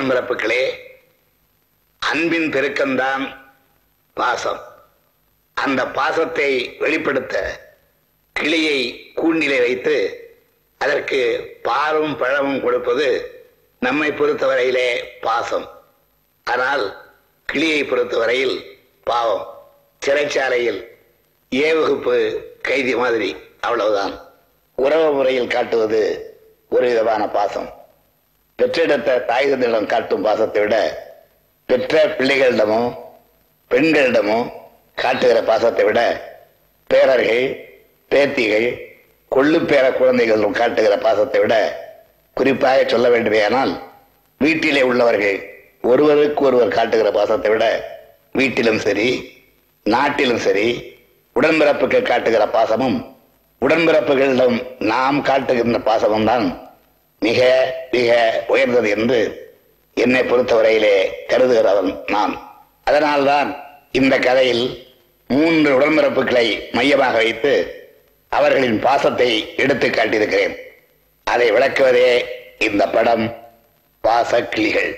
உடன்பிறப்புகளே அன்பின் பெருக்கம்தான் பாசம் அந்த பாசத்தை வெளிப்படுத்த கிளியை கூண்டிலே வைத்து அதற்கு பாலும் பழமும் கொடுப்பது நம்மை பொறுத்தவரையிலே பாசம் ஆனால் கிளியை பொறுத்தவரையில் பாவம் சிறைச்சாலையில் ஏவகுப்பு கைதி மாதிரி அவ்வளவுதான் உறவு முறையில் காட்டுவது ஒரு விதமான பாசம் பெற்றெடுத்த தாய் தந்தையிடம் காட்டும் பாசத்தை விட பெற்ற பிள்ளைகளிடமோ பெண்களிடமோ காட்டுகிற பாசத்தை விட பேரர்கள் பேத்திகள் கொள்ளு பேர குழந்தைகளிடம் காட்டுகிற பாசத்தை விட குறிப்பாக சொல்ல வேண்டுமேயானால் வீட்டிலே உள்ளவர்கள் ஒருவருக்கு ஒருவர் காட்டுகிற பாசத்தை விட வீட்டிலும் சரி நாட்டிலும் சரி உடன்பிறப்புக்கு காட்டுகிற பாசமும் உடன்பிறப்புகளிடம் நாம் காட்டுகின்ற பாசமும் தான் மிக மிக உயர்ந்தது என்று என்னை பொறுத்தவரையிலே கருதுகிறவன் நான் அதனால்தான் இந்த கதையில் மூன்று உடன்பிறப்புகளை மையமாக வைத்து அவர்களின் பாசத்தை எடுத்து காட்டியிருக்கிறேன் அதை விளக்குவதே இந்த படம் பாசக்கிளிகள்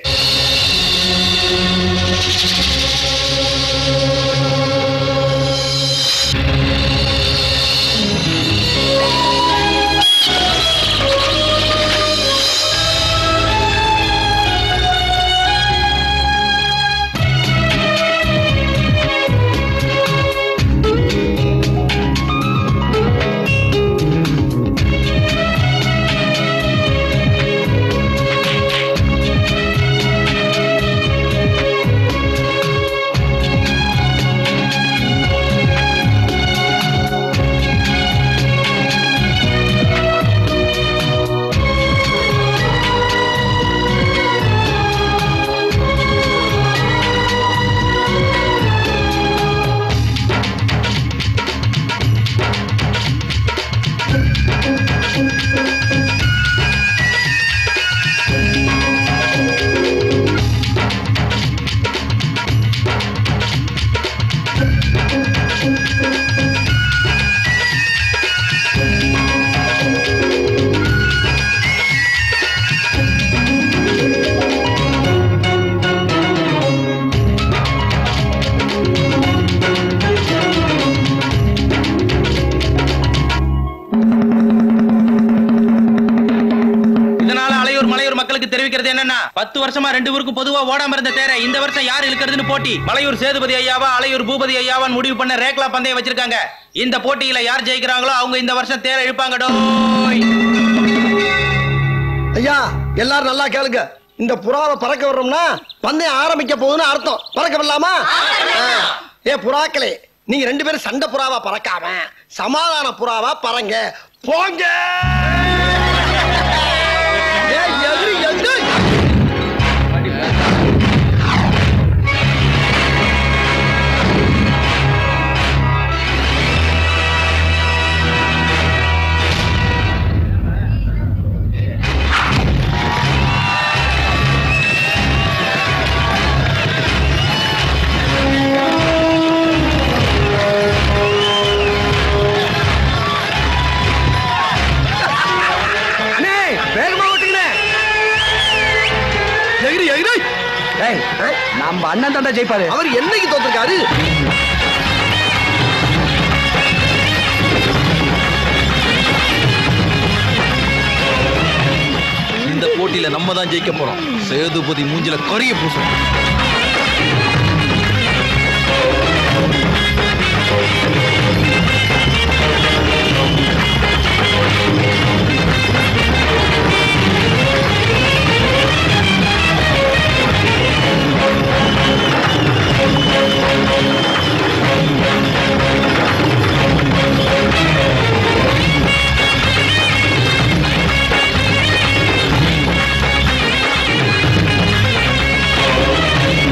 இதனால அலையூர் மலையூர் மக்களுக்கு தெரிவிக்கிறது என்னன்னா பத்து வருஷமா ரெண்டு ஊருக்கும் பொதுவா ஓடாம இருந்த தேரை இந்த வருஷம் யார் இழுக்கிறதுன்னு போட்டி மலையூர் சேதுபதி ஐயாவா அலையூர் பூபதி ஐயாவான் முடிவு பண்ண ரேக்லா பந்தயம் வச்சிருக்காங்க இந்த போட்டியில யார் ஜெயிக்கிறாங்களோ அவங்க இந்த வருஷம் தேரை இழுப்பாங்க டோய் ஐயா எல்லாரும் நல்லா கேளுங்க இந்த புறாவை பறக்க விடுறோம்னா பந்தயம் ஆரம்பிக்க போகுதுன்னு அர்த்தம் பறக்க விடலாமா ஆ. ஏ புறாக்களே நீங்க ரெண்டு பேரும் சண்டை புறாவா பறக்காம சமாதான புறாவா பறங்க போங்க ஏய், எதிரி, எதிரி. அண்ணே, வேகமா ஓட்டுங்கண்ணே. எகிரி, எகிரி. நம்ம அண்ணன் தாண்டா ஜெயிப்பாரு அவர் என்னைக்கு தோத்துருக்காரு இந்த போட்டியில நம்ம தான் ஜெயிக்க போறோம் சேதுபதி மூஞ்சில கரிய பூசும் ஆ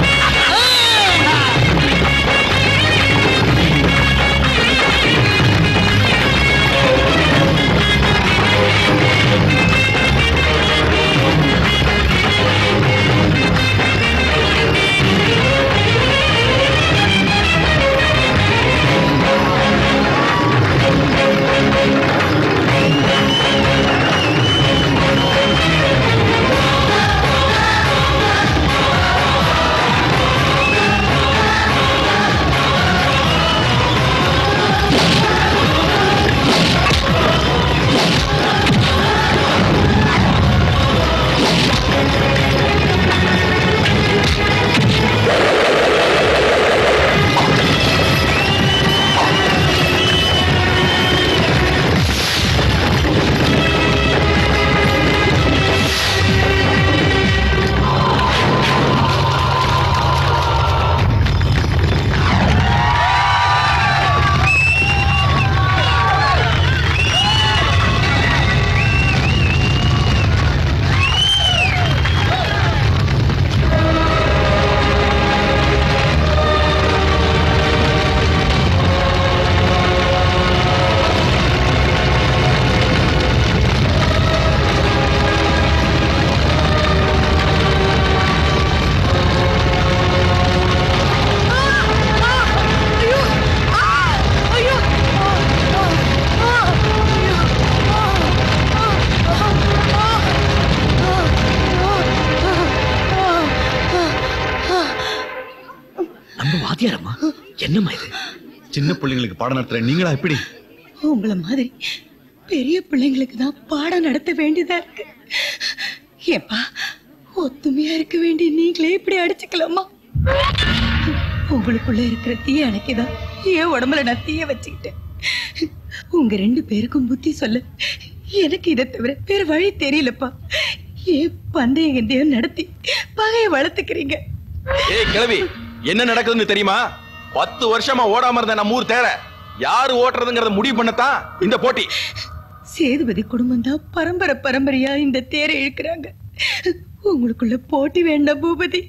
என்னம்மா இது சின்ன பிள்ளைங்களுக்கு பாடம் நடத்துற நீங்களா எப்படி உங்கள மாதிரி பெரிய பிள்ளைங்களுக்கு தான் பாடம் நடத்த வேண்டியதா இருக்கு ஏப்பா ஒத்துமையா இருக்க வேண்டிய நீங்களே இப்படி அடிச்சுக்கலாமா உங்களுக்குள்ள இருக்கிற தீய அணைக்குதான் என் உடம்புல நான் தீய வச்சுக்கிட்டேன் உங்க ரெண்டு பேருக்கும் புத்தி சொல்ல எனக்கு இதை தவிர வேற வழி தெரியலப்பா ஏன் பந்தயம் கிந்தயம் நடத்தி பகைய வளர்த்துக்கிறீங்க ஏய் கிழவி என்ன நடக்குதுன்னு தெரியுமா பத்து வருஷமா ஓடாம இருந்த நம்ம ஊர் தேர யாரு ஓட்டுறதுங்கறத முடிவு பண்ணத்தான் இந்த போட்டி சேதுபதி குடும்பம் தான் பரம்பரை பரம்பரையா இந்த தேரை இழுக்கிறாங்க உங்களுக்குள்ள போட்டி வேண்டாம் பூபதி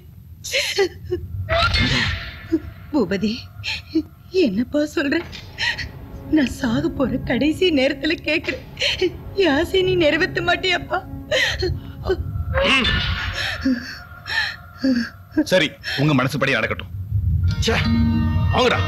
பூபதி என்னப்பா சொல்ற நான் சாக போற கடைசி நேரத்துல கேக்குறேன் யாசி நீ நிறைவேற்ற மாட்டியாப்பா சரி உங்க மனசுப்படி நடக்கட்டும் ச்சே அவங்கடா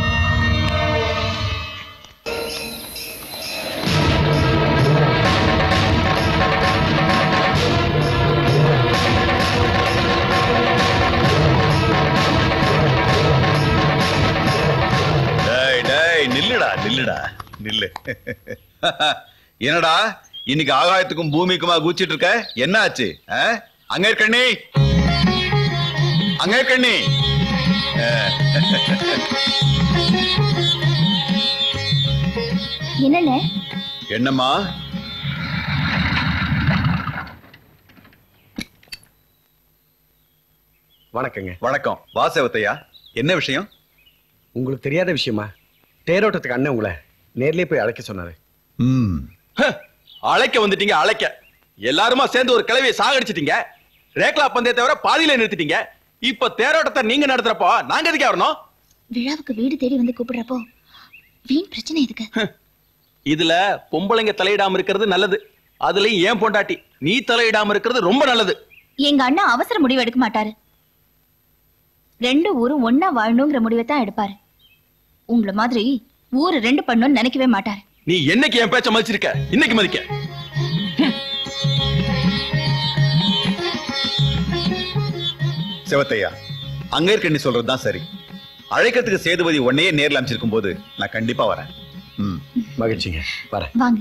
டேய் டேய் நில்லுடா நில்லுடா நில்லு என்னடா இன்னைக்கு ஆகாயத்துக்கும் பூமிக்குமா குச்சிட்டு இருக்க என்ன ஆச்சு ஆ? அங்க இருக்கண்ணி அங்க இருக்கண்ணி என்னண்ணே என்னம்மா வணக்கங்க வணக்கம் வாசவத்தையா என்ன விஷயம் உங்களுக்கு தெரியாத விஷயமா தேரோட்டத்துக்கு அண்ணன் உங்களை நேர்லயே போய் அழைக்க சொன்னாரு ம் ஹ, அழைக்க வந்துட்டீங்க அழைக்க எல்லாருமா சேர்ந்து ஒரு கிளவியை சாகடிச்சிட்டீங்க ரேக்லா பந்தயத்தை தவிர பாதியில நிறுத்திட்டீங்க இப்ப தேரோட்டத்தை நீங்க நடத்துறப்போ நாங்க எதுக்கு வரணும் விழாவுக்கு வீடு தேடி வந்து கூப்பிடுறப்போ வீண் பிரச்சனை எதுக்கு இதுல பொம்பளைங்க தலையிடாம இருக்கிறது நல்லது அதுலயும் ஏன் பொண்டாட்டி நீ தலையிடாம இருக்கிறது ரொம்ப நல்லது எங்க அண்ணா அவசர முடிவு எடுக்க மாட்டாரு ரெண்டு ஊரும் ஒன்னா வாழணுங்கிற முடிவை தான் எடுப்பாரு உங்கள மாதிரி ஊரு ரெண்டு பண்ணணும்னு நினைக்கவே மாட்டாரு நீ என்னைக்கு என் பேச்ச மதிச்சிருக்க இன்னைக்கு மதிக்க சிவத்தையா அங்க இருக்கண்ணி சொல்றதுதான் சரி அழைக்கிறதுக்கு சேதுபதி உன்னையே நேர்ல அமைச்சிருக்கும் போது நான் கண்டிப்பா வரேன் ம் மகிழ்ச்சிங்க வரேன் வாங்க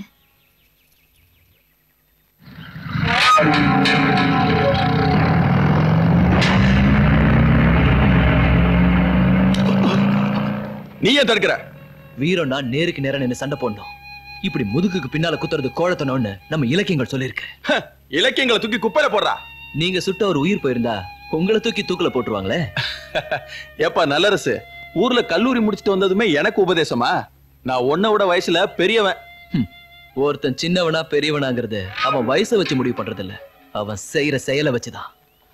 நீ ஏன் தடுக்கிற வீரம்னா நேருக்கு நேரம் நின்னு சண்டை போடணும் இப்படி முதுகுக்கு பின்னால குத்துறது கோழத்தனம்னு நம்ம இலக்கியங்கள் சொல்லியிருக்கு ஹ, இலக்கியங்களை தூக்கி குப்பையில போடுறா நீங்க சுட்ட ஒரு உயிர் போயிருந்தா உங்களை தூக்கி தூக்குல போட்டுருவாங்களே ஏப்பா நல்லரசு ஊர்ல கல்லூரி முடிச்சிட்டு வந்ததுமே எனக்கு உபதேசமா நான் உன்னை விட வயசுல பெரியவன் ஹம். ஒருத்தன் சின்னவனா பெரியவனாங்கிறது அவன் வயசை வச்சு முடிவு பண்றது இல்ல அவன் செய்யற செயலை வச்சுதான்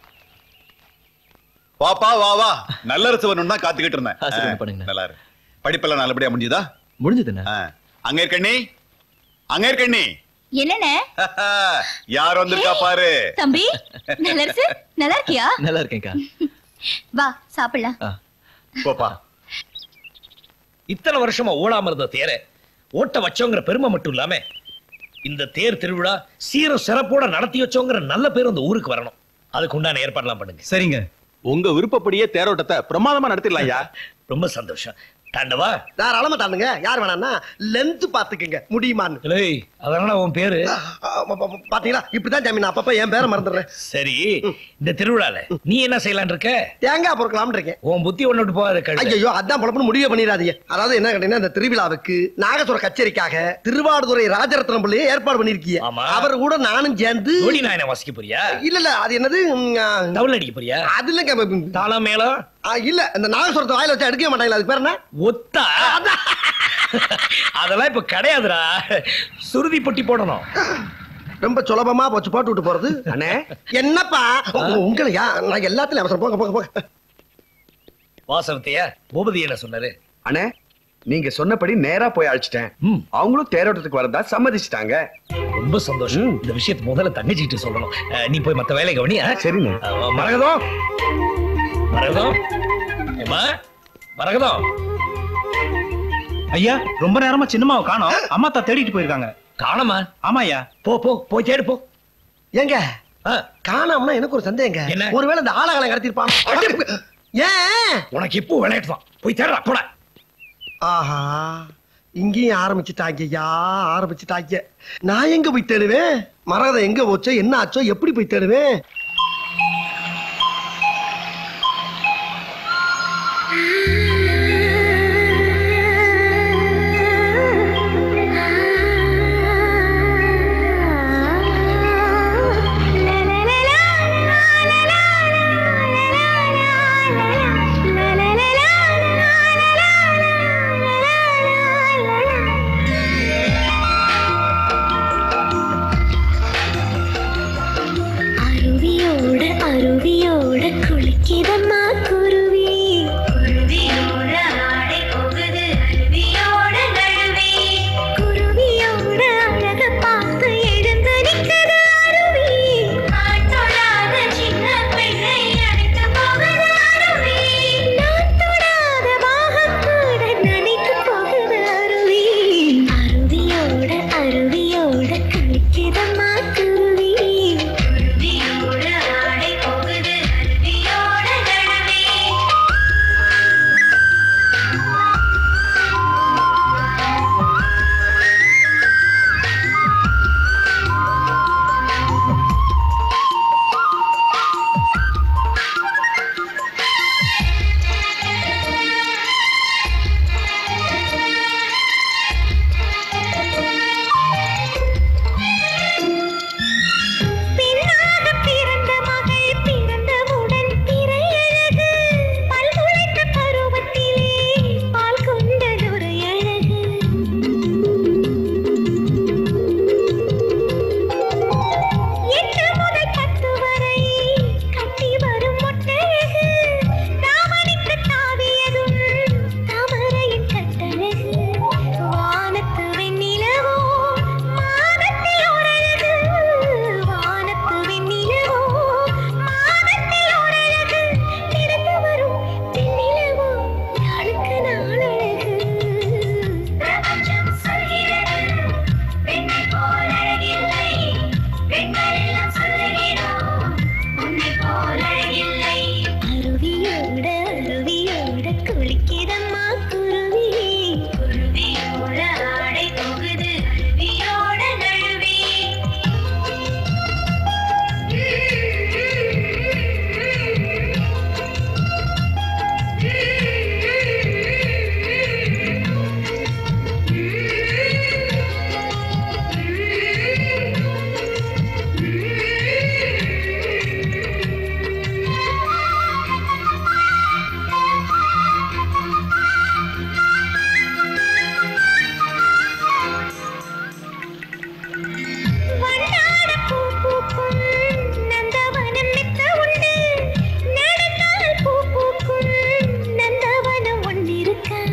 பாப்பா வா வா நல்லரசு வரணும் தான் காத்துக்கிட்டு இருந்தேன் ஆசீர்வாதம் ஆ, பண்ணுங்க. நல்லா இரு படிப்பெல்லாம் நல்லபடியா முடிஞ்சுதா முடிஞ்சதுண்ணே ஆ, அங்க இருக்கண்ணி அங்க இருக்கண்ணி என்னண்ணே யார் வந்திருக்கா பாரு தம்பி நல்லா இருக்கு நல்லா இருக்கியா நல்லா இருக்கேன்க்கா வா சாப்பிடலாம் போப்பா இத்தனை வருஷமா ஓடாம இருந்த தேரை ஓட்ட வச்சோங்கிற பெருமை மட்டும் இல்லாம இந்த தேர் திருவிழா சீரும் சிறப்போட நடத்தி வச்சோங்கிற நல்ல பேர் அந்த ஊருக்கு வரணும் அதுக்கு உண்டான ஏற்பாடுலாம் பண்ணுங்க சரிங்க உங்க விருப்பப்படியே தேரோட்டத்தை பிரமாதமா நடத்திடலாம் ஐயா ரொம்ப சந்தோஷம் தாண்டவா தாராளமா தாண்டுங்க யார் வேணாம்னா லென்த் பாத்துக்கங்க முடியுமான்னு இல்லை அதனால உன் பேரு ஆ, பா- பா- பாத்தீங்களா இப்படிதான் ஜாமீன் அப்பப்ப என் பேரை மறந்துடுறேன் சரி இந்த திருவிழால நீ என்ன செய்யலாம்னு இருக்க தேங்காய் பொறுக்கலாம்னு இருக்கேன் உன் புத்தி ஒண்ணு விட்டு போகாத கழுதை. ஐயோ அதான் பொழப்புன்னு முடிவே பண்ணிடாதீங்க அதாவது என்ன கேட்டீங்கன்னா இந்த திருவிழாவுக்கு நாகசுர கச்சேரிக்காக திருவாடுதுறை ராஜரத்னம் பிள்ளையை ஏற்பாடு பண்ணிருக்கீங்க ஆமா. அவர் கூட நானும் சேர்ந்து ஜோடி நாயனை வாசிக்க போறியா இல்ல இல்ல அது என்னது ம், ஆ, டவுல் அடிக்க போறியா அது இல்லைங்க ம், தாளம் மேளம் ஆ, இல்ல இந்த நாகசுரத்தை வாயில வச்சு எடுக்கவே மாட்டாங்களா அதுக்கு பேர் என்ன ஒத்தா அதெல்லாம் இப்ப கிடையாதுடா சுருதி பொட்டி போடணும் ரொம்ப சுலபமா போச்சு போட்டு விட்டு போறது அண்ணே என்னப்பா உ- உங்களையா நான் எல்லாத்துலயும் அவசரம் போங்க போங்க போங்க வாசவத்தையா பூபதி என்ன சொன்னாரு அண்ணே நீங்க சொன்னபடி நேரா போய் அழைச்சிட்டேன் ம். அவங்களும் தேரோட்டத்துக்கு வரதா சம்மதிச்சிட்டாங்க ரொம்ப சந்தோஷம் இந்த விஷயத்தை முதல்ல தங்கச்சிட்டு சொல்லணும் அஹ், நீ போய் மத்த வேலையை கவனி ஆ? சரிண்ணே அஹ், மரகதம் மரகதம் ஏம்மா மரகதம் ஐயா ரொம்ப நேரமா சின்னம்மாவை காணோம் அம்மா தான் தேடிட்டு போயிருக்காங்க காணமா ஆமா ஐயா போ போ போய் தேடு போ ஏங்க ஆ, காணாமனா எனக்கு ஒரு சந்தேகங்க என்ன? ஒருவேளை இந்த ஆலகாலம் கடத்திருப்பான் ஏன் உனக்கு இப்போ விளையாட்டு தான் போய் தேடுறா போட ஆஹா இங்கேயும் ஆரம்பிச்சுட்டாங்க ஐயா ஆரம்பிச்சுட்டாங்க நான் எங்க போய் தேடுவேன் மரகதம் எங்க போச்சோ என்ன ஆச்சோ எப்படி போய் தேடுவேன் அருவியோட அருவியோட குளிக்கிதம்மா குருவி குருவியோட ஆடை போகுது அருவியோட நழுவி குருவியோட அழக பார்த்து எழுந்து நிற்குது அருவி ஆட்டோடாத சின்ன பெண்ணை அழைத்து போகுது அருவி நான் தொடாத பாகம் கூட நினைத்து போகுது அருவி அருவியோட அருவியோட குளிக்கிதம்மா குருவி குருவியோட ஆடை போகுது அருவியோட நடுவே பெண்ணாக பிறந்த மகள் பிறந்தவுடன் திரையழகு பல்குலைத்த பருவத்திலே பால் கொண்டதொரு அழகு எட்டு முதல் பத்து வரை கட்டி வரும் ஒட்டழகு தாமணிக்கு தாவியதும் தாமரையின் கட்டழகு வானத்து வெண்ணிலவோ மாதத்தில் ஓரழகு வானத்து வெண்ணிலவோ மாதத்தில் ஓரழகு பிறந்து வரும் வெண்ணிலவோ நாளுக்கு நாளழகு பிரபஞ்சம் சொல்கிறது பெண்ணை போல் அழகில்லை பெண்கள் எல்லாம் சொல்லுகிறோம் உன்னை போல் அழகில்லை அருவியோட அருவியோட குளிக்கிறம்மா குருவி குருவியோட ஆடை போகுது அருவியோட நழுவி வண்ணாட பூ பூக்கும் நந்தவனம் மெத்த உண்டு நடந்தால் பூ பூக்கும் நந்தவனம் ஒன்றிருக்கா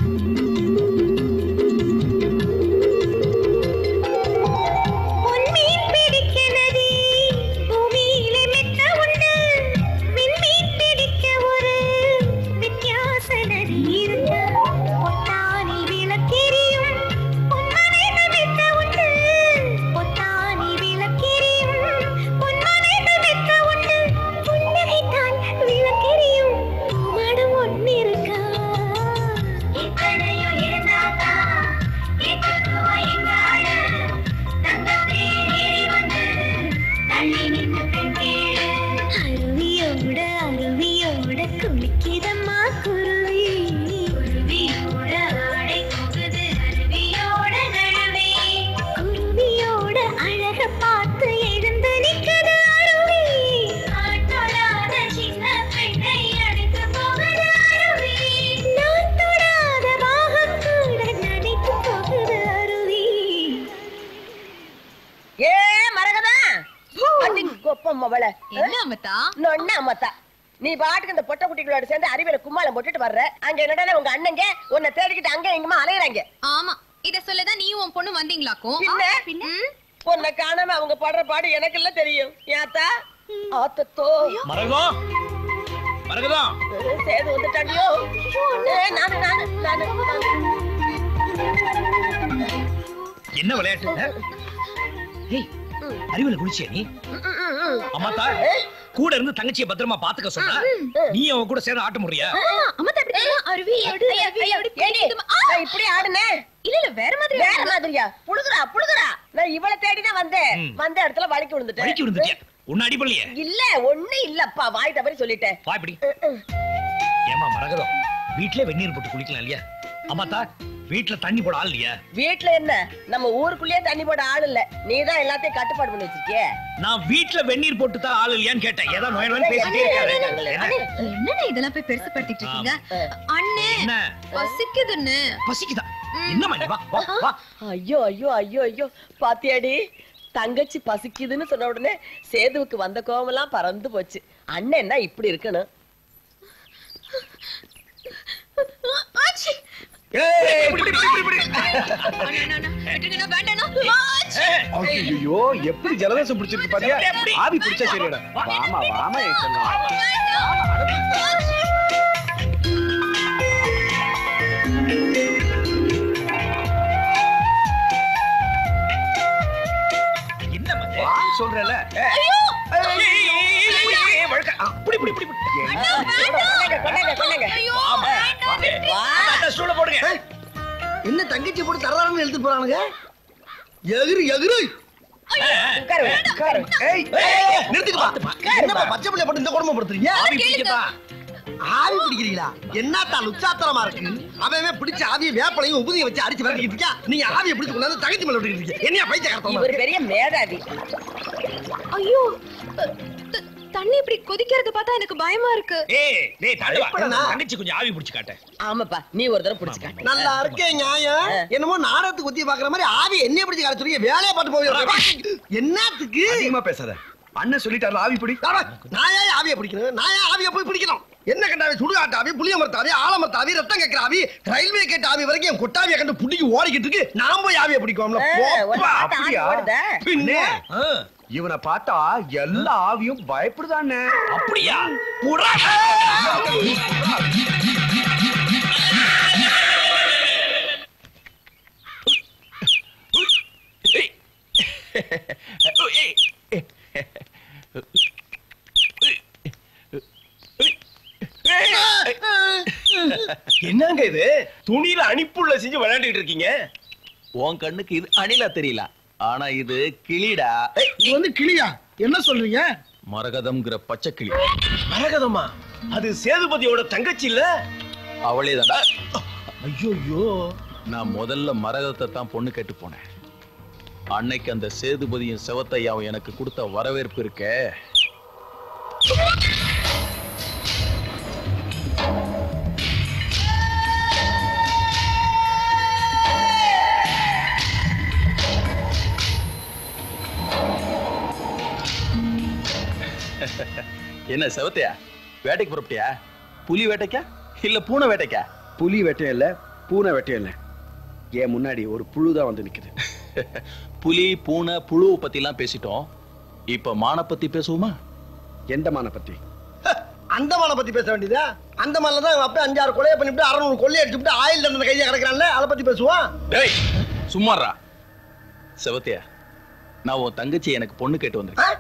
பொன்மீன் பிடிக்க நதி பூமியிலே மெத்த உண்டு விண்மீன் பிடிக்க ஒரு வித்தியாச நதி இருந்தா பொத்தானி விளக்கெரியும் பொன்மனைகள் மெத்த உண்டு பொத்தானி விளக்கெரியும் பொன்மனைகள் மெத்த உண்டு புன்னகைத்தான் விளக்கெரியும் பூமாடம் ஒன்னிருக்கா இத்தனையும் இருந்தாதான் எட்டுக்குவா எங்காடு அருவியோட அருவியோட குளிக்கிதம்மா குருவி குருவியோட ஆடை போகுது அருவியோட நழுவி குருவியோட அழக பார்த்து எழுந்து நிற்குது அருவி ஆட்டோடாத சின்ன பெண்ணை அழைத்து போகுது அருவி நான் தொடாத பாகம் கூட நினைத்து போகுது அருவி ஏ மரகதா அடிங்க கொப்பம் அவள என்ன அம்மத்தா நொன்ன அம்மத்தா நீ பாட்டுக்கு இந்த பொட்டை குட்டிகளோட சேர்ந்து அறிவியல கும்மாளம் போட்டுட்டு வர்ற அங்க என்னடா உங்க அண்ணங்க உன்னை தேடிக்கிட்டு அங்க எங்கமா அலையறாங்க ஆமா இத சொல்லதான் நீயும் உன் பொண்ணு வந்தீங்களாக்கும் பின்ன? பின்ன உன்னை காணாம அவங்க படுற பாடு எனக்கு இல்ல தெரியும் ஏத்தா ஆத்தத்தோ மரகம் மரகதம் சேது வந்துட்டாண்டியோ ஏ, நானு நானு நானு நானு. என்ன விளையாட்டு ஏய் அறிவுல குளிச்சியா நீ ம், ம், ம். அம்மாத்தா ஏய், கூட இருந்து தங்கச்சியை பத்திரமா பாத்துக்க சொன்னா நீ அவன் கூட சேர்ந்து ஆட்ட முடியா அருவியோடு அருவியோடு இப்படி ஆடுனேன் இல்ல இல்ல வேற மாதிரி வேற மாதிரியா புழுகுறா புழுகுறா நான் இவளை தேடி தான் வந்தேன் ம். வந்த இடத்துல வலிக்கு விழுந்துட்டேன் வலிக்கு விழுந்துட்டியா உன்னை அடிபடலையே இல்ல ஒண்ணு இல்லப்பா வாய் தவறி சொல்லிட்டேன் வா இப்படி ஏமா மரகதம் வீட்லயே வெந்நீர் போட்டு குளிக்கலாம் இல்லையா அம்மாத்தா வீட்ல தண்ணி போட ஆள் இல்லையா வீட்ல என்ன நம்ம ஊருக்குள்ளேயே தண்ணி போட ஆள் இல்ல நீ தான் எல்லாத்தையும் கட்டுப்பாடு பண்ணி வச்சிருக்கிய நான் வீட்ல வெந்நீர் போட்டு தான் ஆள் இல்லையான்னு கேட்டேன் ஏதோ நோய் நோய் பேசிட்டே இருக்காரு என்ன? என்னண்ணே இதெல்லாம் போய் பெருசுப்படுத்திட்டு இருக்கீங்க அண்ணே என்ன பசிக்குதுன்னு பசிக்குதா என்னம்மா நீ வா வா வா ஐயோ ஐயோ ஐயோ ஐயோ பாத்தியாடி தங்கச்சி பசிக்குதுன்னு சொன்ன உடனே சேதுவுக்கு வந்த கோவமெல்லாம் பறந்து போச்சு அண்ணன் என்ன இப்படி இருக்கணும் ஆச்சி. ஏய், இப்படி, இப்படி, இப்படி, இப்படி. அண்ணா, அண்ணா, அண்ணா, விட்டுடுங்கண்ணா, வேண்டாண்ணா. ஆச்சி. ஐயோ எப்படி ஜலதோஷம் பிடிச்சிருக்கு பாத்தியா ஆவி பிடிச்சா சரிடா வாமா வாமா என் செல்லம். என்னம்மா இது? வா சொல்றேன்ல ஏய், ஏய், ஏய், ஏய், ஏய், ஏய், ஏய், வழுக்க. ஆ, இப்படி, இப்படி, இப்படி, இப்படி. கொண்டாங்க, கொண்டாங்க, கொண்டாங்க. ஐயோ, ஆமா, வா. வா. அந்த ஸ்டூலை போடுங்க என்ன தங்கச்சி போட்டு தரலாம்னு எழுத்து போறானுங்க எகிரு எகிரு உட்காரு, உட்காரு. ஏய், நிறுத்துக்குப்பா என்னப்பா பச்சை பிள்ளை போட்டு இந்த குடும்பம் படுத்துறீங்க ஆவி பிடிக்கப்பா ஆவி பிடிக்கிறீங்களா என்னத்தா லுச்சாத்தனமா இருக்கு அவன் அவன் பிடிச்ச ஆவியை வேப்பலையும் உபதியை வச்சு அடிச்சு விரட்டிக்கிட்டு இருக்கா நீங்க ஆவியை பிடிச்சு கொண்டாந்து தங்கச்சி மேல விட்டுக்கிட்டு இருக்கீங்க என்னையா பைத்திய கருத்தமா இவர் பெரிய மேதாவி ஐயோ த- தண்ணி இப்படி கொதிக்கிறது பார்த்தா எனக்கு பயமா இருக்கு ஏய் டேய் தள்ளு வா பயப்படனா? தங்கச்சி கொஞ்சம் ஆவி பிடிச்சு காட்ட ஆமாப்பா நீ ஒரு தடவை பிடிச்சுக்க நல்லா இருக்கே நியாயம் என்னமோ நாடகத்துக்கு குத்தி பாக்குற மாதிரி ஆவி என்னைய பிடிச்சு கரைச்சுறீங்க வேலையை பார்த்து போய் என்னத்துக்கு அதிகமா பேசாத அண்ணன் சொல்லிட்டாரு ஆவி பிடி ஆமா, நான் ஏன் ஆவியை பிடிக்கணும் நான் ஏன் ஆவியை போய் பிடிக்கணும் என்ன கண்டாவி சுடுகாட்டு ஆவி புளிய மரத்தாவி ஆலமரத்தாவி ரத்தம் கேட்கிற ஆவி ரயில்வே கேட்ட ஆவி வரைக்கும் என் கொட்டாவியை கண்டு புடிக்கி ஓடிக்கிட்டு இருக்கு நான் போய் ஆவியை பிடிக்குவோம்ல போப்பா. அப்படியா பின்ன ஆ, இவனை பார்த்தா எல்லா ஆவியும் பயப்படுதானே அப்படியா புறா என்னங்க இது துணியில அணிப்புள்ள செஞ்சு விளையாண்டுட்டு இருக்கீங்க உன் கண்ணுக்கு இது அணிலா தெரியல ஆனா இது கிளிடா இது வந்து கிளியா என்ன சொல்றீங்க மரகதம்ங்கிற பச்சை கிளி மரகதமா அது சேதுபதியோட தங்கச்சி இல்ல அவளே தான்டா ஐயோ நான் முதல்ல மரகதத்தை தான் பொண்ணு கேட்டு போனேன் அன்னைக்கு அந்த சேதுபதியும் செவத்தையாவும் எனக்கு கொடுத்த வரவேற்பு இருக்கே என்ன செவத்தையா வேட்டைக்கு புறப்பட்டியா புலி வேட்டைக்கா இல்ல பூனை வேட்டைக்கா புலி வெட்டையும் இல்ல பூனை வெட்டையும் இல்ல என் முன்னாடி ஒரு புழுதான் வந்து நிக்குது புலி பூனை புழுவை பத்தி எல்லாம் பேசிட்டோம் இப்ப மான பத்தி பேசுவோமா எந்த மான பத்தி அந்தமான பத்தி பேச வேண்டியதா அந்தமான்ல தான் அப்ப அஞ்சாறு கொலையை பண்ணிவிட்டு அறநூறு கொள்ளை அடிச்சுட்டு ஆயில் தண்டனை கைதியா கிடக்குறான்ல அதை பத்தி பேசுவோம் டேய் சும்மாறா செவத்தியா நான் உன் தங்கச்சி எனக்கு பொண்ணு கேட்டு வந்திருக்கேன்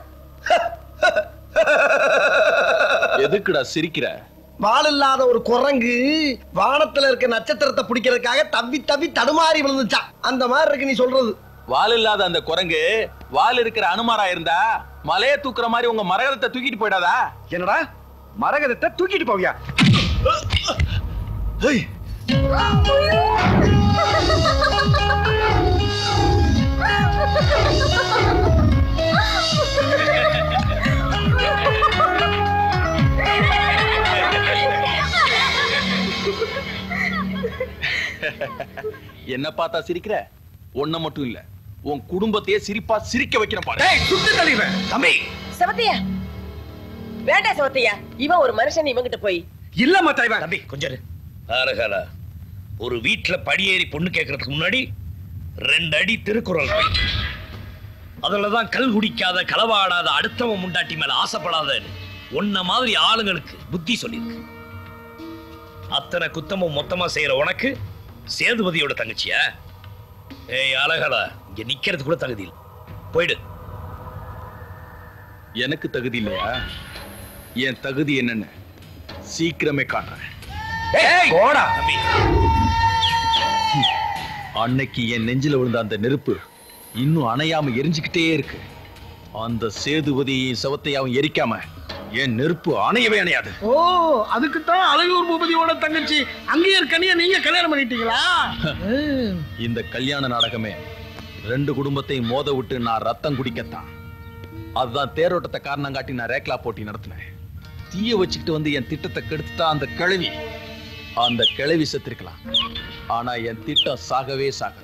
எதுக்குடா சிரிக்கிற வால் இல்லாத ஒரு குரங்கு வானத்துல இருக்க நட்சத்திரத்தை பிடிக்கிறதுக்காக தவி தவி தடுமாறி விழுந்துச்சான் அந்த மாதிரி இருக்கு நீ சொல்றது வால் இல்லாத அந்த குரங்கு வால் இருக்கிற அனுமாரா இருந்தா மலைய தூக்குற மாதிரி உங்க மரகதத்தை தூக்கிட்டு போயிடாதா என்னடா மரகதத்தை தூக்கிட்டு போவியா என்ன பார்த்தா சிரிக்கிற ஒன்ன மட்டும் இல்ல உன் குடும்பத்தையே சிரிப்பா சிரிக்க வைக்கிறேன் பாரு டேய் சுட்டு தள்ளிடுவேன் தம்பி சிவத்தையா வேண்டாம் சிவத்தையா இவன் ஒரு மனுஷன் இவங்கிட்ட போய் இல்ல மத்த இவன் தம்பி கொஞ்சம் இரு. ஆரகாலா ஒரு வீட்ல படியேறி பொண்ணு கேட்கறதுக்கு முன்னாடி ரெண்டு அடி திருக்குறள் வை. அதுலதான் கல் குடிக்காத களவாடாத அடுத்தவன் முண்டாட்டி மேல ஆசைப்படாத உன்ன மாதிரி ஆளுங்களுக்கு புத்தி சொல்லியிருக்கு அத்தனை குத்தமும் மொத்தமா செய்யற உனக்கு சேதுபதியோட தங்கச்சியா ஏய் அழகலா இங்க நிக்கிறது கூட தகுதி இல்லை போயிடு எனக்கு தகுதி இல்லையா என் தகுதி என்னன்னு சீக்கிரமே காட்டுறேன் போடா அன்னைக்கு என் நெஞ்சில விழுந்த அந்த நெருப்பு இன்னும் அணையாம எரிஞ்சுக்கிட்டே இருக்கு அந்த சேதுபதியையும் செவத்தையாவும் எரிக்காம என் நெருப்பு அணையவே அணையாது ஓ அதுக்கு தான் அழகூர் பூபதியோட தங்கச்சி அங்கேயே இருக்கனியா நீங்க கல்யாணம் பண்ணிட்டீங்களா இந்த கல்யாண நாடகமே ரெண்டு குடும்பத்தையும் மோத விட்டு நான் ரத்தம் குடிக்கத்தான் அதுதான் தேரோட்டத்தை காரணம் காட்டி நான் ரேக்லா போட்டி நடத்தினேன் தீய வச்சுக்கிட்டு வந்து என் திட்டத்தை கெடுத்துட்டா அந்த கிழவி அந்த கிழவி செத்திருக்கலாம் ஆனா என் திட்டம் சாகவே சாகாது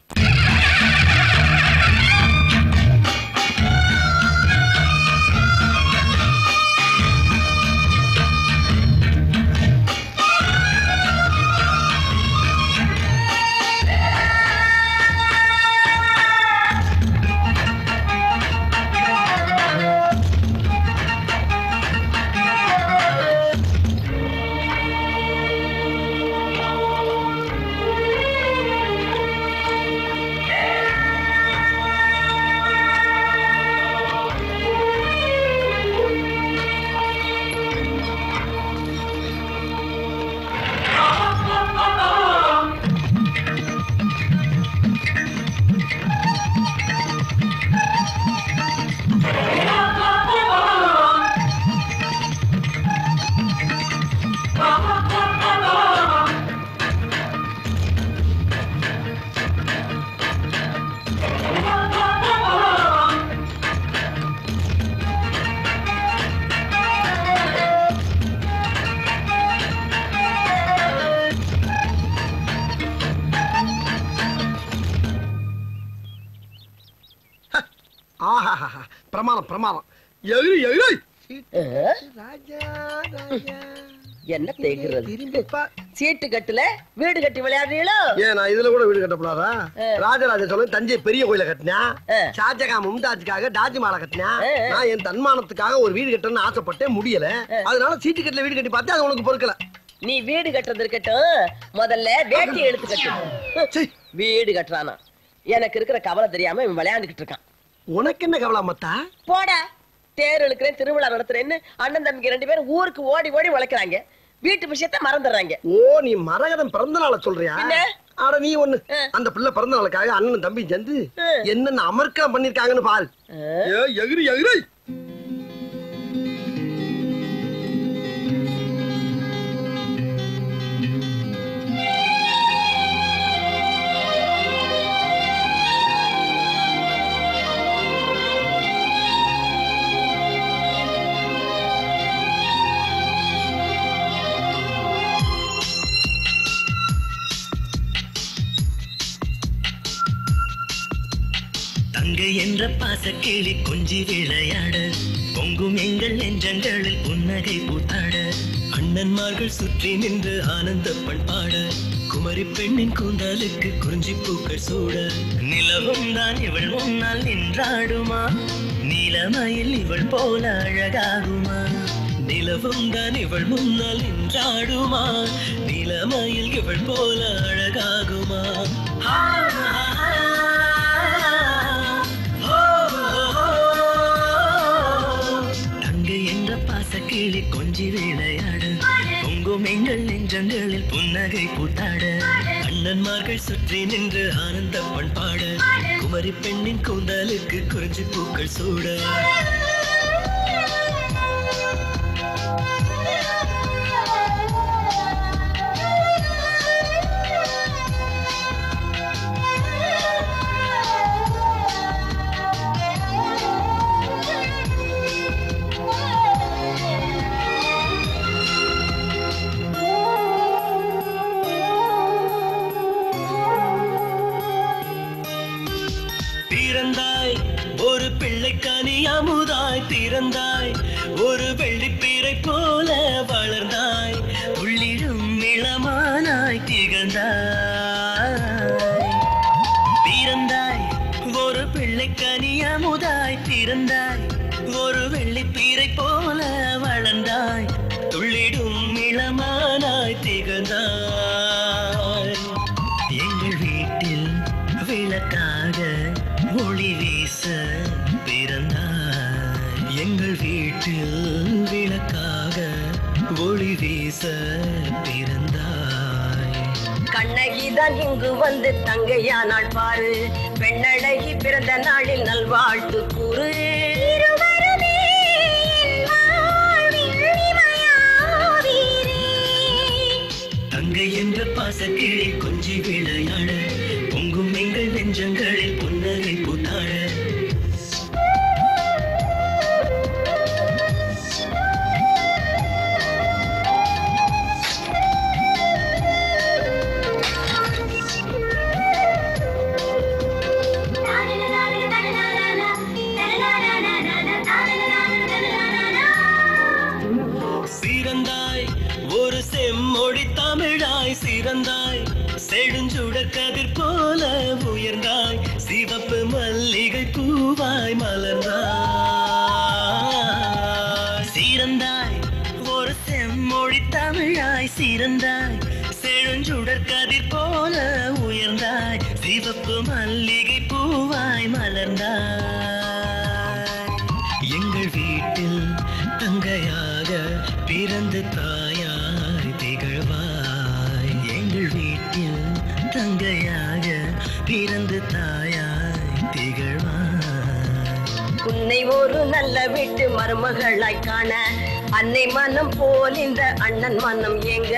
ஆஹா பிரமாதம் பிரமாதம் எகிரி எகிரி என்ன தேங்குறது சீட்டு கட்டுல வீடு கட்டி விளையாடுறீங்களோ ஏன் நான் இதுல கூட வீடு கட்டப்படாதா ராஜராஜ சோழன் தஞ்சை பெரிய கோயில கட்டினா ஷாஜகான் மும்தாஜுக்காக தாஜ்மஹாலை கட்டினா நான் என் தன்மானத்துக்காக ஒரு வீடு கட்டணும்னு ஆசைப்பட்டேன் முடியல அதனால சீட்டு கட்டில வீடு கட்டி பார்த்தேன் அது உனக்கு பொறுக்கல நீ வீடு கட்டுறது இருக்கட்டும் முதல்ல வேட்டி எடுத்து கட்டு வீடு கட்டுறானா எனக்கு இருக்கிற கவலை தெரியாம இவன் விளையாண்டுகிட்டு இருக்கான் உனக்கு என்ன கவலை மத்தா போடா தேர் இழுக்கிறேன் திருவிழா நடத்துறேன்னு அண்ணன் தம்பிக்கு ரெண்டு பேரும் ஊருக்கு ஓடி ஓடி உழைக்கிறாங்க வீட்டு விஷயத்த மறந்துடுறாங்க ஓ நீ மரகதம் பிறந்த நாள சொல்றியா ஆட நீ ஒண்ணு அந்த பிள்ளை பிறந்த நாளுக்காக அண்ணன் தம்பி சேர்ந்து என்னென்ன அமர்க்கம் பண்ணிருக்காங்கன்னு பால் ஏ எகிரி எகிரி தங்கை என்ற பாசக்கிளி கொஞ்சி விளையாட பொங்கும் எங்கள் நெஞ்சங்களில் புன்னகை பூத்தாட அண்ணன்மார்கள் சுற்றி நின்று ஆனந்த பண்பாட குமரி பெண்ணின் கூந்தலுக்கு குறிஞ்சி பூக்கள் சூட நிலவும் தான் இவள் முன்னால் நின்றாடுமா நீலமயில் இவள் போல அழகாகுமா நிலவும் தான் இவள் முன்னால் நின்றாடுமா நீலமயில் இவள் போல அழகாகுமா ஆ, ஆ, ஆ. தங்கை என்ற பாசக்கிளி கொஞ்சி விளையாட பொங்கும் எங்கள் நெஞ்சங்களில் புன்னகை பூத்தாட அண்ணன்மார்கள் சுற்றி நின்று ஆனந்த பண்பாட குமரி பெண்ணின் கூந்தலுக்கு குறிஞ்சி பூக்கள் சூட பிறந்தாய் ஒரு பிள்ளைக்கனி அமுதாய் பிறந்தாய் ஒரு வெள்ளிப்பீரை போல வளர்ந்தாய் உள்ளிடும் இளமானாய் திகழ்ந்தாய் பிறந்தாய் ஒரு பிள்ளைக்கனி அமுதாய் பிறந்தாய் ஒரு வெள்ளிப்பீரை போல வளர்ந்தாய் துள்ளிடும் இளமானாய் திகழ்ந்தாய் எங்கள் வீட்டில் விளக்காக ஒளி வீச பிறந்தாய் எங்கள் வீட்டில் விளக்காக ஒளி வீச பிறந்தாய் கண்ணகிதான் இங்கு வந்து தங்கையானாள் பாரு பெண்ணழகி பிறந்த நாளில் நல்வாழ்த்து கூறு தங்கை என்ற பாசக்கிளி கொஞ்சி விளையாட பொங்கும் எங்கள் நெஞ்சங்களில் புன்னகை பூத்தாட சிறந்தாய் ஒரு செம்மொழி தமிழாய் சிறந்தாய் செழுஞ்சுடர் கதிர் போல உயர்ந்தாய் சிவப்பு மல்லிகை பூவாய் மலர்ந்தாய் சிறந்தாய் ஒரு செம்மொழி தமிழாய் சிறந்தாய் செழுஞ்சுடர் கதிர் போல உயர்ந்தாய் சிவப்பு மல்லிகை பூவாய் மலர்ந்தாய் எங்கள் வீட்டில் தங்கையாக பிறந்து தாயாய் திகழ்வாய் எங்கள் வீட்டில் தங்கையாக பிறந்து தாயாய் திகழ்வாய் உன்னை ஒரு நல்ல வீட்டு மருமகளாய் காண அன்னை மனம் போல் இந்த அண்ணன் மனம் எங்க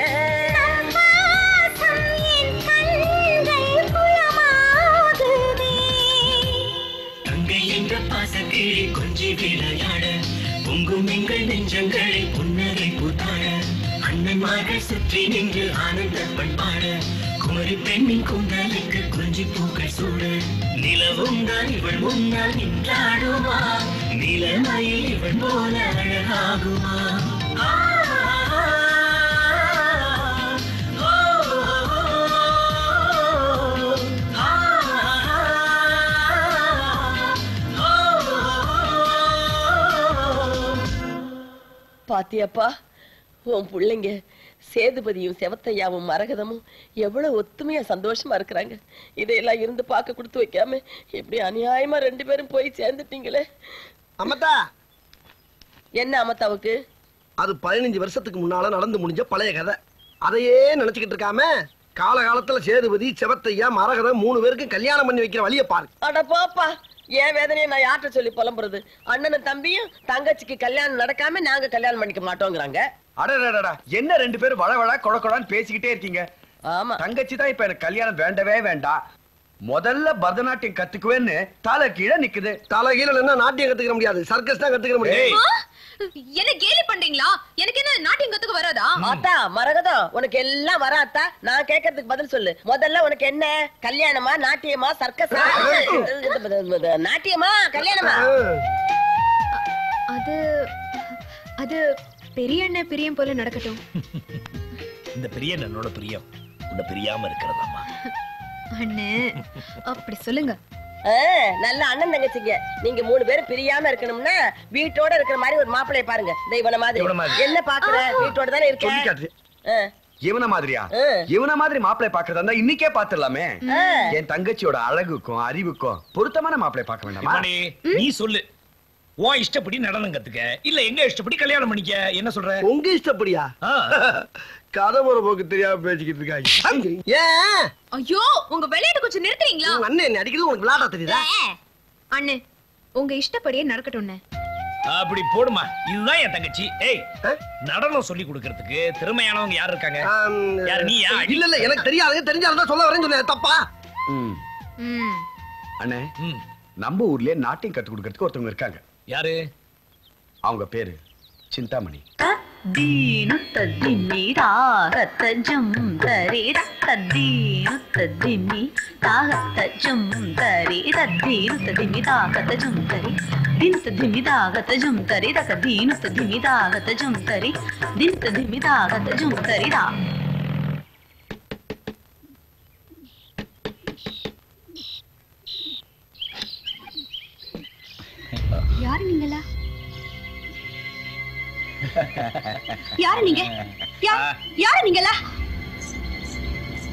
தங்கை என்ற பாசக்கிளி கொஞ்சி விளையாட பொங்கும் எங்கள் நெஞ்சங்களை புன்னகை பூத்தாட அண்ணன்மார்கள் சுற்றி நின்று ஆனந்த பண்பாட குமரி பெண்ணின் குந்தலுக்கு கொஞ்சி பூக்கள் சூட நிலவும் தான் இவள் முன்னால் நின்றாடுமா நிலமயில் இவள் போல அழகாகுமா ஆ, ஆ, ஆ, ஆ, பாத்தியப்பா உன் பிள்ளைங்க சேதுபதியும் செவத்தையாவும் மரகதமும் எவ்வளவு ஒத்துமையா சந்தோஷமா இருக்கிறாங்க இதையெல்லாம் இருந்து பார்க்க கொடுத்து வைக்காம இப்படி அநியாயமா ரெண்டு பேரும் போய் சேர்ந்துட்டீங்களே அம்மத்தா என்ன அமத்தாவுக்கு அது பதினஞ்சு வருஷத்துக்கு முன்னால நடந்து முடிஞ்ச பழைய கதை அதையே நினைச்சுக்கிட்டு இருக்காம காலகாலத்துல சேதுபதி செவத்தையா மரகதம் மூணு பேருக்கும் கல்யாணம் பண்ணி வைக்கிற வழியை பாரு அட போப்பா என் வேதனையை நான் யார்கிட்ட சொல்லி புலம்புறது அண்ணனும் தம்பியும் தங்கச்சிக்கு கல்யாணம் நடக்காம நாங்க கல்யாணம் பண்ணிக்க மாட்டோங்கிறாங்க அடடடடா என்ன ரெண்டு பேரும் வள வள கொழ கொழன்னு பேசிக்கிட்டே இருக்கீங்க ஆமா தங்கச்சி தான் இப்ப எனக்கு கல்யாணம் வேண்டவே வேண்டாம் முதல்ல பரதநாட்டியம் கத்துக்குவேன்னு தலை கீழே நிக்குது தலை கீழே என்ன நாட்டியம் கத்துக்க முடியாது சர்க்கஸ் தான் கத்துக்க முடியும் ஆ? என்ன கேலி பண்றீங்களா எனக்கு என்ன நாட்டியம் கத்துக்க வராதா ஆத்தா மரகதம் உனக்கு எல்லாம் வராத்தா நான் கேட்கறதுக்கு பதில் சொல்லு முதல்ல உனக்கு என்ன கல்யாணமா நாட்டியமா சர்க்கஸ் நாட்டியமா கல்யாணமா அது அது பெரிய அண்ணன் பிரியம் போல நடக்கட்டும் இந்த பெரிய என்னோட பிரியம் உன்னை பிரியாம இருக்கிறதாமா அண்ணே அப்படி சொல்லுங்க ஆ, நல்ல அண்ணன் தங்கச்சிங்க நீங்க மூணு பேரும் பிரியாம இருக்கணும்னா வீட்டோட இருக்கிற மாதிரி ஒரு மாப்பிளைய பாருங்க தெய்வன இவன மாதிரி மாதிரி. என்ன பாக்குற வீட்டோட தானே சொல்லி இருக்க காட்டு ஆ. இவன மாதிரியா ஆ. இவன மாதிரி மாப்பிளை பாக்குறதா இருந்தா இன்னைக்கே பாத்துடலாமே ஆ. என் தங்கச்சியோட அழகுக்கும் அறிவுக்கும் பொருத்தமான மாப்பிளை பார்க்க வேண்டாமா இவனே, நீ சொல்லு உன் இஷ்டப்படி நடனம் கத்துக்க இல்ல எங்க இஷ்டப்படி கல்யாணம் பண்ணிக்க என்ன சொல்ற உங்க இஷ்டப்படியா ஆ. கதை முறை போக்கு தெரியாம பேசிக்கிட்டு இருக்காங்க ஏன் ஐயோ உங்க விளையாட்டு கொஞ்சம் நிறுத்துறீங்களா உங்க அண்ணன் என்ன அடிக்கிறது உனக்கு விளையாட தெரியுதா அண்ணே உங்க இஷ்டப்படியே நடக்கட்டும்ண்ணே அப்படி போடுமா இதுதான் என் தங்கச்சி ஏய் நடனம் சொல்லி கொடுக்கறதுக்கு திறமையானவங்க யார் இருக்காங்க யார் நீயா இல்ல இல்ல எனக்கு தெரியாது தெரிஞ்சாலும் சொல்ல வரேன்னு சொன்னேன் தப்பா ம். ம் அண்ணே நம்ம ஊர்லயே நாட்டியம் கத்து கொடுக்கறதுக்கு ஒருத்தவங்க இருக்காங்க யாரு அவங்க பேரு சிந்தாமணி ದೀನು ತದ್ದಿನ್ನಿ ತಾಗತ್ತ ಜಂ ತರಿ ತದ್ದೀನು ತದ್ದಿನ್ನಿ ತಾಗತ್ತ ಜಂ ತರಿ ತದ್ದೀನು ತದಿನ್ನಿ ತಾಗತ್ತ ಜಂ ತರಿ ದಿನ್ ತದಿನ್ನಿ ತಾಗತ್ತ ಜಂ ತರಿ ತಕ ದೀನು ತದಿನ್ನಿ ತಾಗತ್ತ ಜಂ ತರಿ ದಿನ್ ತದಿನ್ನಿ ತಾಗತ್ತ ಜಂ ತರಿ ತಾ யாரு நீங்களா யாரு நீங்க யா- யாரு நீங்களா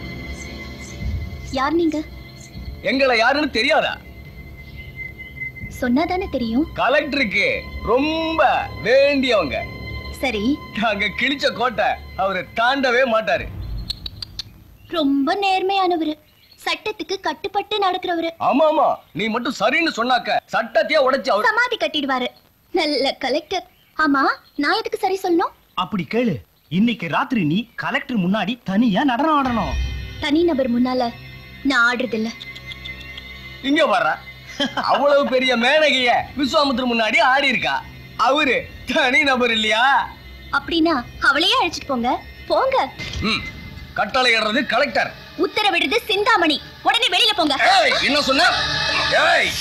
யார் நீங்க எங்களை யாருன்னு தெரியாதா சொன்னாதானே தெரியும் கலெக்டருக்கு ரொம்ப வேண்டியவங்க சரி அங்க கிழிச்ச கோட்டை அவரு தாண்டவே மாட்டாரு ரொம்ப நேர்மையானவரு சட்டத்துக்கு கட்டுப்பட்டு நடக்கிறவரு ஆமா ஆமா நீ மட்டும் சரின்னு சொன்னாக்க சட்டத்தையே உடைச்சு அவர் சமாதி கட்டிடுவாரு நல்ல கலெக்டர் ஆமா நான் எதுக்கு சரி சொல்லணும் அப்படி கேளு இன்னைக்கு ராத்திரி நீ கலெக்டர் முன்னாடி தனியா நடனம் ஆடணும் தனி நபர் முன்னால நான் ஆடுறதில்ல இங்க வர்ற அவ்வளவு பெரிய மேனகைய விஸ்வாமித்திர முன்னாடி ஆடி இருக்கா அவரு தனி நபர் இல்லையா அப்படின்னா அவளையே அழைச்சிட்டு போங்க போங்க ம் கட்டளை இடுறது கலெக்டர் உத்தரவிடுறது சிந்தாமணி உடனே வெளியில போங்க ஏய் என்ன சொன்ன ஏய்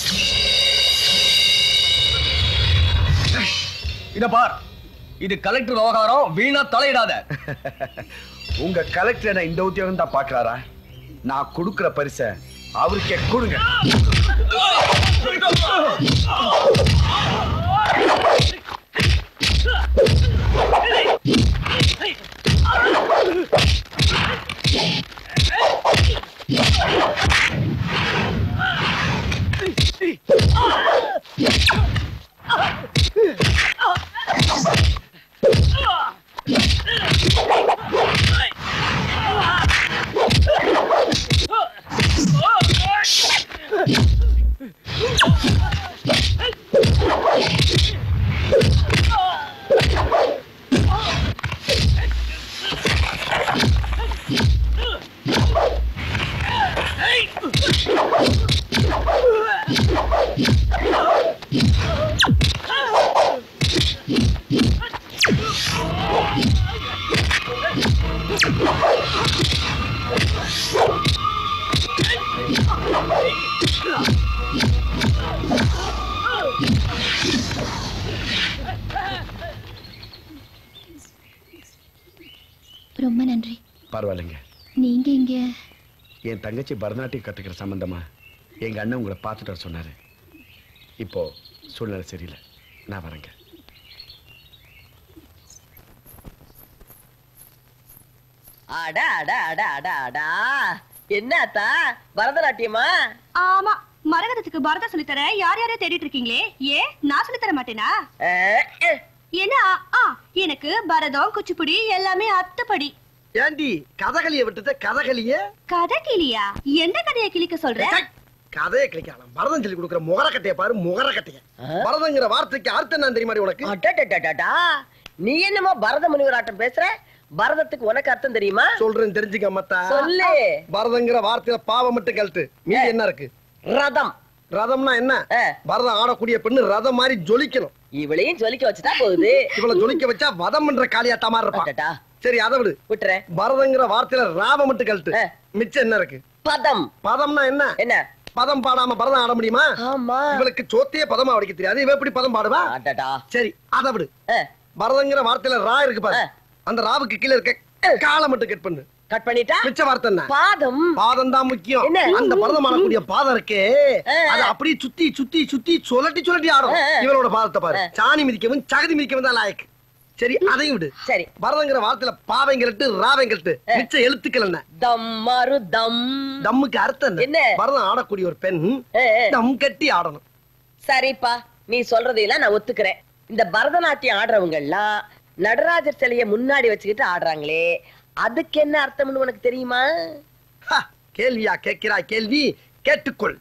இத பார் இது கலெக்டர் விவகாரம் வீணா தலையிடாத உங்க கலெக்டர் என்ன இந்த உத்தியோகம் தான் பாக்குறாரா நான் கொடுக்கிற பரிச அவருக்கே கொடுங்க ரொம்ப நன்றி பரவாயில்லைங்க நீங்க இங்க என் தங்கச்சி பரதநாட்டியம் கத்துக்கிற சம்பந்தமா எங்க அண்ணன் உங்களை பார்த்துட்டு வர சொன்னாரு இப்போ சூழ்நிலை சரியில்லை நான் வரேங்க அடா அடா அடா அடா அடா என்னத்தா பரதநாட்டியமா ஆமா மரகதத்துக்கு பரதம் சொல்லித் தர யார் யாரையோ தேடிட்டு இருக்கீங்களே ஏ நான் சொல்லித் தர மாட்டேனா என்ன ஆ எனக்கு பரதம் குச்சிப்புடி எல்லாமே அத்துப்படி ஏண்டி கதகளிய விட்டுட்ட கதகளிய கதை கிளியா எந்த கதையை கிளிக்க சொல்ற கதையை கிளிக்கலாம் பரதம் சொல்லி கொடுக்குற முகரக்கட்டைய பாரு முகரக்கட்டைய பரதங்கிற வார்த்தைக்கு அர்த்தம் என்ன தெரியுமா உனக்கு அடடடடடா. நீ என்னமோ பரத முனிவராட்டம் பேசுற பரதத்துக்கு உனக்கு அர்த்தம் தெரியுமா சொல்றேன் தெரிஞ்சுக்க மத்தா சொல்லு. பரதங்கிற வார்த்தையில பாவம் மட்டும் கழட்டு மீதி என்ன இருக்கு ரதம் ரதம்னா என்ன பரதம் ஆடக்கூடிய பெண்ணு ரதம் மாதிரி ஜொலிக்கணும் இவளையும் ஜொலிக்க வச்சுட்டா போகுது இவள ஜொலிக்க வச்சா வதம் பண்ற காளியாட்டா மாதிரி இருப்பான் சரி அதை விடு விட்டுறேன் பரதங்கிற வார்த்தையில ராவ மட்டும் கழட்டு மிச்சம் என்ன இருக்கு பதம் பதம்னா என்ன என்ன பதம் பாடாம பரதம் ஆட முடியுமா ஆமா இவளுக்கு சோத்தையே பதமா வடிக்க தெரியாது இவ எப்படி பதம் பாடுவா சரி அதை விடு பரதங்கிற வார்த்தையில ரா இருக்கு பாரு அந்த ராவுக்கு கீழே இருக்க காலை மட்டும் கட் பண்ணு கட் பண்ணிட்டா மிச்ச வார்த்தை என்ன பாதம் பாதம் தான் முக்கியம் என்ன? அந்த பரதம் ஆடக்கூடிய பாதம் இருக்கே அது அப்படியே சுத்தி சுத்தி சுத்தி சுழட்டி சுழட்டி ஆடும் இவளோட பாதத்தை பாரு சாணி மிதிக்கவும் சகதி மிதிக்கவும் தான் லாயக்கு சரி அதையும் விடு சரி பரதங்கிற வார்த்தையில பாவைங்கலட்டு ராவைங்கலட்டு மிச்ச எழுத்துக்கள் என்ன தம் மறு தம் தம்முக்கு அர்த்தம் என்ன பரதம் ஆடக்கூடிய ஒரு பெண் தம் கட்டி ஆடணும் சரிப்பா நீ சொல்றதையெல்லாம் நான் ஒத்துக்கிறேன் இந்த பரதநாட்டியம் ஆடுறவங்க எல்லாம் நடராஜர் சிலைய முன்னாடி வச்சுக்கிட்டு ஆடுறாங்களே அதுக்கு என்ன அர்த்தம்னு உனக்கு தெரியுமா கேள்வியா கேட்கிறாய் கேள்வி கேட்டுக்கொள்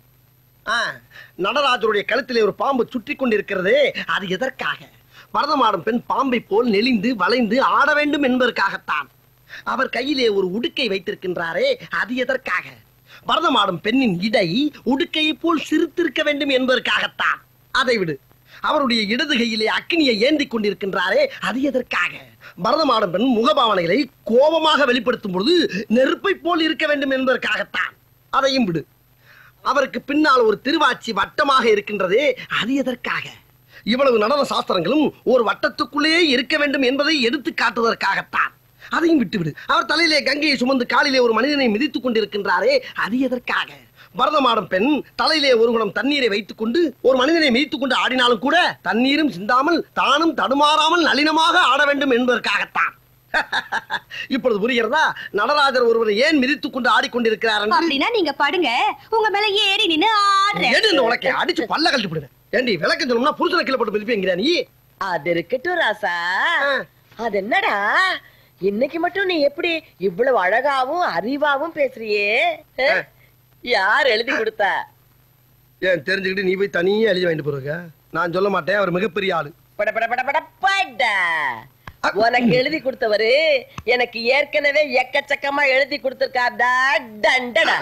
ஆ, நடராஜருடைய கழுத்திலே ஒரு பாம்பு சுற்றி கொண்டிருக்கிறதே அது எதற்காக பரதமாடும் பெண் பாம்பை போல் நெளிந்து வளைந்து ஆட வேண்டும் என்பதற்காகத்தான் அவர் கையிலே ஒரு உடுக்கை வைத்திருக்கின்றாரே அது எதற்காக பரதமாடும் பெண்ணின் இடை உடுக்கையை போல் சிரித்திருக்க வேண்டும் என்பதற்காகத்தான் அதை விடு அவருடைய இடது கையிலே அக்னியை ஏந்திக் கொண்டிருக்கின்றாரே அது எதற்காக பரதமாடும் பெண் முகபாவனைகளை கோபமாக வெளிப்படுத்தும் பொழுது நெருப்பை போல் இருக்க வேண்டும் என்பதற்காகத்தான் அதையும் விடு அவருக்கு பின்னால் ஒரு திருவாச்சி வட்டமாக இருக்கின்றதே அது எதற்காக இவ்வளவு நடன சாஸ்திரங்களும் ஒரு வட்டத்துக்குள்ளேயே இருக்க வேண்டும் என்பதை எடுத்து காட்டுவதற்காகத்தான் அதையும் விட்டுவிடு அவர் தலையிலே கங்கையை சுமந்து காலிலே ஒரு மனிதனை மிதித்துக் கொண்டிருக்கின்றாரே அது எதற்காக பரதமாடும் பெண் தலையிலே ஒரு குடம் தண்ணீரை வைத்துக் கொண்டு ஒரு மனிதனை மிதித்துக் கொண்டு ஆடினாலும் கூட தண்ணீரும் சிந்தாமல் தானும் தடுமாறாமல் நளினமாக ஆட வேண்டும் என்பதற்காகத்தான் இப்பொழுது புரிகிறதா நடராஜர் ஒருவரை ஏன் மிதித்துக் கொண்டு ஆடிக்கொண்டிருக்கிறார் என்று? அப்படின்னா நீங்க படுங்க உங்க மேல ஏறி நின்னு ஆடுறேன் எடு இந்த உலக்கை அடிச்சு பல்ல கழட்டி போடுவேன் ஏண்டி விளக்கம் சொல்லணும்னா புருஷனை கீழே போட்டு மிதிப்பேங்கிற நீ அது இருக்கட்டும் ராசா அது என்னடா இன்னைக்கு மட்டும் நீ எப்படி இவ்வளவு அழகாவும் அறிவாவும் பேசுறியே அஹ்? யார் எழுதி கொடுத்தா ஏன் தெரிஞ்சுக்கிட்டு நீ போய் தனியா எழுதி வாங்கிட்டு போறக்க நான் சொல்ல மாட்டேன் அவர் மிகப்பெரிய ஆளு பட பட பட பட படா. உனக்கு எழுதி கொடுத்தவரு எனக்கு ஏற்கனவே எக்கச்சக்கமா எழுதி கொடுத்திருக்காருடா தண்டடா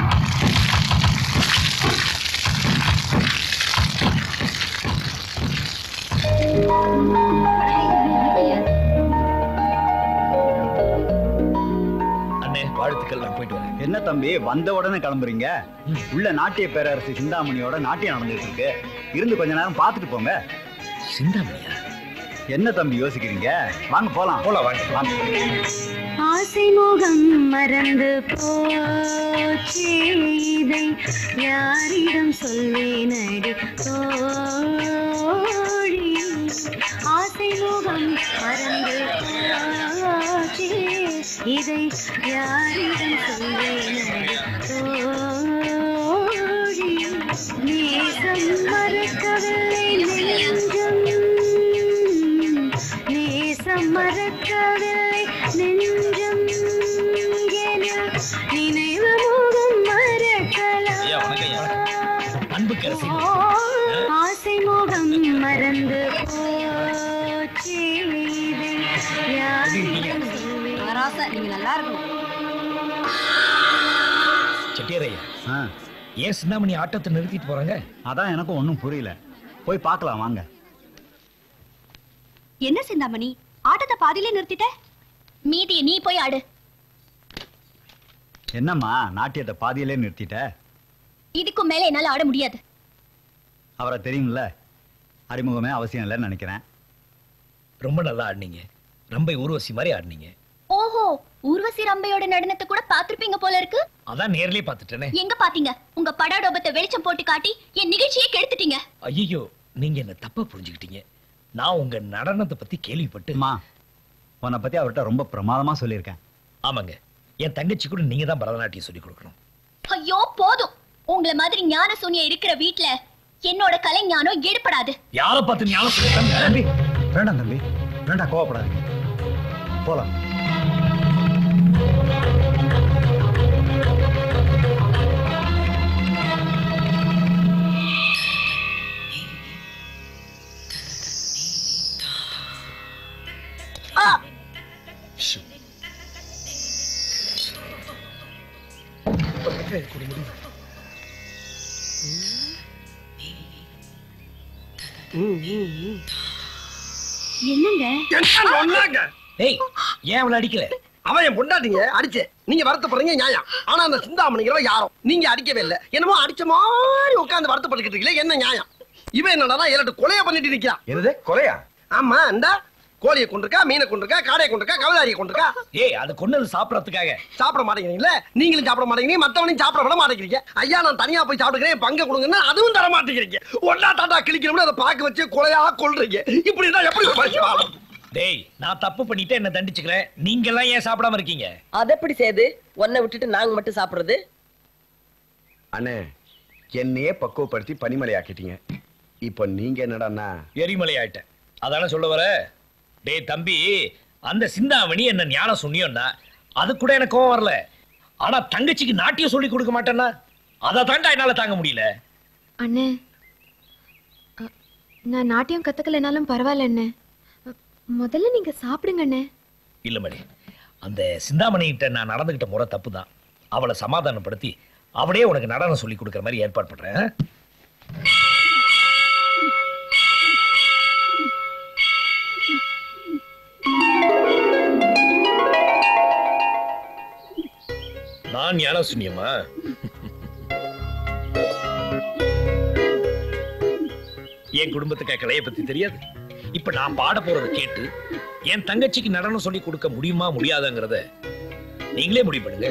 அண்ணே வாழ்த்துக்கள் நான் போயிட்டு வரேன் என்ன தம்பி வந்த உடனே கிளம்புறீங்க உள்ள நாட்டிய பேரரசு சிந்தாமணியோட நாட்டியம் நடந்துட்டு இருக்கு இருந்து கொஞ்ச நேரம் பார்த்துட்டு போங்க சிந்தாமணியா என்ன தம்பி யோசிக்கிறீங்க வாங்க போலாம் போலாம் வாங்க வாங்க ஆசை முகம் மறந்து போச்சே இதை யாரிடம் சொல்வேனடி தோழி ஆசை முகம் மறந்து போச்சே இதை யாரிடம் சொல்வேனடி தோழி நேசம் மறக்கவில்லை நெஞ்சம் நேசம் மறக்கவில்லை நெஞ்சம் என நினைவு முகம் மறக்கலாம் ஐயா வணக்கம் ஐயா அன்பு கரசி ஆசை முகம் மறந்து போச்சே இதை யாரிடம் சொல்வேன்? ராசா நீங்க நல்லா இருக்கணும் செட்டியாரையா ஏன் சிந்தாமணி ஆட்டத்தை நிறுத்திட்டு போறாங்க அதான் எனக்கும் ஒன்றும் புரியல போய் பார்க்கலாம் வாங்க என்ன சிந்தாமணி ஆட்டத்தை பாதியிலே நிறுத்திட்ட மீதியை நீ போய் ஆடு என்னம்மா நாட்டியத்தை பாதியிலே நிறுத்திட்ட இதுக்கும் மேல என்னால ஆட முடியாது அவரை தெரியும்ல அறிமுகமே அவசியம் இல்லைன்னு நினைக்கிறேன் ரொம்ப நல்லா ஆடினீங்க ரொம்ப ஊர்வசி மாதிரி ஆடினீங்க ஓஹோ ஊர்வசி ரம்பையோட நடனத்தை கூட பாத்திருப்பீங்க போல இருக்கு அதான் நேர்லயே பார்த்துட்டேனே எங்க பாத்தீங்க உங்க படாடோபத்தை வெளிச்சம் போட்டு காட்டி என் நிகழ்ச்சியை கெடுத்துட்டீங்க ஐயோ நீங்க என்ன தப்பா புரிஞ்சுக்கிட்டீங்க நான் உங்க நடனத்தை பத்தி கேள்விப்பட்டு உன்னை பத்தி அவர்கிட்ட ரொம்ப பிரமாதமா சொல்லியிருக்கேன் ஆமாங்க என் தங்கச்சி கூட நீங்க தான் பரதநாட்டியம் சொல்லி கொடுக்கணும் ஐயோ போதும் உங்களை மாதிரி ஞான சூனியம் இருக்கிற வீட்ல என்னோட கலை ஞானம் ஈடுபடாது யார பார்த்து ஞானம் சொல்லிட்டாங்க தம்பி வேண்டாம் தம்பி வேண்டாம் கோவப்படாதீங்க போலாம் என்னங்க ஏய் ஏன் அவளை அடிக்கல அவன் என் பொண்டாட்டிங்க அடிச்ச நீங்க வருத்தப்படுறீங்க நியாயம் ஆனா அந்த சிந்தாமணிங்கிறவ யாரும் நீங்க அடிக்கவே இல்ல என்னமோ அடிச்ச மாதிரி உட்கார்ந்து வருத்தப்பட்டுக்கிட்டு இருக்கீங்களே என்ன நியாயம் இவன் என்னடா ஏழட்டு கொலைய பண்ணிட்டு நிக்கிறான் என்னது கொலையா ஆமா இந்த கோழியை கொண்டிருக்கா மீனை கொண்டிருக்கா காடையை கொண்டிருக்கா கவதாரியை கொண்டிருக்கா ஏய் அது கொன்னது சாப்பிடறதுக்காக சாப்பிட மாட்டேங்கிறீங்களே நீங்களும் சாப்பிட மாட்டேங்கிறீங்க மத்தவனையும் சாப்பிட விட மாட்டேங்கிறீங்க ஐயா நான் தனியா போய் சாப்பிடுக்கிறேன் பங்க கொடுங்கன்னா அதுவும் தர மாட்டேங்கிறீங்க ஒன்னா டாட்டா கிளிக்கணும்னு அதை பார்க்க வச்சு கொலையா கொள்றீங்க இப்படி இருந்தா எப்படி மனுஷன் வாழும்? டேய் நான் தப்பு பண்ணிட்டு என்ன தண்டிச்சுக்கிறேன் நீங்க எல்லாம் ஏன் சாப்பிடாம இருக்கீங்க அது எப்படி சேது உன்னை விட்டுட்டு நாங்க மட்டும் சாப்பிடுறது அண்ணே என்னையே பக்குவப்படுத்தி பனிமலை ஆக்கிட்டீங்க இப்போ நீங்க என்னடான்னா எரிமலை ஆயிட்டேன் அதானே சொல்ல வர டேய் தம்பி அந்த சிந்தாமணி என்ன ஞானம் சொன்னியோன்னா அது கூட எனக்கு கோவம் வரல ஆனா தங்கச்சிக்கு நாட்டியம் சொல்லி கொடுக்க மாட்டேன்னா அதை தாண்டா என்னால தாங்க முடியல அண்ணே அ, நான் நாட்டியம் கத்துக்கலைனாலும் பரவாயில்ல அண்ணே அ, முதல்ல நீங்க சாப்பிடுங்க அண்ணே இல்ல மணி அந்த சிந்தாமணி கிட்ட நான் நடந்துகிட்ட முறை தப்பு தான் அவளை சமாதானப்படுத்தி அவளே உனக்கு நடனம் சொல்லி கொடுக்குற மாதிரி ஏற்பாடு பண்றேன் ஆ? நான் ஞான சுனியமா என் குடும்பத்துக்கு கலையை பத்தி தெரியாது இப்ப நான் பாட போறதை கேட்டு என் தங்கச்சிக்கு நடனம் சொல்லி கொடுக்க முடியுமா முடியாதாங்கிறத நீங்களே முடிவு பண்ணுங்க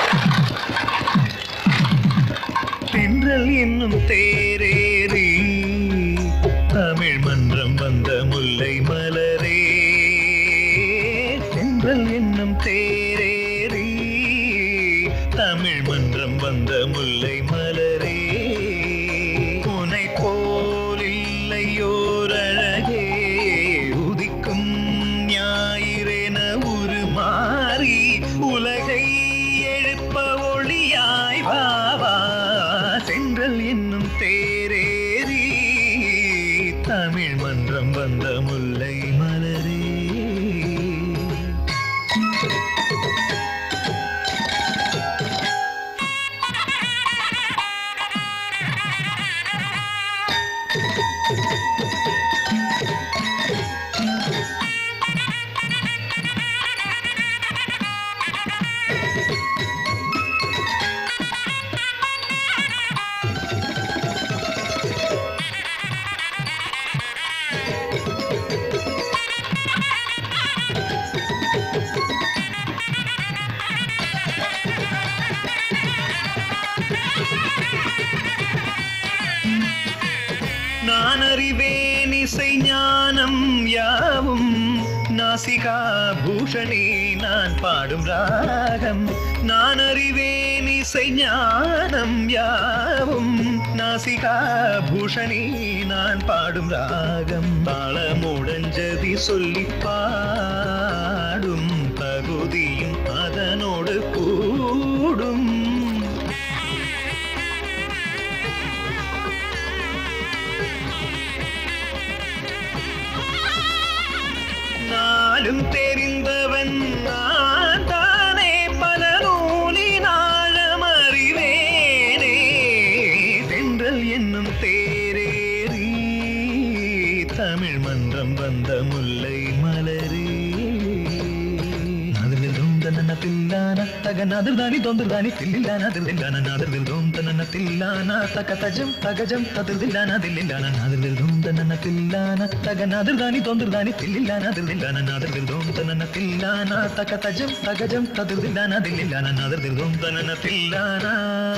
தென்றல் என்னும் தேரேறி தென்றல் என்னும் தேரேறி தமிழ் மன்றம் வந்த முல்லை மலரே உனை போல் இல்லையோர் அழகே உதிக்கும் ஞாயிறென உருமாறி உலகை எழுப்ப ஒளியாய் வாவா சென்றல் என்னும் தேரேறி தமிழ் மன்றம் வந்த முல்லை மலரே நான் அறிவேன் இசை ஞானம் யாவும் நாசிகா பூஷணி நான் பாடும் ராகம் நான் அறிவேன் இசை ஞானம் யாவும் நாசிகா பூஷணி நான் பாடும் ராகம் தாளமுடஞ்சதி சொல்லி பாடும் தகுதியும் அதனோடு கூடும் நாளும் தெரிந்தவன் நான் தானே பல நூலினாழம் அறிவேனே தென்றல் என்னும் தேரேறி தமிழ் மன்றம் வந்த முல்லை மலரே నాదర్విల్దోం తనన తిల్లాన తగ నాదర్దాని దొందర్దాని తిల్లిల్లాన దిల్లిల్లాన నాదర్విల్దోం తనన తిల్లాన తక తజం తగజం తదిల్లాన దిల్లిల్లాన నాదర్విల్దోం తనన తిల్లాన తగ నాదర్దాని దొందర్దాని తిల్లిల్లాన దిల్లిల్లాన నాదర్విల్దోం తనన తిల్లాన తక తజం తగజం తదిల్లాన దిల్లిల్లాన నాదర్విల్దోం తనన తిల్లాన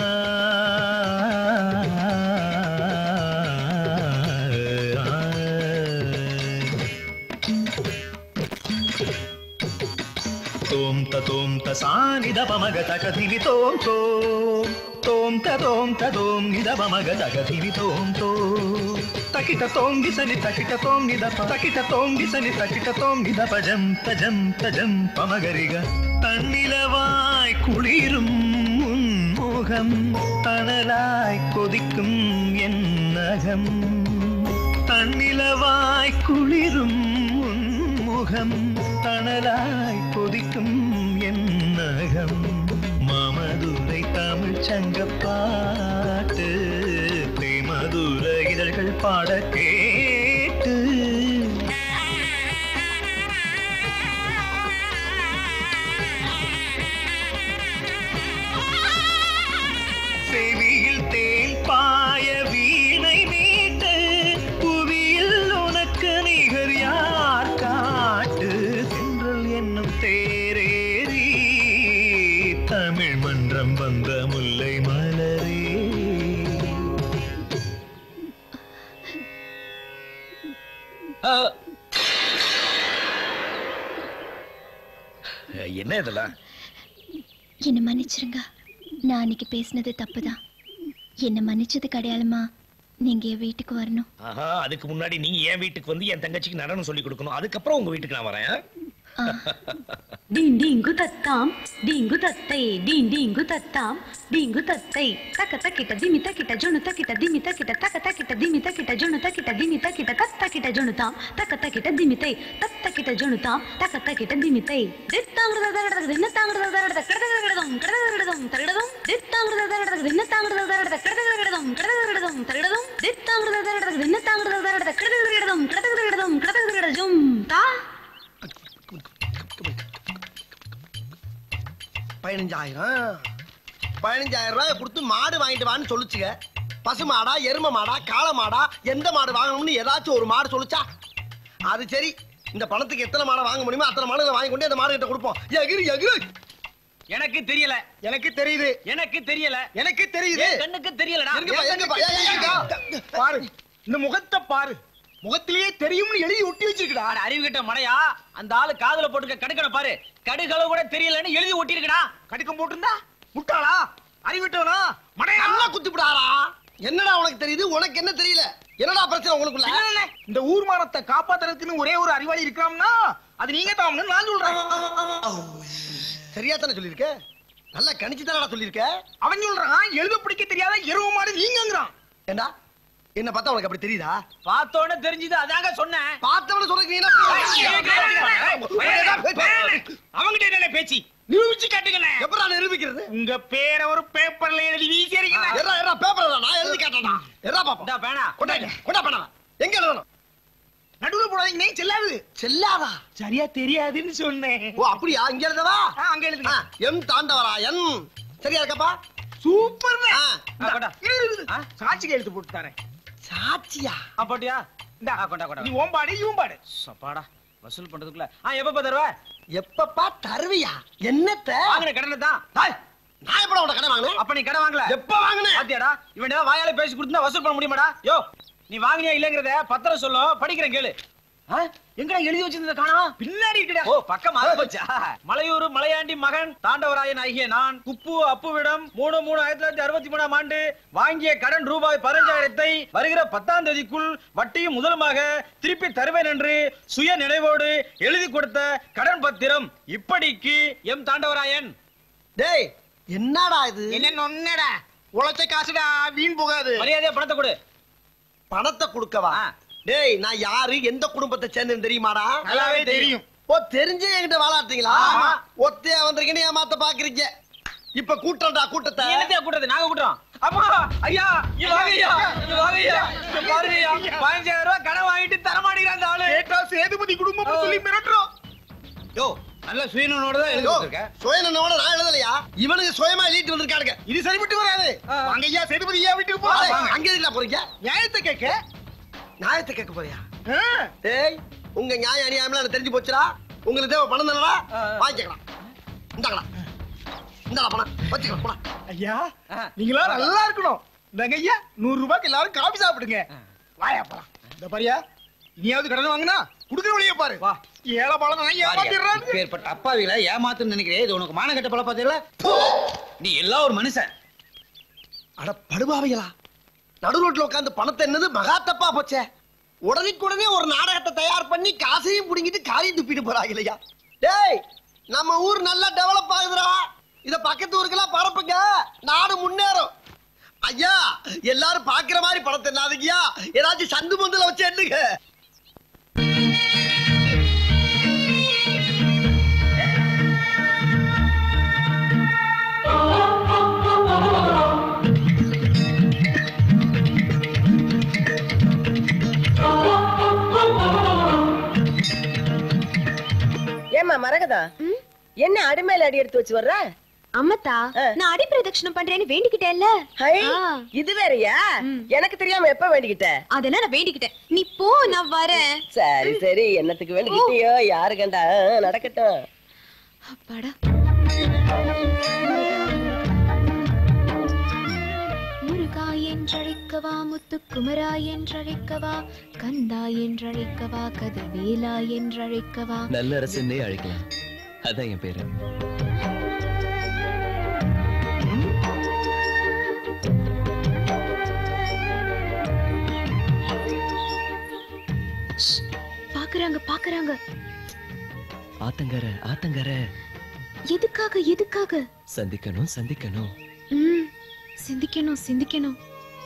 తోం తోం తసాని దపమగ తకధిమి తోం తోం తోం తోం తోం నిదపమగ తకధిమి తోం తో తకిట తోం దిసని తకిట తోం నిదప తకిట తోం దిసని తకిట తోం నిదపజం తజం తజం పమగరిగ தன்னிலவாய் குளிரும் முகம் தணலாய் கொதிக்கும் என் நகம் தன்னிலவாய் குளிரும் முகம் தணலாய் கொதிக்கும் என் நகம் மாமதுரை தமிழ் சங்க பாட்டு தேமதுர இதழ்கள் பாட கேட்டு செவியில் தேன் பாய வீணை மீட்டு புவியில் உனக்கு நிகர் யார் காட்டு சென்றல் என்னும் தேரேறி தமிழ் மன்றம் வந்த முல்லை மலரே என்ன இதெல்லாம் என்ன மன்னிச்சிருங்க நான் அன்னைக்கு பேசினது தப்புதான் என்ன மன்னிச்சதுக்கு அடையாளமா நீங்க என் வீட்டுக்கு வரணும் ஆஹா அதுக்கு முன்னாடி நீங்க என் வீட்டுக்கு வந்து என் தங்கச்சிக்கு நடனம் சொல்லி கொடுக்கணும் அதுக்கப்புறம் உங்க வீட்டுக்கு நான் வரேன் டீங் டீங்கு தத்தாம் டீங்கு தத்தை டீங் டீங்கு தத்தாம் டீங்கு தத்தை தக்க தக்கிட்ட திமி தக்கிட்ட ஜொனு தக்கிட்ட திமி தக்கிட்ட தக்க தக்கிட்ட திமி தக்கிட்ட ஜொனு தக்கிட்ட திமி தக்கிட்ட தத் தக்கிட்ட ஜொனு தாம் தக்க தக்கிட்ட திமி தை தத் தக்கிட்ட ஜொனு தாம் தக்க தக்கிட்ட திமி தை தித்தாங்கிறத தரடது என்ன தாங்கிறத தரடத கடத கடதம் கடத கடதம் தரடதும் தித்தாங்கிறத தரடது என்ன தாங்கிறத தரடத கடத கடதம் கடத கடதம் தரடதும் தித்தாங்கிறத தரடது என்ன தாங்கிறத தரடத கடத கடதம் கடத கடதம் கடத கடதம் தா பதினஞ்சாயிரம் பதினஞ்சாயிரம் ரூபாய் கொடுத்து மாடு வாங்கிட்டு வான்னு சொல்லுச்சுங்க பசு மாடா எரும மாடா காளை மாடா எந்த மாடு வாங்கணும்னு ஏதாச்சும் ஒரு மாடு சொல்லுச்சா அது சரி இந்த பணத்துக்கு எத்தனை மாடை வாங்க முடியுமோ அத்தனை மாடுகளை வாங்கி கொண்டு அந்த மாடு கிட்ட கொடுப்போம் எகிரி எகிரி எனக்கு தெரியல எனக்கு தெரியுது எனக்கு தெரியல எனக்கு தெரியுது என் கண்ணுக்கு தெரியலடா இருங்கப்பா, என் இருங்கப்பா, கண்ணுக்கு ஏய், ஏய், தெரியலடா. பாரு இந்த முகத்தை பாரு முகத்திலேயே தெரியும்னு எழுதி ஒட்டி வச்சிருக்கடா அறிவு கிட்ட மடையா அந்த ஆளு காதுல போட்டுக்க கடுக்கட பாரு கடுகளவு கூட தெரியலன்னு எழுதி ஒட்டிருக்கடா கடுக்கம் போட்டிருந்தா முட்டாளா அறிவிட்டவனா மடையா நல்லா குத்தி விடாரா என்னடா உனக்கு தெரியுது உனக்கு என்ன தெரியல என்னடா பிரச்சனை உங்களுக்குள்ள இல்ல, இல்ல. இந்த ஊர் மானத்தை காப்பாத்துறதுக்குன்னு ஒரே ஒரு அறிவாளி இருக்கிறான்னா அது நீங்க தான் நான் சொல்றேன் சரியா தானே சொல்லியிருக்க நல்லா கணிச்சு தானடா சொல்லியிருக்க அவன் சொல்றான் எழுத பிடிக்க தெரியாத எருவு மாடு நீங்கங்கிறான் ஏண்டா என்ன பார்த்தா உனக்கு அப்படி தெரியுதா பார்த்தோன்னே தெரிஞ்சது அதாங்க சொன்னேன் பார்த்தவன சொல்றதுக்கு நீ அவங்கிட்ட என்ன பேச்சு நிரூபிச்சு காட்டுங்களே எப்படா நிரூபிக்கிறது உங்க பேரை ஒரு பேப்பர்ல எழுதி வீசிறீங்க எறா எறா பேப்பர் நான் எழுதி காட்டடா எறா பாப்பா டா பேனா கொண்டா கொண்டா பண்ணா எங்க எழுதணும் நடுவுல போடாதீங்க நீ செல்லாது செல்லாதா சரியா தெரியாதுன்னு சொன்னேன் ஓ அப்படியா இங்க எழுதவா ஆ, அங்க எழுதுங்க ஆ, எம் தாண்டவரா என் சரியா இருக்கப்பா சூப்பர் கொண்டா. சாட்சிக்கு எழுத்து போட்டு தரேன் சாட்சியா ஆ போட்டியா இந்தா கொண்டா கொண்டா நீ ஓம்பாடு இவம்பாடு சப்பாடா வசூல் பண்றதுக்குள்ள ஆ எப்பப்பா தருவ எப்பப்பா தருவியா என்னத்த வாங்கின கடனை தான் நான் எப்படா உன கடை வாங்கினேன் அப்ப நீ கடன் வாங்கல எப்ப வாங்கினேன் பாத்தியாடா இவன் ஏதாவது வாயால பேசி கொடுத்தா வசூல் பண்ண முடியுமாடா யோ நீ வாங்கினியா இல்லங்கறத பத்திரம் சொல்லும் படிக்கிறேன் கேளு ஆ? எங்கடா எழுதி வச்சிருந்தத காணோம் பின்னாடி இருக்குடா ஓ பக்கம் போச்சா மலையூர் மலையாண்டி மகன் தாண்டவராயன் ஆகிய நான் குப்பு அப்புவிடம் மூணு மூணு ஆயிரத்தி தொள்ளாயிரத்தி அறுபத்தி மூணாம் ஆண்டு வாங்கிய கடன் ரூபாய் பதினஞ்சாயிரத்தை வருகிற பத்தாம் தேதிக்குள் வட்டியும் முதலுமாக திருப்பி தருவேன் என்று சுய நினைவோடு எழுதி கொடுத்த கடன் பத்திரம் இப்படிக்கு எம் தாண்டவராயன் டேய் என்னடா இது என்ன நொன்னடா உழைச்ச காசுடா வீண் போகாது மரியாதையா பணத்தை கொடு பணத்தை கொடுக்கவா டேய் நான் யாரு எந்த குடும்பத்தை சேர்ந்தேன்னு தெரியுமாடா நல்லாவே தெரியும். ஓ தெரிஞ்சே என்கிட்ட வாழாட்டீங்களா ஆமா. ஒத்தையா வந்திருக்கேன்னு ஏமாத்த பாக்குறீங்க இப்ப கூட்டம்டா கூட்டத்தை நீ என்னத்தையா கூட்டுறது நாங்க கூட்டுறோம் அப்பா ஐயா இங்க வாங்க ஐயா இங்க வாங்க ஐயா இங்க பாருங்க ஐயா பதினஞ்சாயிரம் ரூபாய் கடன் வாங்கிட்டு தர மாட்டேங்கிறான் அந்த ஆளு கேட்டா சேதுபதி குடும்பம் சொல்லி மிரட்டுறோம் யோ நல்ல சுயநோட தான் எழுதி யோ, கொடுத்துருக்க சுயநலனோட நான் எழுதலையா இவனுக்கு சுயமா எழுதிட்டு வந்திருக்கானுங்க இது சரிப்பட்டு வராது வாங்க ஐயா சேதுபதி ஐயா வீட்டுக்கு போ டேய், அங்க எதுக்குடா போறீங்க நியாயத்தை கேட்க நியாயத்தை கேட்க போறியா ஆ. டேய் உங்க நியாயம் அநியாயம்லாம் எனக்கு தெரிஞ்சு போச்சுடா உங்களுக்கு தேவை பணம் தானடா வாங்கிக்கலாம் இந்தாங்களா இந்தாடா பணம் வச்சுக்கலாம் போடா ஐயா நீங்களா நல்லா இருக்கணும் இந்தாங்க ஐயா நூறு ரூபாய்க்கு எல்லாரும் காபி சாப்பிடுங்க வாயா போலாம் இந்த பாரியா இனியாவது கடன் வாங்கினா குடுக்குற வழியை பாரு வா ஏழை பழம் நான் ஏமாத்திடுறாங்க பேர்பட்ட அப்பாவில ஏமாத்துன்னு நினைக்கிறேன் இது உனக்கு மானகட்ட பழ பார்த்தீங்களா நீ எல்லாம் ஒரு மனுஷன் அட படுபாவிகளா நடு ரோட்ல உட்காந்து பணத்தை என்னது மகா தப்பா போச்சே உடனே ஒரு நாடகத்தை தயார் பண்ணி காசையும் புடுங்கிட்டு காரியம் துப்பிட்டு போறாங்க இல்லையா டேய் நம்ம ஊர் நல்லா டெவலப் ஆகுதுடா இத பக்கத்து ஊருக்கெல்லாம் பரப்புங்க நாடு முன்னேறும் ஐயா எல்லாரும் பாக்குற மாதிரி பணத்தை என்னாதுங்கய்யா ஏதாச்சும் சந்து மந்துல வச்சு எண்ணுங்க ஏமா மரகதா என்ன அடிமேல அடி எடுத்து வச்சு வர்ற அம்மத்தா நான் அடி பிரதட்சணம் பண்றேன்னு வேண்டிக்கிட்டேன்ல ஹை, இது வேறயா எனக்கு தெரியாம எப்ப வேண்டிக்கிட்ட அதெல்லாம் நான் வேண்டிக்கிட்டேன் நீ போ நான் வரேன் சரி சரி என்னத்துக்கு வேண்டிக்கிட்டியோ யாரு கண்டா ஆ, நடக்கட்டும் அப்பாடா முருகா என்றழைக்கவா முத்துக்குமரா என்றழைக்கவா கந்தா என்றழைக்கவா கதிர்வேலா என்றழைக்கவா நல்ல அரசுன்னே அழைக்கலாம் அதான் என் பேரு பாக்குறாங்க பாக்குறாங்க ஆத்தங்கர ஆத்தங்கர எதுக்காக எதுக்காக சந்திக்கணும் சந்திக்கணும் ம் சிந்திக்கணும் சிந்திக்கணும்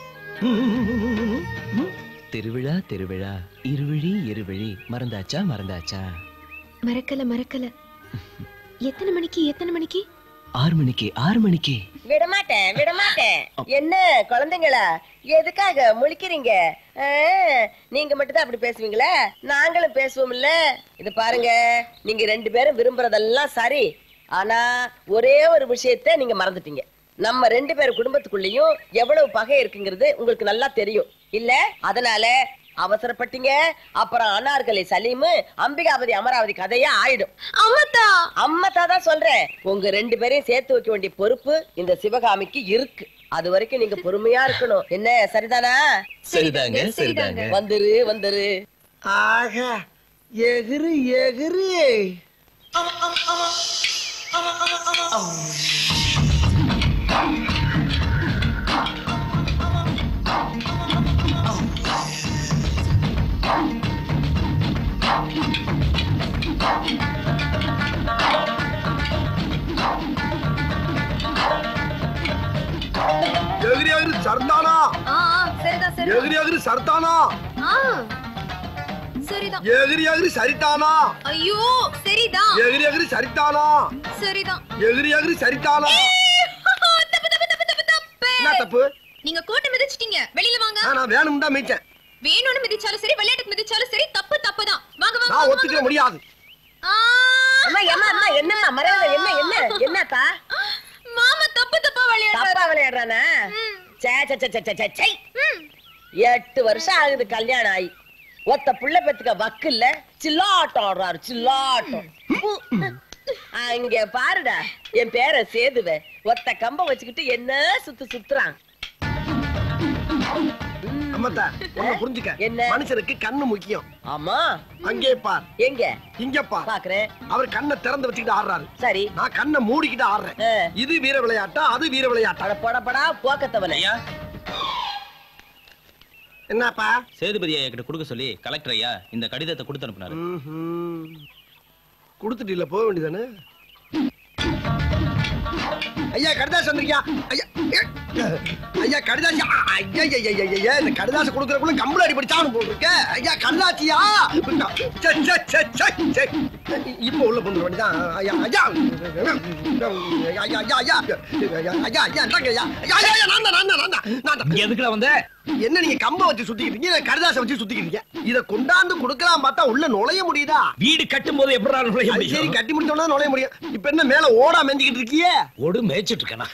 திருவிழா திருவிழா இருவிழி இருவிழி மறந்தாச்சா மறந்தாச்சா மறக்கல மறக்கல எத்தனை மணிக்கு எத்தனை மணிக்கு ஆறு மணிக்கு ஆறு மணிக்கு விடமாட்டேன் விடமாட்டேன் என்ன குழந்தைங்களா எதுக்காக முழிக்கிறீங்க ஆ, நீங்க மட்டும் தான் அப்படி பேசுவீங்களா நாங்களும் பேசுவோம்ல இது பாருங்க நீங்க ரெண்டு பேரும் விரும்புறதெல்லாம் சரி ஆனா ஒரே ஒரு விஷயத்த நீங்க மறந்துட்டீங்க நம்ம ரெண்டு பேர் குடும்பத்துக்குள்ளேயும் எவ்வளவு பகை இருக்குங்கிறது உங்களுக்கு நல்லா தெரியும் இல்ல அதனால அவசரப்பட்டீங்க அப்புறம் அனார்கலி சலீமு அம்பிகாபதி அமராவதி கதையா ஆயிடும் அம்மத்தா அம்மத்தா தான் சொல்றேன் உங்க ரெண்டு பேரையும் சேர்த்து வைக்க வேண்டிய பொறுப்பு இந்த சிவகாமிக்கு இருக்கு அது வரைக்கும் நீங்க பொறுமையா இருக்கணும் என்ன சரிதானா சரிதாங்க, சரிதாங்க. வந்துரு வந்துரு ஆக எகிரு எகிரு எகிரி எகிரி சர்தானா ஆ ஆ, சரிதான் சரிதான் எகிரி எகிரி சர்தானா ஆ சரிதான் எகிரி எகிரி சரிதானா ஐயோ சரிதான் எகிரி எகிரி சரிதானா சரிதான் எகிரி எகிரி சரிதானா தப்பு தப்பு தப்பு தப்பு தப்பு என்ன தப்பு நீங்க கோட்டை மிதிச்சிட்டீங்க வெளியில வாங்க ஆ, நான் வேணும் தான் மீச்சேன் வேணும்னு மிதிச்சாலும் சரி விளையாட்டுக்கு மிதிச்சாலும் சரி தப்பு தப்பு தான் வாங்க வாங்க நான் வாங்க, ஒத்துக்க வாங்க. முடியாது ஆ, அம்மா அம்மா அம்மா என்னம்மா மரகத என்ன என்ன என்னப்பா மாமா தப்பு தப்பா விளையாடுறாரு தப்பா விளையாடுறானா சே சே சே, சே சே, சே சே எட்டு வருஷம் ஆகுது கல்யாணம் ஆகி ஒத்த புள்ள பெத்துக்க வக்கு இல்ல சில்லாட்டம் ஆடுறாரு சில்லாட்டம் அங்க பாருடா என் பேர சேதுவ ஒத்த கம்ப வச்சுக்கிட்டு என்ன சுத்து சுத்துறான் அம்மத்தா ஒண்ணு புரிஞ்சுக்க என்ன? மனுஷனுக்கு கண்ணு முக்கியம் ஆமா அங்கே பார் எங்க இங்க பார் பாக்குறேன் அவர் கண்ணை திறந்து வச்சுக்கிட்டு ஆடுறாரு சரி நான் கண்ணை மூடிக்கிட்டு ஆடுறேன் இது வீர விளையாட்டா அது வீர விளையாட்டா அட போட போடா போக்கத்தவன என்னப்பா சேதுபதி ஐயா கிட்ட கொடுக்க சொல்லி கலெக்டர் ஐயா இந்த கடிதத்தை கொடுத்து அனுப்புனாரு கொடுத்துட்டு இல்ல போக வேண்டியதானே ஐயா கடிதாசு வந்திருக்கியா ஐயா ஏ, ஐயா கடிதாசி ஆ, ஐயா ஐயா ஐயா, ஐயா, ஐயா இந்த கடிதாசு கொடுக்கறதுக்குள்ள கம்பள அடி படிச்சாலும் போட்டிருக்க ஐயா கடிதாச்சியா சே, சே, சே, சே, சே. இப்போ உள்ள பொண்ணு வேண்டியதான் ஐயா ஐயா ஐயா ஐயா ஐயா ஐயா ஐயா ஐயா இந்தாங்க ஐயா ஐயா ஐயா ஐயா நான் தான் நான் தான் நான் தான் நான் தான் எதுக்குடா வந்த என்ன நீங்க கம்ப வச்சு சுத்திக்கிட்டீங்க இல்ல கடிதாசை வச்சு சுத்திக்கிட்டீங்க இத கொண்டாந்து கொடுக்கலாம் பார்த்தா உள்ள நுழைய முடியுதா வீடு கட்டும் போது எப்படி நுழைய அது சரி முடியும் கட்டி முடிச்சோம்னா நுழைய முடியும் இப்ப என்ன மேல ஓடா மெஞ்சிக்கிட்டு இருக்கியே ஓடு மேய்ச்சிட்டு இருக்கேனா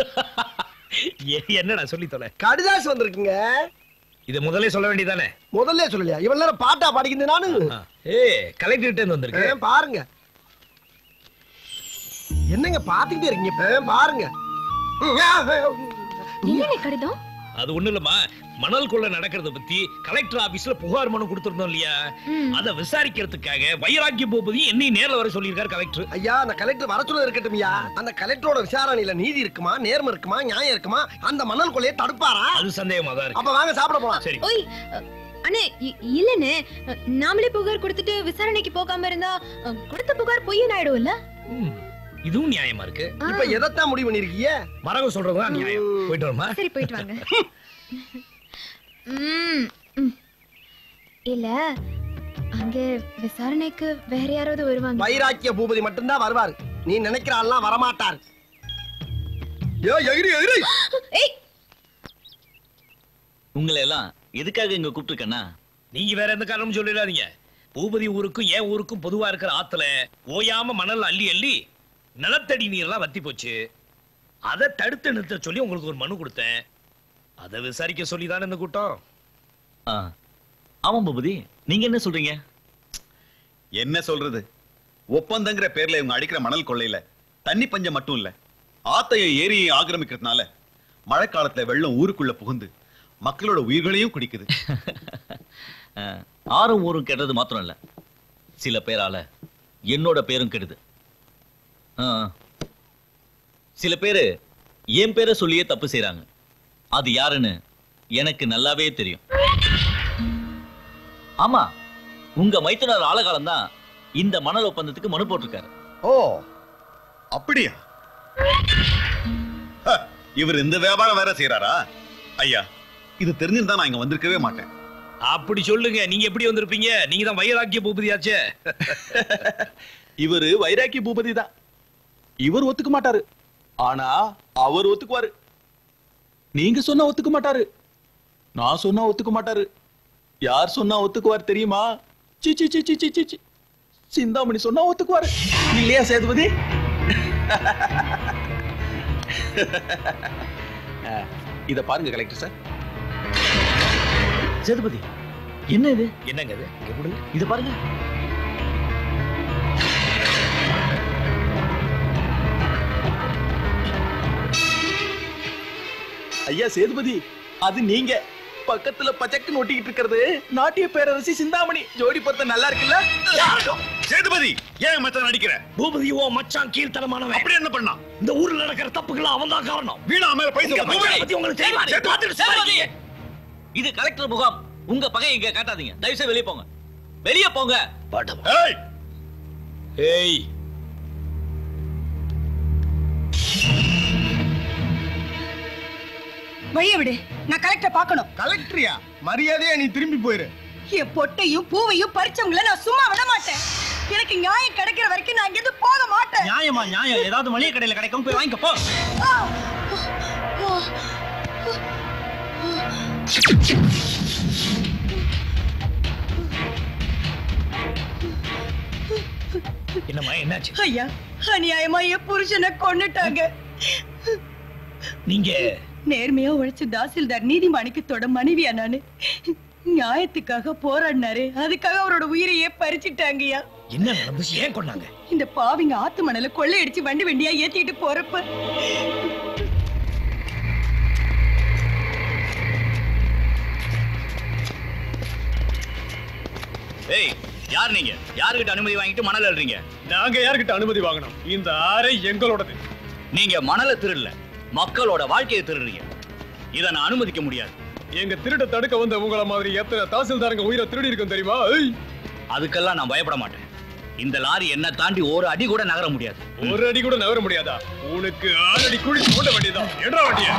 என்னடா சொல்லி தொலை கடிதாசு வந்திருக்குங்க இது முதல்ல சொல்ல வேண்டியதானே முதல்ல சொல்லலையா இவ்வளவு நேரம் பாட்டா பாடிக்கிறது நானு ஏ கலெக்டர் இருந்து வந்திருக்கு ஏ, பாருங்க என்னங்க பாத்துக்கிட்டே இருக்கீங்க இப்ப பாருங்க என்னங்க கடிதம் அது ஒண்ணு இல்லம்மா மணல் கொள்ள நடக்கிறத பத்தி கலெக்டர் ஆபீஸ்ல புகார் மனு கொடுத்திருந்தோம் இல்லையா அத விசாரிக்கிறதுக்காக வைராக்கிய பூபதி என்னை நேர்ல வர சொல்லியிருக்காரு கலெக்டர் ஐயா அந்த கலெக்டர் வர சொல்ல இருக்கட்டும்யா அந்த கலெக்டரோட விசாரணையில நீதி இருக்குமா நேர்மை இருக்குமா நியாயம் இருக்குமா அந்த மணல் கொள்ளையை தடுப்பாரா அது சந்தேகமா தான் இருக்கு அப்ப வாங்க சாப்பிட போலாம் சரி ஓய் அ, அண்ணே இ- இல்லண்ணே அ, நாமளே புகார் கொடுத்துட்டு விசாரணைக்கு போகாம இருந்தா அ, கொடுத்த புகார் பொய்யன் ஆயிடும்ல ம், இதுவும் நியாயமா இருக்கு இப்ப எதைத்தான் முடிவு பண்ணிருக்கீங்க மரகம் சொல்றதுதான் நியாயம் போயிட்டு வருமா சரி போயிட்டு வாங்க ம், ம். இல்ல அங்க விசாரணைக்கு வேற யாராவது வருவாங்க வைராக்கிய பூபதி மட்டும்தான் வருவாரு நீ நினைக்கிற ஆள்லாம் வரமாட்டார் ஏ எகிரி எகிரி ஏய் உங்களை எல்லாம் எதுக்காக இங்க கூப்பிட்டுருக்கேன்னா நீங்க வேற எந்த காரணமும் சொல்லிடாதீங்க பூபதி ஊருக்கும் என் ஊருக்கும் பொதுவா இருக்கிற ஆத்துல ஓயாம மணல் அள்ளி அள்ளி நிலத்தடி நீர்லாம் வத்தி போச்சு அதை தடுத்து நிறுத்த சொல்லி உங்களுக்கு ஒரு மனு கொடுத்தேன் அதை விசாரிக்க சொல்லி தானே இந்த கூட்டம் ஆ, ஆமா பூபதி நீங்க என்ன சொல்றீங்க என்ன சொல்றது ஒப்பந்தங்கிற பேர்ல இவங்க அடிக்கிற மணல் கொள்ளையில தண்ணி பஞ்சம் மட்டும் இல்ல ஆத்தையும் ஏரியை ஆக்கிரமிக்கிறதுனால மழைக்காலத்துல வெள்ளம் ஊருக்குள்ள புகுந்து மக்களோட உயிர்களையும் குடிக்குது ஆ, ஆறும் ஊரும் கெட்டது மாத்திரம் இல்ல சில பேரால என்னோட பேரும் கெடுது ஆ, சில பேரு என் பேரை சொல்லியே தப்பு செய்றாங்க அது யாருன்னு எனக்கு நல்லாவே தெரியும் ஆமா உங்க மைத்துனர் ஆழகாலம் தான் இந்த மணல் ஒப்பந்தத்துக்கு மனு போட்டிருக்காரு ஓ அப்படியா ஹ, இவர் இந்த வியாபாரம் வேற செய்யறாரா ஐயா இது தெரிஞ்சிருந்தா நான் இங்க வந்திருக்கவே மாட்டேன் அப்படி சொல்லுங்க நீங்க எப்படி வந்திருப்பீங்க நீங்க தான் வைராக்கிய பூபதியாச்சே இவரு வைராக்கி பூபதி தான் இவர் ஒத்துக்க மாட்டாரு ஆனா அவர் ஒத்துக்குவாரு நீங்க சொன்னா ஒத்துக்க மாட்டாரு நான் சொன்னா ஒத்துக்க மாட்டாரு யார் சொன்னா ஒத்துக்குவார் தெரியுமா சி சி சி சி சி சி, சி சிந்தாமணி சொன்னா ஒத்துக்குவாரு இல்லையா சேதுபதி அஹ், இத பாருங்க கலெக்டர் சார் சேதுபதி என்ன இது என்னங்க இது இங்க கொடுங்க இது பாருங்க ஐயா சேதுபதி அது நீங்க பக்கத்துல பச்சக்குன்னு ஒட்டிக்கிட்டு இருக்கிறது நாட்டிய பேரரசி சிந்தாமணி ஜோடி பொருத்தம் நல்லா இருக்குல்ல சேதுபதி ஏன் மத்த நடிக்கிற பூபதி ஓ மச்சான் கீழ்த்தனமானவன் அப்படி என்ன பண்ணா இந்த ஊர்ல நடக்கிற தப்புக்கெல்லாம் அவன் தான் காரணம் வீணா மேல இங்க பைசா பத்தி உங்களுக்கு தெரியுமா சேதுபதி, பார்த்துட்டு சேதுபதி. இது கலெக்டர் முகாம் உங்க பகையை இங்க காட்டாதீங்க தயவு செய்து வெளியே போங்க வெளியே போங்க ஏய் ஏய் வழிய விடு நான் கலெக்டர் பார்க்கணும் கலெக்டரியா மரியாதையா நீ திரும்பி போயிரு என் பொட்டையும் பூவையும் பறிச்சவங்கள நான் சும்மா விட மாட்டேன் எனக்கு நியாயம் கிடைக்கிற வரைக்கும் நான் இங்கிருந்து போக மாட்டேன் நியாயமா நியாயம் ஏதாவது மளிகை கடையில கிடைக்கும் போய் வாங்கிக்க போ ஆ! என்னம்மா என்னாச்சு ஐயா அநியாயமா என் புருஷனை கொன்னுட்டாங்க நீங்க நேர்மையா உழைச்ச தாசில்தார் நீதிமாணிக்கத்தோட மனைவியா நானு நியாயத்துக்காக போராடினாரு அதுக்காக அவரோட உயிரையே பறிச்சிட்டாங்கய்யா என்ன நடந்துச்சு ஏன் கொண்டாங்க இந்த பாவிங்க ஆத்து மணல கொள்ளையடிச்சு வண்டி வண்டியா ஏத்திட்டு போறப்ப ஏய் யார் நீங்க யாருகிட்ட அனுமதி வாங்கிட்டு மணல் அள்ளுறீங்க நாங்க யார்கிட்ட அனுமதி வாங்கணும் இந்த ஆறை எங்களோடது நீங்க மணலை திருடல மக்களோட வாழ்க்கையை திருடுறீங்க இத நான் அனுமதிக்க முடியாது எங்க திருட தடுக்க வந்த உங்கள மாதிரி எத்தனை தாசில்தாரங்க உயிரை திருடி இருக்கும் தெரியுமா ஏய், அதுக்கெல்லாம் நான் பயப்பட மாட்டேன் இந்த லாரி என்ன தாண்டி ஒரு அடி கூட நகர முடியாது ஒரு அடி கூட நகர முடியாதா உனக்கு ஆறு அடி குழி தோண்ட வேண்டியதான் என்ன வண்டிய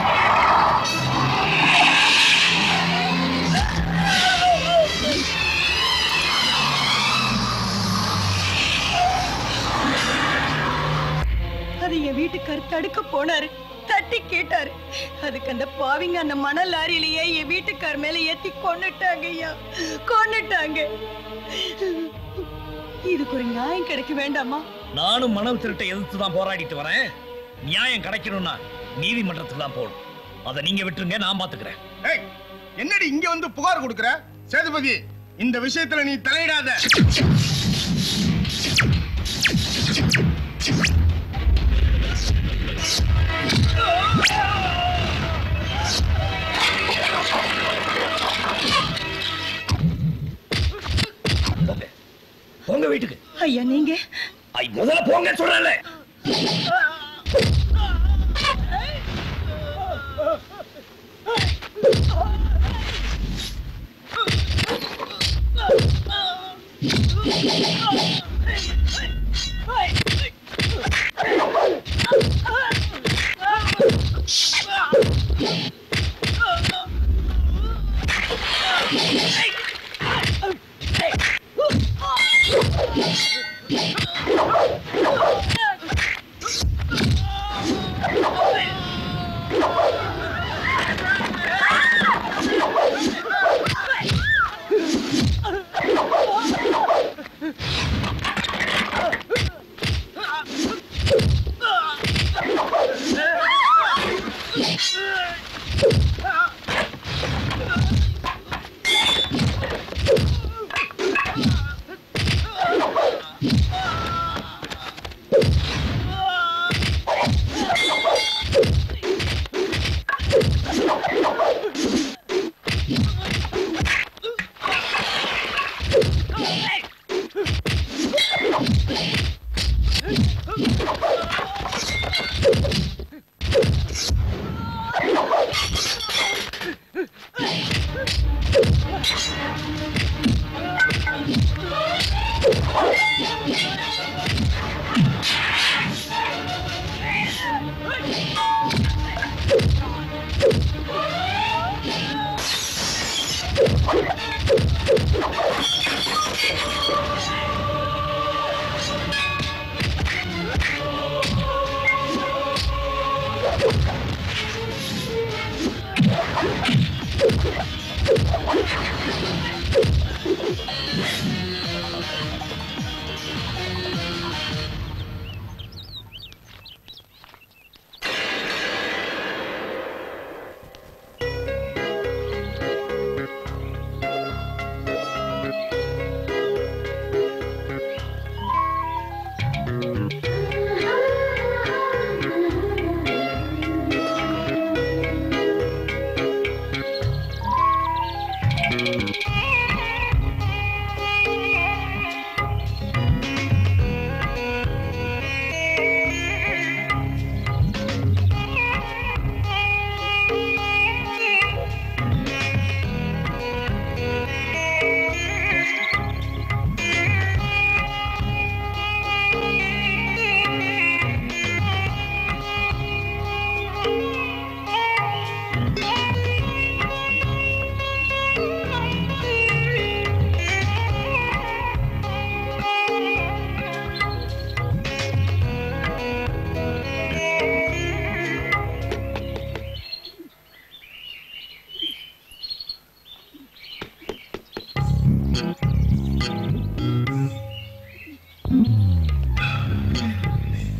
அது என் வீட்டுக்கார் தடுக்க போனாரு தட்டி கேட்டாரு அதுக்கு அந்த பாவிங்க அந்த மணல் லாரியிலேயே என் வீட்டுக்கார் மேல ஏத்தி கொன்னுட்டாங்க ஐயா கொன்னுட்டாங்க இதுக்கு ஒரு நியாயம் கிடைக்க வேண்டாமா நானும் மணல் திருட்டை எதிர்த்து தான் போராடிட்டு வரேன் நியாயம் கிடைக்கணும்னா நீதிமன்றத்துக்கு தான் போகணும் அதை நீங்க விட்டுருங்க நான் பாத்துக்கிறேன் ஏய் என்னடி இங்க வந்து புகார் கொடுக்கற சேதுபதி இந்த விஷயத்துல நீ தலையிடாத போங்க வீட்டுக்கு ஐயா நீங்க ஐ முதல்ல போங்க சொல்றேன்ல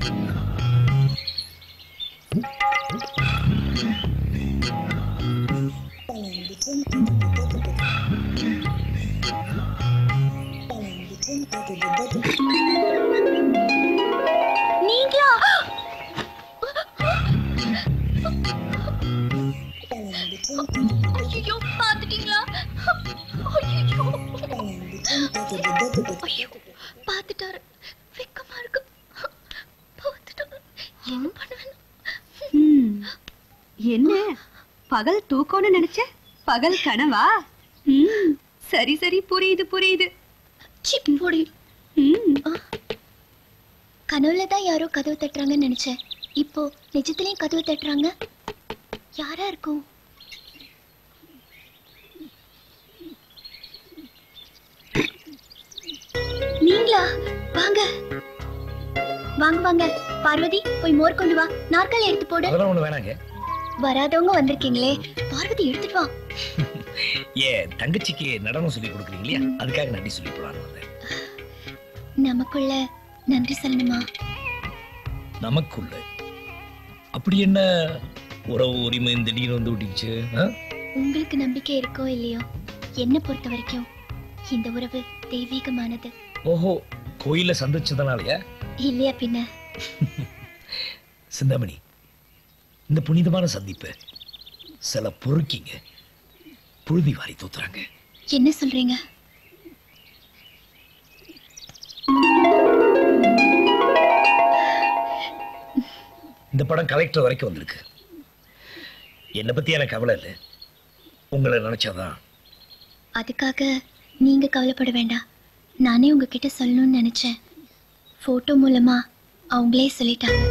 நீங்களா ஐயோ பாத்துட்டீங்களா ஐயோ ஐயோ பாத்துட்டாரு வெக்கமா இருக்கு பாத்துட்டாரு என்ன பண்ணுவேன் ம். என்ன பகல் தூக்கம்னு நினைச்ச பகல் கனவா ம், சரி சரி புரியுது புரியுது பொடி கனவுல தான் யாரோ கதவு தட்டுறாங்கன்னு நினைச்சேன் இப்போ நிஜத்திலயும் கதவு தட்டுறாங்க யாரா இருக்கும் நீங்களா வாங்க வாங்க வாங்க பார்வதி போய் மோர் கொண்டு வா நாற்காலி எடுத்து போடு அதெல்லாம் ஒண்ணு வேணாங்க வராதவங்க வந்திருக்கீங்களே பார்வதி எடுத்துட்டு வா ஏன் தங்கச்சிக்கு நடனம் சொல்லி கொடுக்குறீங்க இல்லையா அதுக்காக நன்றி சொல்லி போலான்னு வந்தேன் நமக்குள்ள நன்றி சொல்லணுமா நமக்குள்ள அப்படி என்ன உறவு உரிமை திடீர்னு வந்து விட்டுச்சு உங்களுக்கு நம்பிக்கை இருக்கோ இல்லையோ என்னை பொறுத்த வரைக்கும் இந்த உறவு தெய்வீகமானது ஓஹோ கோயில்ல சந்திச்சதுனாலயா இல்லையா பின்ன சிந்தாமணி இந்த புனிதமான சந்திப்பு சில பொறுக்கிங்க புழுதி வாரி தூத்துறாங்க என்ன சொல்றீங்க இந்த படம் கலெக்டர் வரைக்கும் வந்திருக்கு என்னை பத்தி எனக்கு கவலை இல்லை உங்களை நினைச்சாதான் அதுக்காக நீங்க கவலைப்பட வேண்டாம் நானே உங்ககிட்ட சொல்லணும்னு நினைச்சேன் போட்டோ மூலமா அவங்களே சொல்லிட்டாங்க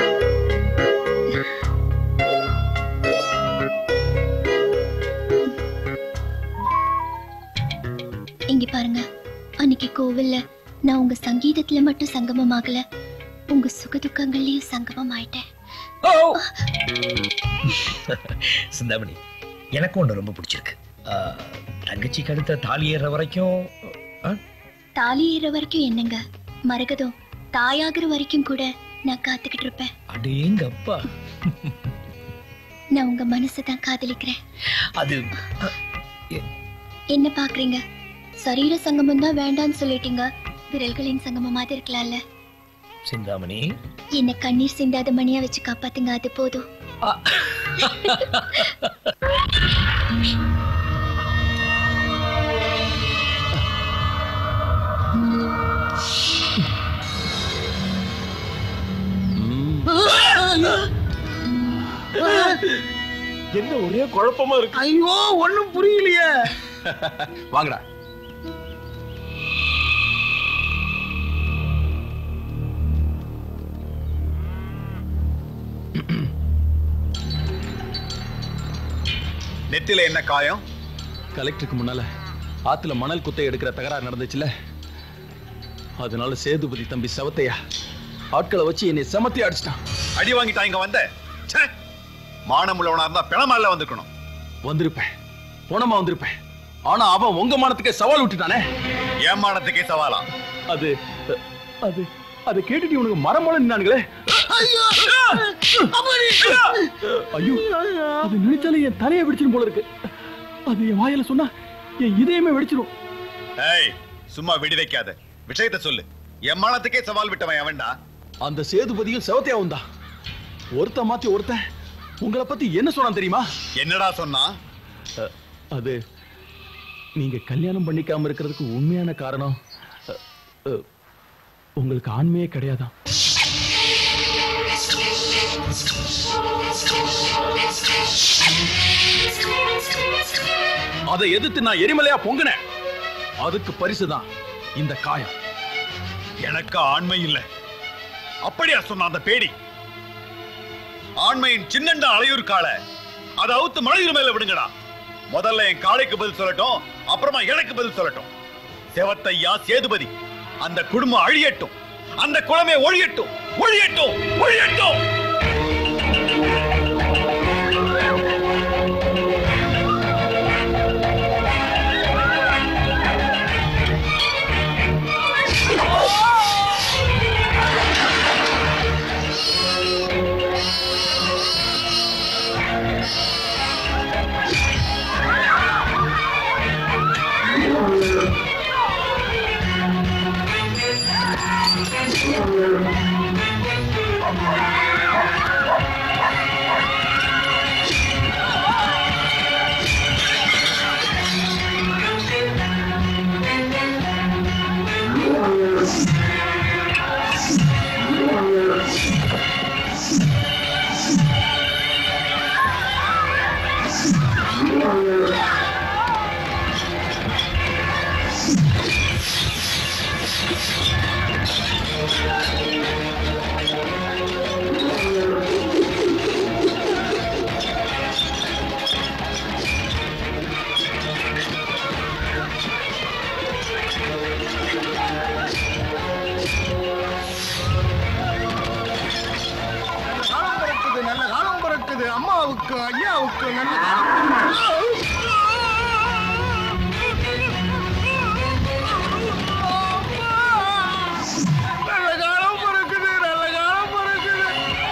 இங்க பாருங்க அன்னைக்கு கோவில்ல நான் உங்க சங்கீதத்துல மட்டும் சங்கமம் ஆகல உங்க சுகதுக்கங்கள்லயும் சங்கமம் ஆயிட்டேன் சிந்தாமணி எனக்கு ஒன்று ரொம்ப பிடிச்சிருக்கு ஆ, தங்கச்சிக்கு அடுத்த தாலி ஏறுற வரைக்கும் ஆ, தாலி ஏற வரைக்கும் என்னங்க மரகதம் தாயாகிற வரைக்கும் கூட நான் காத்துக்கிட்டு இருப்பேன் அடேங்கப்பா நான் உங்க மனசை தான் காதலிக்கிறேன் அது என்ன பாக்குறீங்க சரீர சங்கமம் தான் வேண்டாம்னு சொல்லிட்டீங்க விரல்களின் சங்கமமாவது இருக்கலாம்ல சிந்தாமணி என்ன கண்ணீர் சிந்தாத மணியா வச்சு காப்பாத்துங்க அது போதும் என்ன ஒரே குழப்பமா இருக்கு ஐயோ ஒண்ணும் புரியலையே வாங்கடா நெத்தில என்ன காயம் கலெக்டருக்கு முன்னால ஆத்துல மணல் குத்தை எடுக்கிற தகராறு நடந்துச்சுல அதனால சேதுபதி தம்பி செவத்தையா ஆட்களை வச்சு என்னை செமத்தி அடிச்சிட்டான் அடி வாங்கிட்டா இங்க வந்த ச்சே! மானம் உள்ளவனா இருந்தா பிணமால வந்திருக்கணும் வந்திருப்பேன் போனமா வந்திருப்பேன் ஆனா அவன் உங்க மானத்துக்கே சவால் விட்டுட்டானே என் மானத்துக்கே சவாலா அது அது அதை கேட்டுட்டு உனக்கு மரம் போல நின்னானுங்களே ஐயோ அது நினைச்சாலே என் தலையை வெடிச்சிடும் போல இருக்கு அது என் வாயில சொன்னா என் இதயமே வெடிச்சிடும் ஏய் சும்மா வெடி வைக்காத விஷயத்தை சொல்லு என் மானத்துக்கே சவால் விட்டவன் அவன்டா அந்த சேதுபதியும் செவத்தையாவும் தான் ஒருத்த மாத்தி ஒருத்தன் உங்களை பத்தி என்ன சொன்னான் தெரியுமா என்னடா சொன்னா அது நீங்க கல்யாணம் பண்ணிக்காம இருக்கிறதுக்கு உண்மையான காரணம் அ, அ, உங்களுக்கு ஆண்மையே கிடையாதாம் அதை எதிர்த்து நான் எரிமலையா பொங்குனேன் அதுக்கு பரிசுதான் இந்த காயம் எனக்கு ஆண்மை இல்ல அப்படியா சொன்ன அந்த பேடி ஆண்மையின் சின்னண்டா அலையூர் காலை அதை அவுத்து மலையூர் மேல விடுங்கடா முதல்ல என் காளைக்கு பதில் சொல்லட்டும் அப்புறமா எனக்கு பதில் சொல்லட்டும் செவத்தையா சேதுபதி அந்த குடும்பம் அழியட்டும் அந்த குளமே ஒழியட்டும் ஒழியட்டும் ஒழியட்டும் காலம் பிறக்குது நல்ல காலம் பிறக்குது அம்மாவுக்கு ஐயாவுக்கு நல்ல காலம் நல்ல காலம் பிறக்குது நல்ல காலம் பிறக்குது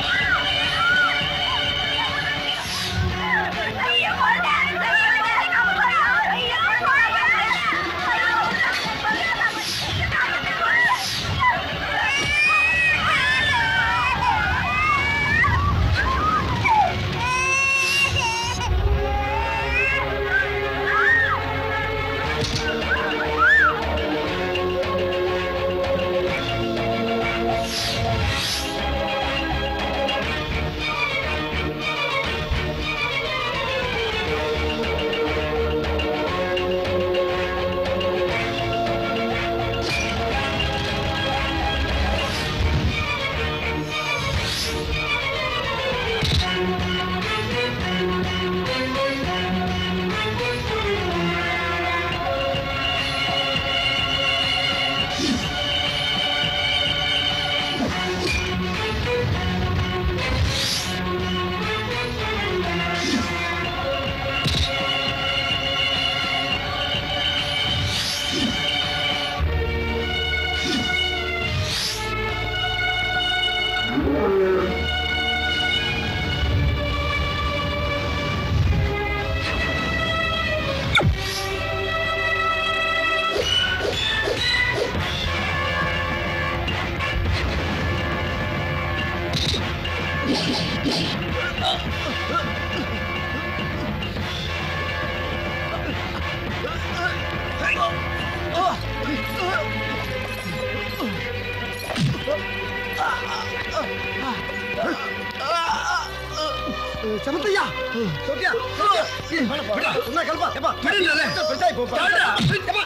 செமத்தையா சோத்தியா சோத்தியா சொன்னா கல்பா எப்பா பெருசாய் போப்பா எப்பா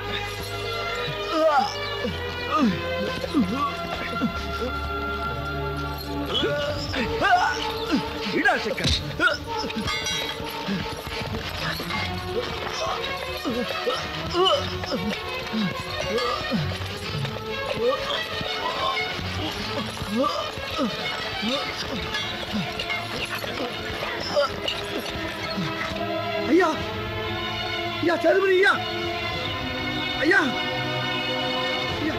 இடா செக்கர் ஐயா ஐயா சேதுபதி ஐயா ஐயா ஐயா.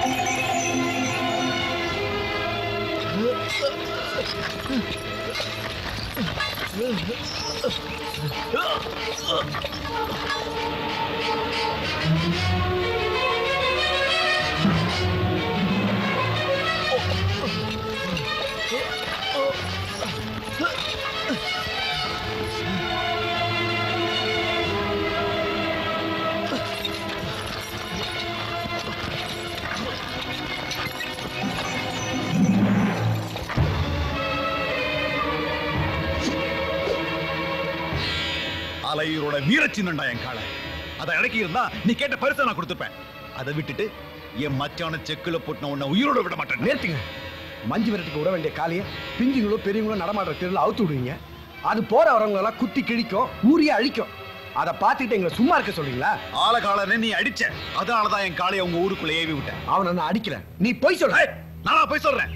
அலையூரோட வீரச்சின்னண்டா என் காலை அதை அடக்கி இருந்தா நீ கேட்ட பரிசை நான் கொடுத்துப்பேன் அதை விட்டுட்டு என் மச்சான செக்குல போட்டு உன்னை உயிரோட விட மாட்டேன் நேர்த்துங்க மஞ்சு விரட்டுக்கு விட வேண்டிய காலைய பிஞ்சுங்களும் பெரியவங்களும் நடமாடுற தெருவில் அவுத்து விடுவீங்க அது போற வரவங்க எல்லாம் குத்தி கிழிக்கும் ஊரிய அழிக்கும் அதை பார்த்துக்கிட்டு எங்களை சும்மா இருக்க சொல்றீங்களா ஆலகாலன்னு நீ அடிச்ச அதனாலதான் என் காளையை உங்க ஊருக்குள்ள ஏவி விட்டேன் அவனை நான் அடிக்கல நீ போய் சொல்ற நானா போய் சொல்றேன்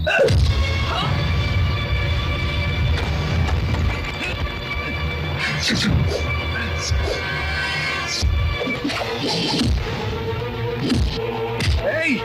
ஏய்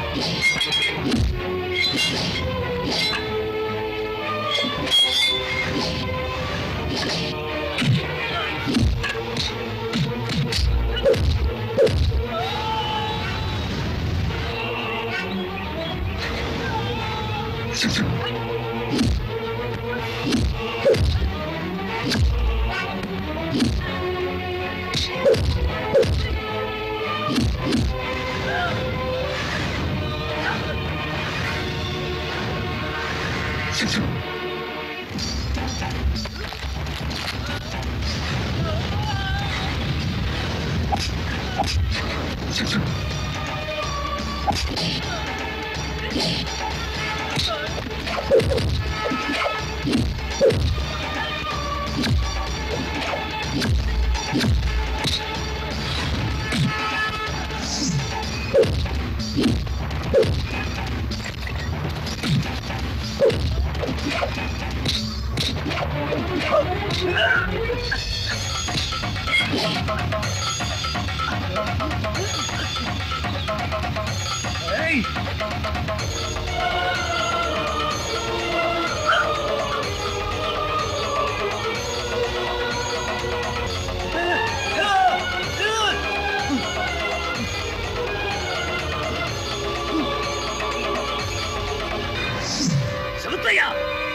செலுத்தையா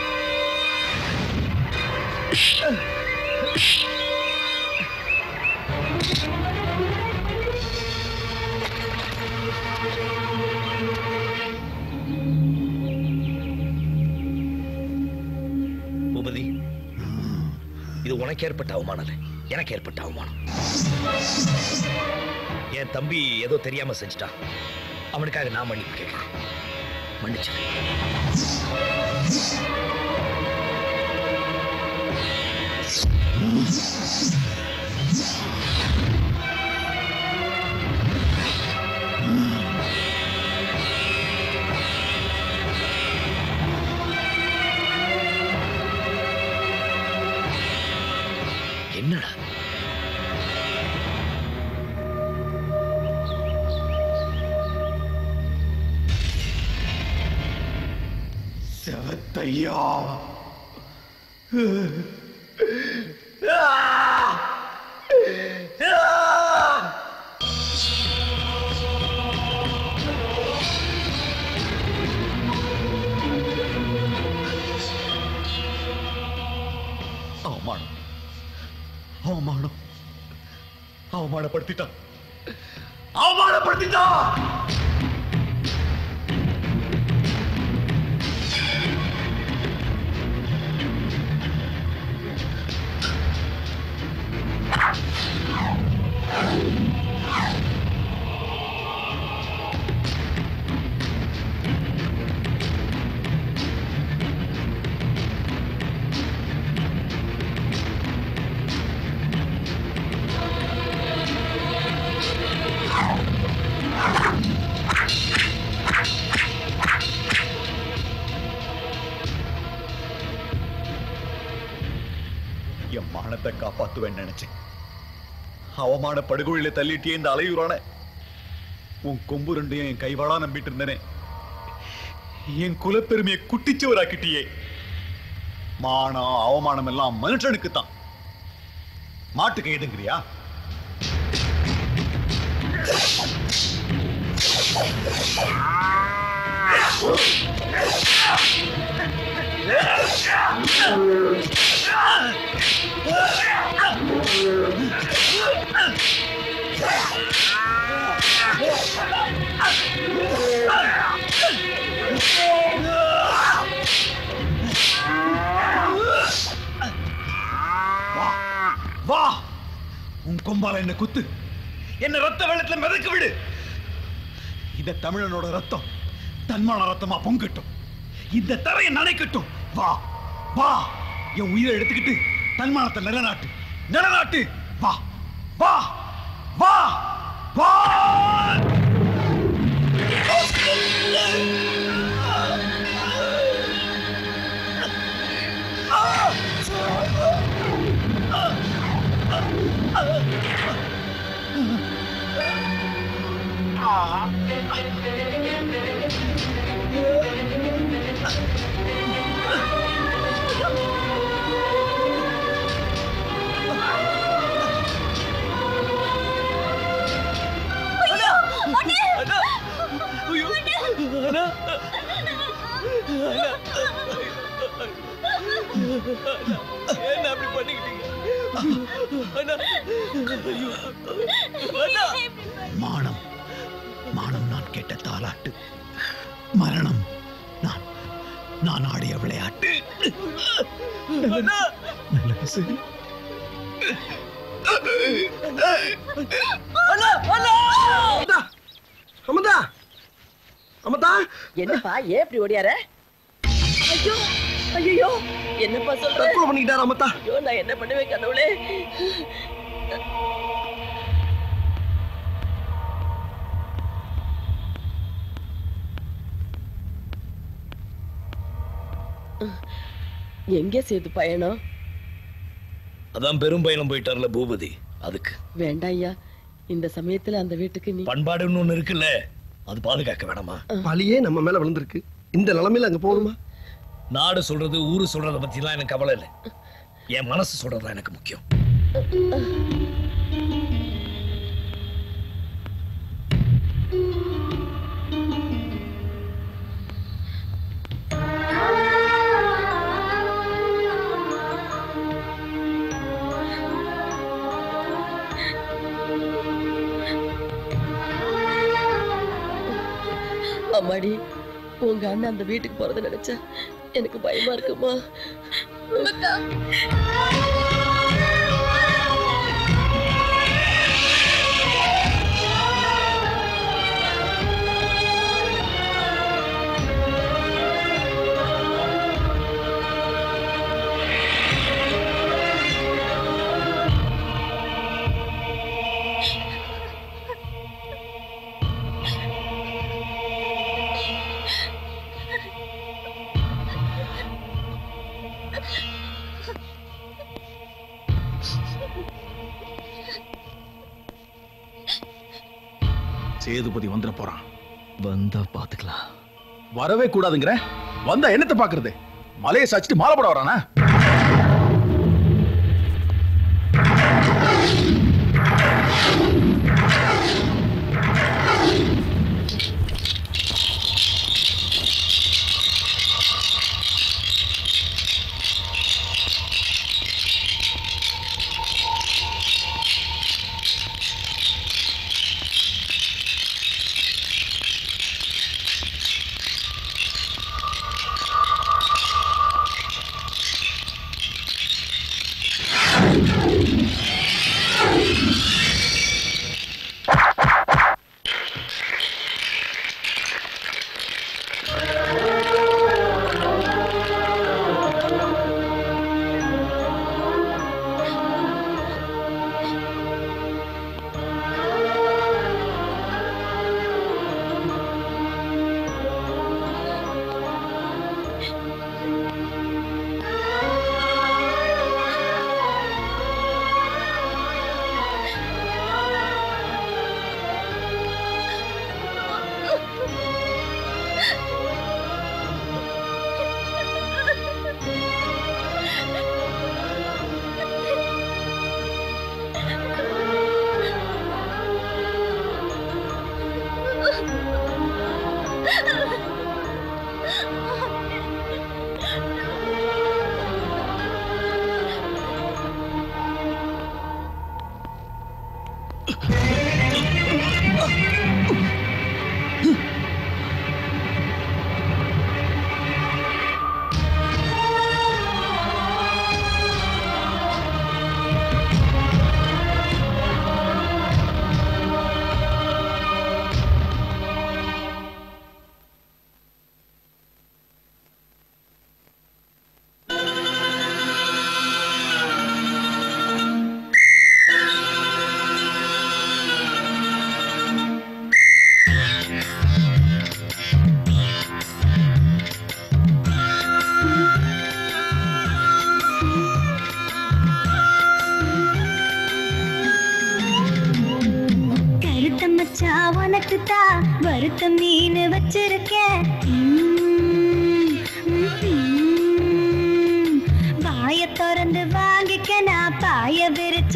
பூபதி இது உனக்கு ஏற்பட்ட அவமானம் இல்லை எனக்கு ஏற்பட்ட அவமானம் என் தம்பி ஏதோ தெரியாம செஞ்சுட்டான் அவனுக்காக நான் மன்னிப்பு கேட்கிறேன் மன்னிச்சு என்னடா செவத்தையா அவமானம் அவமானம் அவமானப்படுத்திட்டான் அவமானப்படுத்திட்டான் என் மானத்தை காப்பாத்துவேன்னு நினைச்சேன் அவமான படுகொழில தள்ளிட்டியே இந்த அலையுறான உன் கொம்பு ரெண்டையும் என் கைவாளா நம்பிட்டு இருந்தேனே என் குலப்பெருமையை குட்டிச்சவராக்கிட்டியே மானம் அவமானம் எல்லாம் மனுஷனுக்கு தான் மாட்டுக்கு எதுங்கிறியா வா உன் கொம்பால என்ன குத்து என்ன ரத்த வெள்ளத்துல மிதக்க விடு இந்த தமிழனோட ரத்தம் தன்மான ரத்தமா பொங்கட்டும் இந்த தரையை நனைக்கட்டும் வா வா என் உயிரை எடுத்துக்கிட்டு தன்மானத்தை நிலநாட்டு நிலநாட்டு வா வா வா வா Ah! என்ன அப்படி பண்ணிக்கிட்டீங்க அண்ணா, ஐயோ. அண்ணா. மானம் மானம் நான் கேட்ட தாலாட்டு மரணம் நான் நான் ஆடிய விளையாட்டு அண்ணா. நல்லரசு அண்ணா அண்ணா அமதா அமதா என்னப்பா ஏன் இப்படி ஓடியார ஐயோ ஐயோ என்னப்பா சொல்ற தற்கொலை பண்ணிக்கிட்டாரா அமத்தா ஐயோ நான் என்ன பண்ணுவேன் கடவுளே எங்கே சேது பயணம் அதான் பெரும் பயணம் போயிட்டார்ல பூபதி அதுக்கு வேண்டாம் ஐயா இந்த சமயத்துல அந்த வீட்டுக்கு நீ பண்பாடுன்னு ஒண்ணு இருக்குல்ல அது பாதுகாக்க வேணாமா பழியே நம்ம மேல விழுந்திருக்கு இந்த நிலைமையில அங்க போகணுமா நாடு சொல்றது ஊரு சொல்றத பத்திலாம் எனக்கு கவலை இல்லை என் மனசு சொல்றதுதான் எனக்கு முக்கியம் அம்மாடி உங்க அண்ணன் அந்த வீட்டுக்கு போறத நினைச்சா எனக்கு பயமா இருக்குமா சேதுபதி வந்துட போறான் வந்தா பாத்துக்கலாம் வரவே கூடாதுங்கிற வந்தா என்னத்தை பாக்குறது மலையை சாச்சிட்டு மாலை போட வரானா கருத்த மச்சான் உனக்கு தான் வருத்த மீன் வச்சிருக்கேன் ம்ம், ம்ம். வாய திறந்து வாங்கிக்க நான் பாய விரிச்சு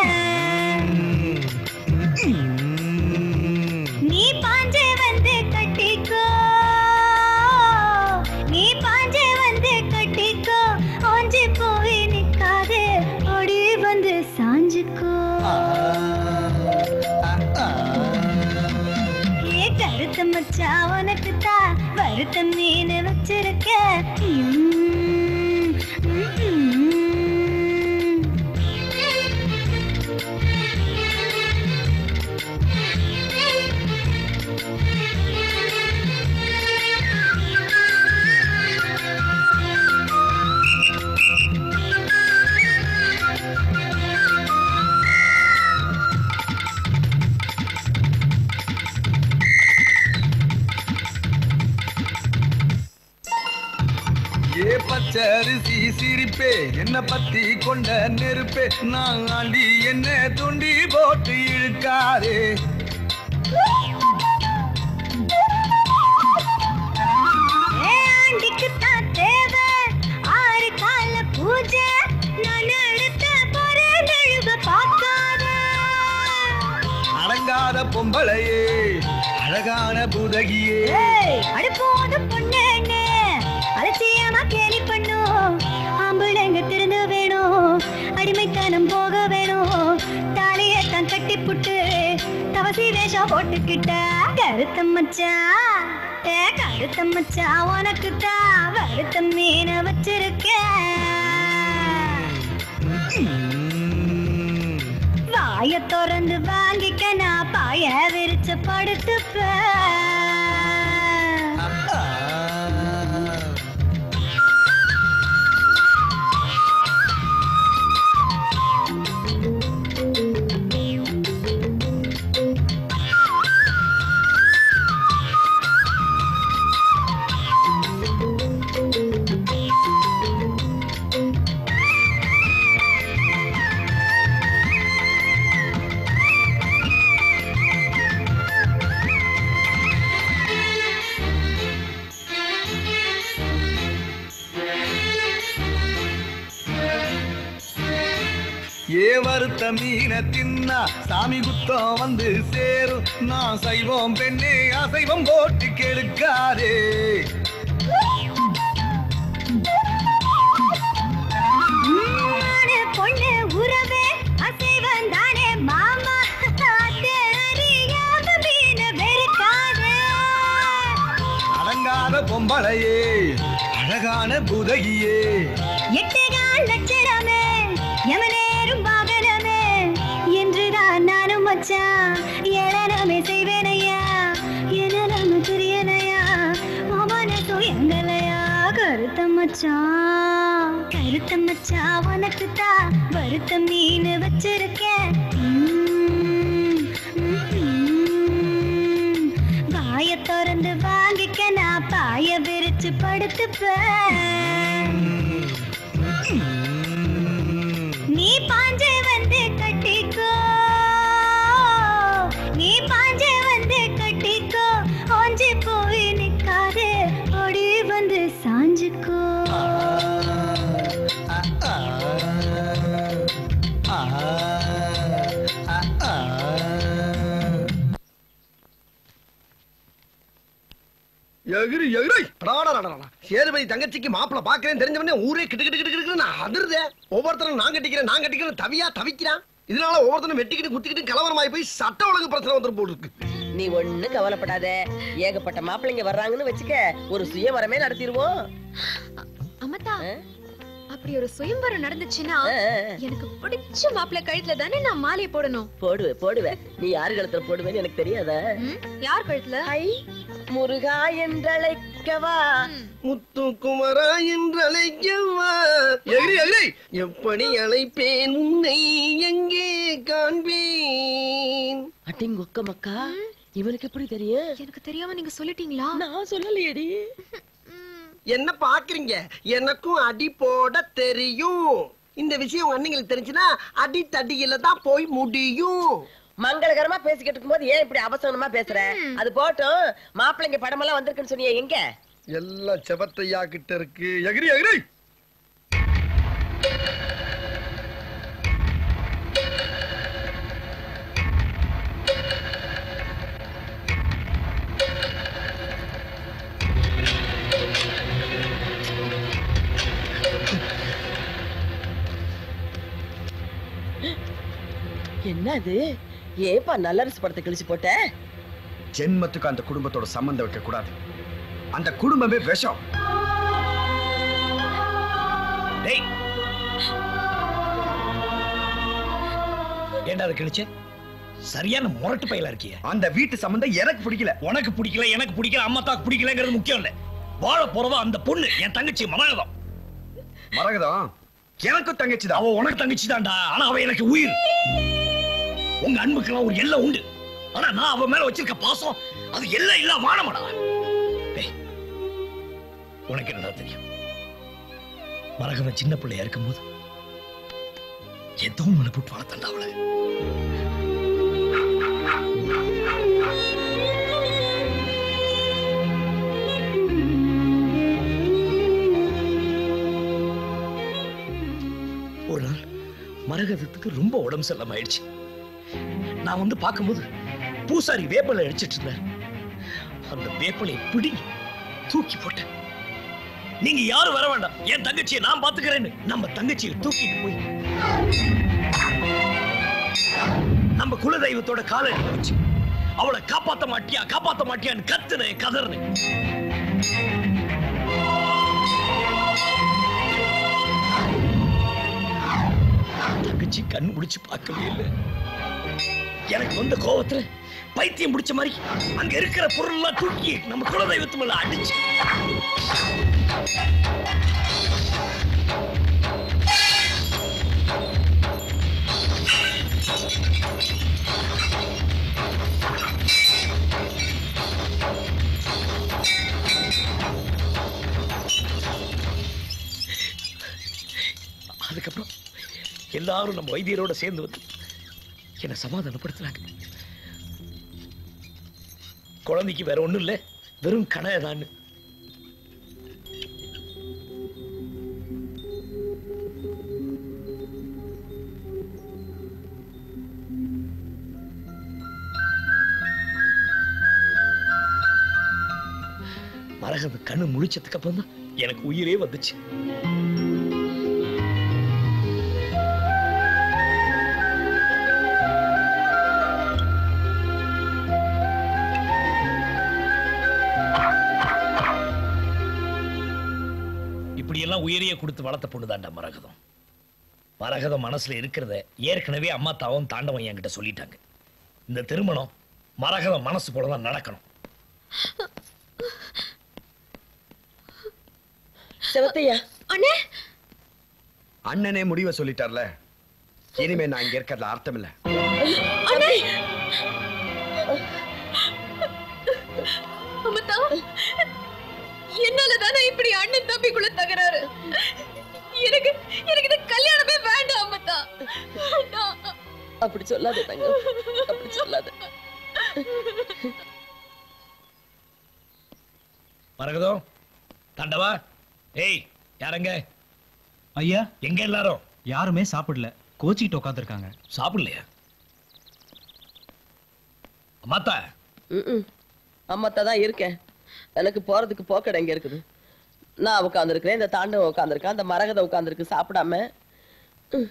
படுத்துப்பேன் நீ பாஞ்சே வந்து கட்டி மச்சான் உனக்கு தான் வறுத்த மீன் வச்சிருக்க ம், ம், ம். ஏ பச்சரிசி சிரிப்பே என்ன பத்தி கொண்ட நெருப்பே நான் ஆண்டி என்ன துண்டி போட்டு இழுக்காதே ஆண்டிக்கு தான் தேவை ஆறு கால பூஜை நான் அடுத்த பொருள் பார்க்காத அடங்காத பொம்பளையே அழகான புதகியே ஏய், அட போதும் பொண்ணு அலட்சியமா கேலி பண்ணும் ஆம்பளைங்க திறந்து வேணும் அடிமைத்தனம் போக வேணும் தாலியத்தான் கட்டி புட்டு தவசி வேஷம் போட்டுக்கிட்ட கருத்த மச்சான் ஏ கருத்த மச்சான் உனக்கு தான் வருத்த மீன வச்சிருக்கேன் வாய திறந்து வாங்கிக்க நான் பாய விரிச்சு படுத்துப்பேன் ஏ வறுத்த மீன தின்னா சாமி குத்தம் வந்து சேரும் நான் சைவம் பெண்ணே அசைவம் போட்டு கெடுக்காதே நானு பொண்ணு உறவே அசைவம் தானே மாமா தெரியாம மீன வெறுக்காதே அடங்காத பொம்பளையே அழகான புதகியே எட்டுகால் லட்சணமே யமனேரும் வாகனமே என்றுதான் நானும் மச்சான் ஏளனமே செய்வேனையா எனலாம தெரியலையா அவனது எங்களையா கருத்த மச்சான் கருத்த மச்சான் உனக்கு தான் வருத்த மீன் வச்சிருக்கேன் ம், ம், ம். வாய திறந்து வாங்கிக்க நான் பாய விரிச்சு படுத்துப்பேன் நீ பாஞ்சே வந்து கட்டிக்கோ நீ பாஞ்சே வந்து கட்டிக்கோ ஓஞ்சி போய் நிக்காதே ஓடி வந்து சாஞ்சுக்கோ எகிரி எகிரி அடாடாடாடா. சேதுபதி தங்கச்சிக்கு மாப்பிள பாக்குறேன் தெரிஞ்சவனே ஊரே கிட்டு கிட்டு கிட்டு கிட்டு நான் அதிர்தே ஒவ்வொருத்தரும் நான் கட்டிக்கிறேன் நான் கட்டிக்கிறேன் தவியா தவிக்கிறான் இதனால ஒவ்வொருத்தரும் வெட்டிக்கிட்டு குத்திக்கிட்டு கலவரமாயி போய் சட்ட ஒழுங்கு பிரச்சனை வந்துரும் போல இருக்கு நீ ஒண்ணு கவலைப்படாத ஏகப்பட்ட மாப்பிள்ளைங்க வர்றாங்கன்னு வச்சுக்க ஒரு சுயவரமே நடத்திடுவோம் அமதா அப்படி ஒரு சுயம்பரம் நடந்துச்சுன்னா எனக்கு பிடிச்ச மாப்பிள்ளை கழுத்துல தானே நான் மாலையை போடணும் போடுவே போடுவே நீ யாரு கழுத்துல போடுவேன்னு எனக்கு தெரியாதா யார் கழுத்துல முருகா என்றழைக்கவா முத்து குமரா என்று அழைக்கவா எகிரி எகிரி எப்படி அழைப்பேன் உன்னை எங்கே காண்பேன் அட்டிங்கொக்க மக்கா இவனுக்கு எப்படி தெரியும் எனக்கு தெரியாம நீங்க சொல்லிட்டீங்களா நான் சொல்லலையேடி என்ன பாக்குறீங்க எனக்கும் அடி போட தெரியும் இந்த விஷயம் உங்க அண்ணங்களுக்கு தெரிஞ்சுன்னா அடி தடியில தான் போய் முடியும் மங்களகரமா பேசிக்கிட்டு இருக்கும்போது ஏன் இப்படி அவசரமா பேசுற அது போட்டும் மாப்பிள்ளைங்க படமெல்லாம் வந்திருக்குன்னு சொன்னியே எங்க எல்லாம் செவத்தையா கிட்ட இருக்கு எகிரி எகிரி என்ன அது ஏப்பா நல்லரசு படத்தை கிழிச்சு போட்ட ஜென்மத்துக்கு அந்த குடும்பத்தோட சம்பந்தம் வைக்க கூடாது அந்த குடும்பமே விஷம் டேய் ஏண்டா அது கிழிச்ச சரியான முரட்டு பையலா இருக்கிய அந்த வீட்டு சம்பந்தம் எனக்கு பிடிக்கல உனக்கு பிடிக்கல எனக்கு பிடிக்கல அம்மா தாக்கு பிடிக்கலங்கிறது முக்கியம் இல்ல வாழ போறதா அந்த பொண்ணு என் தங்கச்சி மரகதம் மரகதம் எனக்கும் தங்கச்சி தான் அவ உனக்கு தங்கச்சி தான்டா ஆனா அவ எனக்கு உயிர் உங்க அன்புக்கெல்லாம் ஒரு எல்லை உண்டு ஆனா நான் அவ மேல வச்சிருக்க பாசம் அது எல்லை இல்ல வானமடா டேய், உனக்கு என்னடா தெரியும் மரகதம் சின்ன பிள்ளையா இருக்கும்போது ஏதோ ஒண்ணு போட்டு வளர்த்தண்டா அவளை ஒரு நாள் மரகதத்துக்கு ரொம்ப உடம்பு சரியில்லாம ஆயிடுச்சு நான் வந்து பார்க்கும்போது பூசாரி வேப்பலை அடிச்சிட்டு இருந்தார் அந்த வேப்பலையை பிடி தூக்கி போட்டேன் நீங்க யாரும் வர வேண்டாம் என் தங்கச்சியை நான் பாத்துக்கிறேன்னு நம்ம தங்கச்சியை தூக்கிட்டு போய் நம்ம குலதெய்வத்தோட காலடி வச்சு அவளை காப்பாத்த மாட்டியா காப்பாத்த மாட்டியான்னு கத்துனேன் கதறினேன் தங்கச்சி கண் முடிச்சு பார்க்கவே இல்லை எனக்கு வந்த கோவத்துல பைத்தியம் பிடிச்ச மாதிரி அங்க இருக்கிற பொருள் எல்லாம் தூக்கி நம்ம குலதெய்வத்து மேல அடிச்சு அதுக்கப்புறம் எல்லாரும் நம்ம வைத்தியரோட சேர்ந்து வந்து என்னை சமாதானப்படுத்துறாங்க குழந்தைக்கு வேற ஒண்ணும் இல்ல வெறும் கனதான் மரகத கண்ணு முழிச்சதுக்கு அப்புறம் தான் எனக்கு உயிரே வந்துச்சு இப்படியெல்லாம் உயிரையே கொடுத்து வளர்த்த பொண்ணுதான்டா மரகதம் மரகதம் மனசுல இருக்கிறத ஏற்கனவே அம்மா தாவும் தாண்டவன் என்கிட்ட சொல்லிட்டாங்க இந்த திருமணம் மரகதம் மனசு போலதான் நடக்கணும் சிவத்தையா அண்ணே அண்ணனே முடிவை சொல்லிட்டார்ல இனிமே நான் இங்க இருக்கிறதுல அர்த்தம் இல்ல அண்ணே அம்மத்தா என்னால தானே இப்படி அண்ணன் தம்பிக்குள்ள தகராறு எனக்கு எனக்கு இந்த கல்யாணமே வேண்டாம் அம்மத்தா வேண்டாம். அப்படி சொல்லாத தங்கம் அப்படி சொல்லாத மரகதம் தாண்டவா ஏய் யாரங்க ஐயா எங்க எல்லாரும் யாருமே சாப்பிடல கோச்சிக்கிட்டு உட்காந்துருக்காங்க சாப்பிடலையா அம்மாத்தா ம்ம். அம்மாத்தா தான் இருக்கேன் எனக்கு போறதுக்கு போக்கடை எங்க இருக்குது நான் உட்காந்துருக்கிறேன் இந்த தாண்டவம் உட்காந்துருக்கேன் அந்த மரகதை உட்காந்துருக்கு சாப்பிடாம ம்.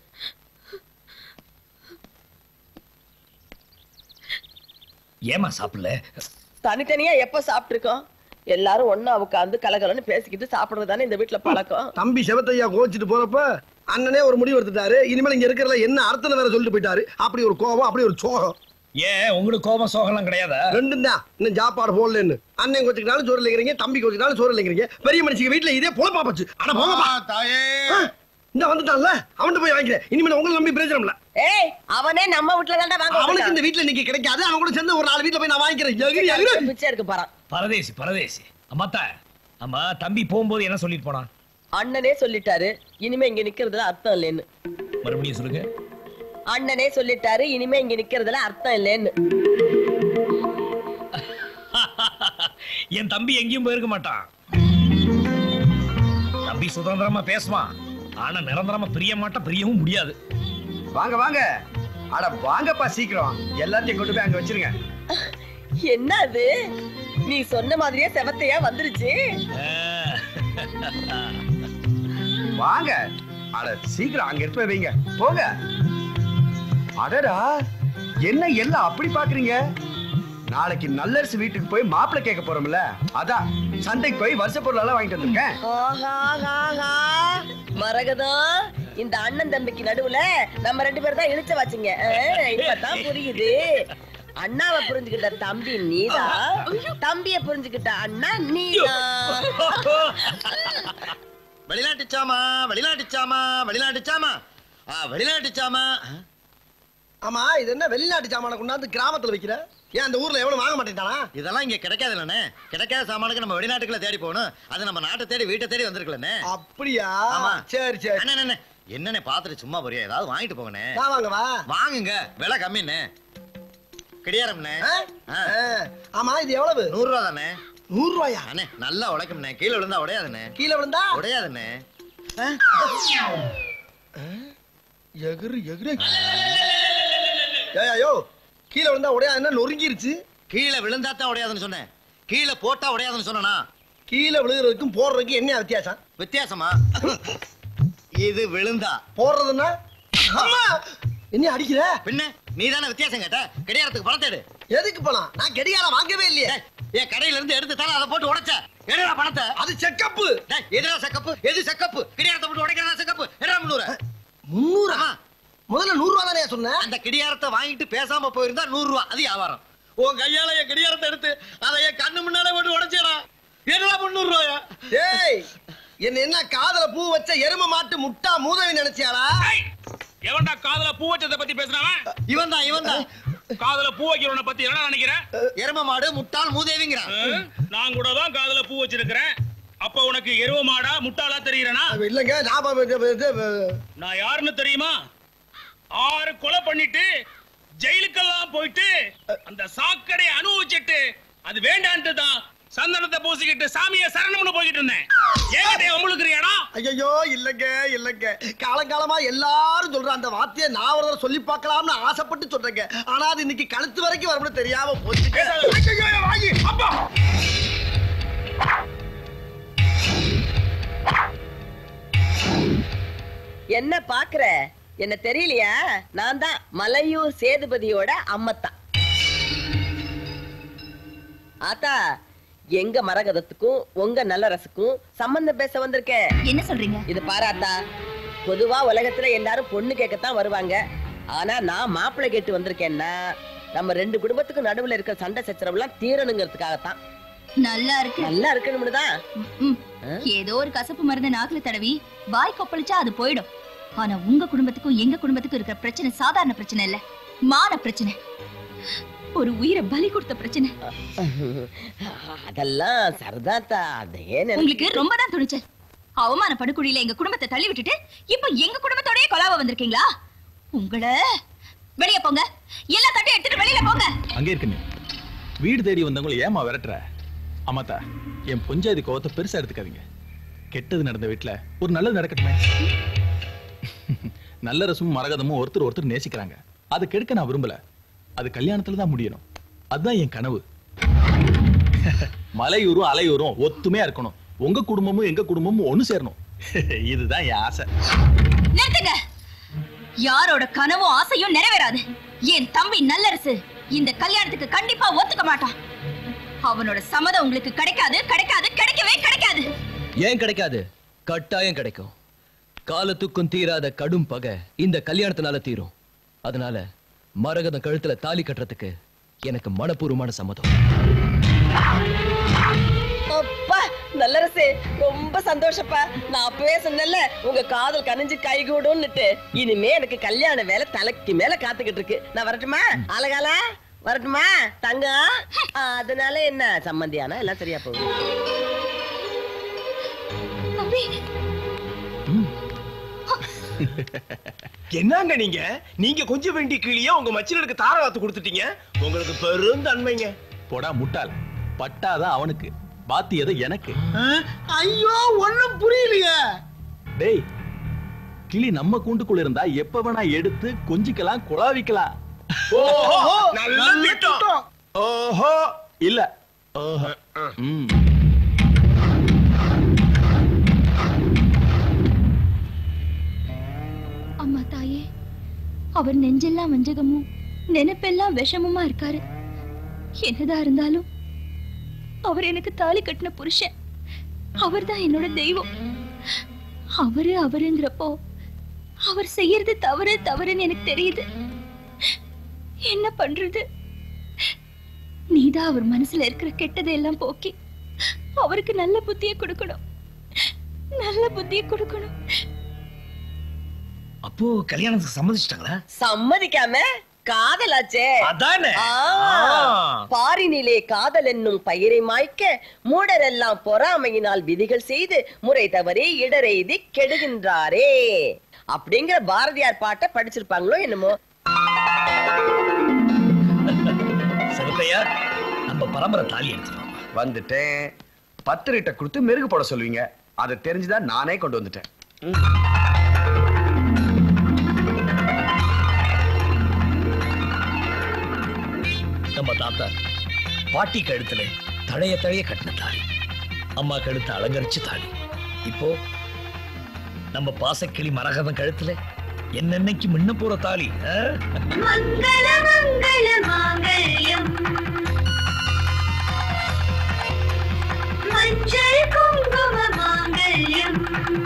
ஏமா சாப்பிடல தனித்தனியா எப்ப சாப்பிட்டுருக்கோம் எல்லாரும் ஒண்ணா உட்காந்து கலகலன்னு பேசிக்கிட்டு சாப்பிடுறது தானே இந்த வீட்டுல பழக்கம் தம்பி செவத்தையா கோச்சிட்டு போறப்ப அண்ணனே ஒரு முடிவு எடுத்துட்டாரு இனிமேல் இங்க இருக்கிறதுல என்ன அர்த்தம் வேற சொல்லிட்டு போயிட்டாரு அப்படி ஒரு கோபம் அப்படி ஒரு சோகம் ஏன் உங்களுக்கு கோபம் சோகம்லாம் கிடையாதா ரெண்டும் தான் இன்னும் சாப்பாடு போடலன்னு அண்ணன் கோச்சுக்கினாலும் சோறு இல்லைங்கிறீங்க தம்பி கோச்சுக்கினாலும் சோறு இல்லைங்கிறீங்க பெரிய மனுஷங்க வீட்டுல இதே பொழப்பா போச்சு அட போங்கப்பா தாயே இந்த வந்துட்டான்ல அவன்கிட்ட போய் வாங்கிக்கிறேன் இனிமேல் உங்களை நம்பி பிரயோஜனம் இல்ல ஏய் அவனே நம்ம வீட்டுல தான்டா வாங்க அவனுக்கு இந்த வீட்டுல இன்னைக்கு கிடைக்காது அவன் கூட சேர்ந்து ஒரு நாலு வீட்டுல போய் நான் வாங்கிக்கிறேன் எகிரி, எகிரி. பிச்சை எடுக்க போறான் பரதேசி பரதேசி அம்மாத்தா அம்மா தம்பி போகும்போது என்ன சொல்லிட்டு போனான் அண்ணனே சொல்லிட்டாரு இனிமே இங்க நிக்கிறதுல அர்த்தம் இல்லைன்னு மறுபடியும் சொல்லுங்க அண்ணனே சொல்லிட்டாரு இனிமே இங்க நிக்கிறதுல அர்த்தம் இல்லைன்னு என் தம்பி எங்கேயும் போயிருக்க மாட்டான் தம்பி சுதந்திரமா பேசுவான் ஆனா நிரந்தரமா பிரிய மாட்டான் பிரியவும் முடியாது வாங்க வாங்க அட வாங்கப்பா சீக்கிரம் எல்லாத்தையும் கொண்டு போய் அங்க வச்சிருங்க என்ன அது நீ சொன்ன மாதிரியே செவத்தையா வந்துருச்சு வாங்க அட சீக்கிரம் அங்க எடுத்து போய் வைங்க போங்க அடடா என்ன எல்லாம் அப்படி பாக்குறீங்க நாளைக்கு நல்லரசு வீட்டுக்கு போய் மாப்பிள்ளை கேட்க போறோம்ல அதான் சந்தைக்கு போய் வருஷ பொருள் எல்லாம் வாங்கிட்டு வந்திருக்கேன் ஆஹா, ஆஹா. மரகதம் இந்த அண்ணன் தம்பிக்கு நடுவுல நம்ம ரெண்டு பேரும் தான் இழுச்ச வச்சுங்க இப்பதான் புரியுது அண்ணாவை புரிஞ்சுக்கிட்ட தம்பி நீதான் தம்பிய புரிஞ்சுக்கிட்ட அண்ணா நீதான் வெளிநாட்டு சாமா வெளிநாட்டு சாமா வெளிநாட்டு சாமா ஆ, வெளிநாட்டு சாமா ஆமா இது என்ன வெளிநாட்டு சாமான கொண்டாந்து கிராமத்துல வைக்கிற ஏன் அந்த ஊர்ல எவனும் வாங்க மாட்டேங்கிறானா இதெல்லாம் இங்க கிடைக்காது இல்லண்ணே கிடைக்காத சாமானுக்கு நம்ம வெளிநாட்டுக்குள்ள தேடி போகணும் அது நம்ம நாட்டை தேடி வீட்டை தேடி வந்திருக்கலண்ணே அப்படியா ஆமா சரி சரி அண்ணே, அண்ணே, அண்ணே. என்னண்ணே பாத்துட்டு சும்மா போறியா ஏதாவது வாங்கிட்டு போங்கண்ணே நான் வாங்கவா வாங்குங்க விலை கம்மிண்ணே கிடையாரம்ண்ணே ஆ, ஆமா இது எவ்வளவு நூறு ரூபா தானே நூறு ரூபாயா அண்ணே நல்லா உழைக்கும்ண்ணே கீழே விழுந்தா உடையாதுண்ணே கீழே விழுந்தா உடையாதுண்ணே எகுரு எகுரு ஏய்யோ கீழே விழுந்தா உடையா என்ன நொறுங்கிருச்சு கீழே விழுந்தா தான் உடையாதுன்னு சொன்னேன் கீழே போட்டா உடையாதுன்னு சொன்னா கீழே விழுகிறதுக்கும் போடுறதுக்கும் என்ன வித்தியாசம் வித்தியாசமா இது விழுந்தா போடுறதுன்னா அம்மா என்ன அடிக்கிற பின்ன நீ தானே வித்தியாசம் கேட்ட கடியாரத்துக்கு பணத்தை எடு எதுக்கு பணம் நான் கடிகாரம் வாங்கவே இல்லையே என் கடையில இருந்து எடுத்து தானே அதை போட்டு உடைச்ச எடுடா பணத்தை அது செக்கப்பு எதுடா செக்கப்பு எது செக்கப்பு கடியாரத்தை போட்டு உடைக்கிறதா செக்கப்பு எடுடா முன்னூறு முன்னூறா முதல்ல நூறு ரூபா தானே சொன்னேன் அந்த கடியாரத்தை வாங்கிட்டு பேசாம போயிருந்தா நூறு ரூபா அது வியாபாரம் உன் கையால என் கடியாரத்தை எடுத்து அதை என் கண்ணு முன்னாலே போட்டு உடைச்சேடா என்னடா முன்னூறு ரூபாயா ஏய் என்ன என்ன காதல பூ வச்ச எரும மாட்டு முட்டா மூதவி நினைச்சியாடா எவன்டா காதல பூ வச்சதை பத்தி பேசுறவன் இவன் தான் இவன் தான் காதல பூ வைக்கிறவனை பத்தி என்ன நினைக்கிறேன் எரும மாடு முட்டாள் மூதேவிங்கிறான் நான் கூட தான் காதல பூ வச்சிருக்கிறேன் அப்ப உனக்கு எருவ மாடா முட்டாளா தெரியறனா இல்லங்க ஞாபகம் நான் யாருன்னு தெரியுமா ஆறு கொலை பண்ணிட்டு ஜெயிலுக்கெல்லாம் போயிட்டு அந்த சாக்கடை அனுபவிச்சிட்டு அது வேண்டான்ட்டு தான் சந்தனத்தை பூசிக்கிட்டு சாமியை சரணம்னு போய்கிட்டு இருந்தேன் ஏகதே உங்களுக்குறியாடா ஐயோ இல்லங்க இல்லங்க காலங்காலமா எல்லாரும் சொல்ற அந்த வார்த்தையை நான் ஒரு தடவை சொல்லி பார்க்கலாம்னு ஆசைப்பட்டு சொல்றேங்க ஆனா அது இன்னைக்கு கழுத்து வரைக்கும் வரும்னு தெரியாம போச்சு ஐயையோ, வாங்கி அப்பா என்ன பாக்குற என்ன தெரியலையா நான் தான் மலையூர் சேதுபதியோட அம்மத்தான் ஆத்தா எங்க மரகதத்துக்கும் உங்க நல்லரசுக்கும் சம்பந்தம் பேச வந்திருக்கேன் என்ன சொல்றீங்க இது பாராத்தா பொதுவா உலகத்துல எல்லாரும் பொண்ணு கேட்கத்தான் வருவாங்க ஆனா நான் மாப்பிள்ளை கேட்டு வந்திருக்கேன்னா நம்ம ரெண்டு குடும்பத்துக்கும் நடுவுல இருக்கிற சண்டை சச்சரவுலாம் தீரணுங்கிறதுக்காகத்தான் நல்லா இருக்கு நல்லா இருக்கணும்னு தான் ம். ஏதோ ஒரு கசப்பு மருந்து நாக்குல தடவி வாய் கொப்பளிச்சா அது போயிடும் ஆனா உங்க குடும்பத்துக்கும் எங்க குடும்பத்துக்கும் இருக்கிற பிரச்சனை சாதாரண பிரச்சனை இல்ல மான பிரச்சனை ஒரு உயிரை பலி கொடுத்த பிரச்சனை அதெல்லாம் சரிதாத்தா அதே நினை- உங்களுக்கு ரொம்ப தான் துணிச்சல் அவமான படுகுழியில எங்க குடும்பத்தை தள்ளி விட்டுட்டு இப்போ எங்க குடும்பத்தோடயே கொலாவ வந்திருக்கீங்களா உங்கள வெளிய போங்க எல்லா தட்டையும் எடுத்துட்டு வெளியில போங்க அங்கே இருக்கு நீ வீடு தேடி வந்தவங்களை ஏமா விரட்டுற அம்மாத்தா என் பஞ்சாயத்து கோவத்தை பெருசா எடுத்துக்காதீங்க கெட்டது நடந்த வீட்டுல ஒரு நல்லது நடக்கட்டுமே நல்ல ரசமும் மரகதமும் ஒருத்தர் ஒருத்தர் நேசிக்கிறாங்க அது கெடுக்க நான் விரும்பல அது கல்யாணத்துல தான் முடியணும் அதுதான் என் கனவு மலையூரும் அலையூரும் ஒத்துமையா இருக்கணும் உங்க குடும்பமும் எங்க குடும்பமும் ஒண்ணு சேரணும் இதுதான் என் ஆசை நிறுத்துங்க யாரோட கனவும் ஆசையும் நிறைவேறாது என் தம்பி நல்லரசு இந்த கல்யாணத்துக்கு கண்டிப்பா ஒத்துக்க மாட்டான் அவனோட சம்மதம் உங்களுக்கு கிடைக்காது கிடைக்காது கிடைக்கவே கிடைக்காது ஏன் கிடைக்காது கட்டாயம் கிடைக்கும் காலத்துக்கும் தீராத கடும் பகை இந்த கல்யாணத்தினால தீரும் அதனால மரகதம் கழுத்துல தாலி கட்டுறதுக்கு எனக்கு மனப்பூர்வமான சம்மதம் அப்பா நல்லரசே ரொம்ப சந்தோஷப்பா நான் அப்பவே சொன்னேன்ல உங்க காதல் கனிஞ்சு கைகூடும்னுட்டு இனிமே எனக்கு கல்யாண வேலை தலைக்கு மேல காத்துக்கிட்டு இருக்கு நான் வரட்டுமா அழகாலா வரட்டுமா தங்கம் அதனால என்ன சம்மந்தியானா எல்லாம் சரியா போகுது தம்பி என்னங்க நீங்க நீங்க கொஞ்சம் வேண்டிய கிளிய உங்க மச்சினருக்கு தாரவாத்து கொடுத்துட்டீங்க உங்களுக்கு பெரும் தன்மைங்க போடா முட்டாள் பட்டாதான் அவனுக்கு பாத்தியது எனக்கு ஐயோ ஒண்ணும் புரியலையே டேய் கிளி நம்ம கூண்டுக்குள்ள இருந்தா எப்ப வேணா எடுத்து கொஞ்சிக்கலாம் குழாவிக்கலாம் ஓஹோ நல்ல திட்டம் ஓஹோ இல்ல ஓஹோ ம் அம்மா தாயே அவர் நெஞ்செல்லாம் வஞ்சகமும் நினைப்பெல்லாம் விஷமுமா இருக்காரு என்னதான் இருந்தாலும் அவர் எனக்கு தாலி கட்டின புருஷன் அவர்தான் என்னோட தெய்வம் அவரு அவருங்கிறப்போ அவர் செய்யறது தவறு தவறுன்னு எனக்கு தெரியுது என்ன பண்றது நீதான் அவர் மனசுல இருக்கிற கெட்டதை எல்லாம் போக்கி அவருக்கு நல்ல புத்தியை கொடுக்கணும் நல்ல புத்தியை கொடுக்கணும் அப்போ கல்யாணத்துக்கு சம்மதிச்சிட்டாங்களா சம்மதிக்காம காதலாச்சே அதானே. ஆ. ஆ. பாரினிலே காதல் என்னும் பயிரை மாய்க்க மூடரெல்லாம் பொறாமையினால் விதிகள் செய்து முறை தவறி இடரெய்தி கெடுகின்றாரே அப்படிங்கிற பாரதியார் பாட்டை படிச்சிருப்பாங்களோ என்னமோ சிவத்தையா நம்ம பரம்பரை தாலி எடுத்துருவோம் வந்துட்டேன் பத்திரிட்ட கொடுத்து மெருகு போட சொல்லுவீங்க அதை தெரிஞ்சுதான் நானே கொண்டு வந்துட்டேன் நம்ம தாத்தா பாட்டி கழுத்துல தழைய தழைய கட்டின தாலி அம்மா கழுத்தை அலங்கரிச்சு தாலி இப்போ நம்ம பாசக்கிளி மரகதம் கழுத்துல என்னென்னைக்கு முன்ன போற தாலி ஆ? மங்கள மங்கள மாங்கல்யம் மஞ்சள் குங்கும மாங்கல்யம்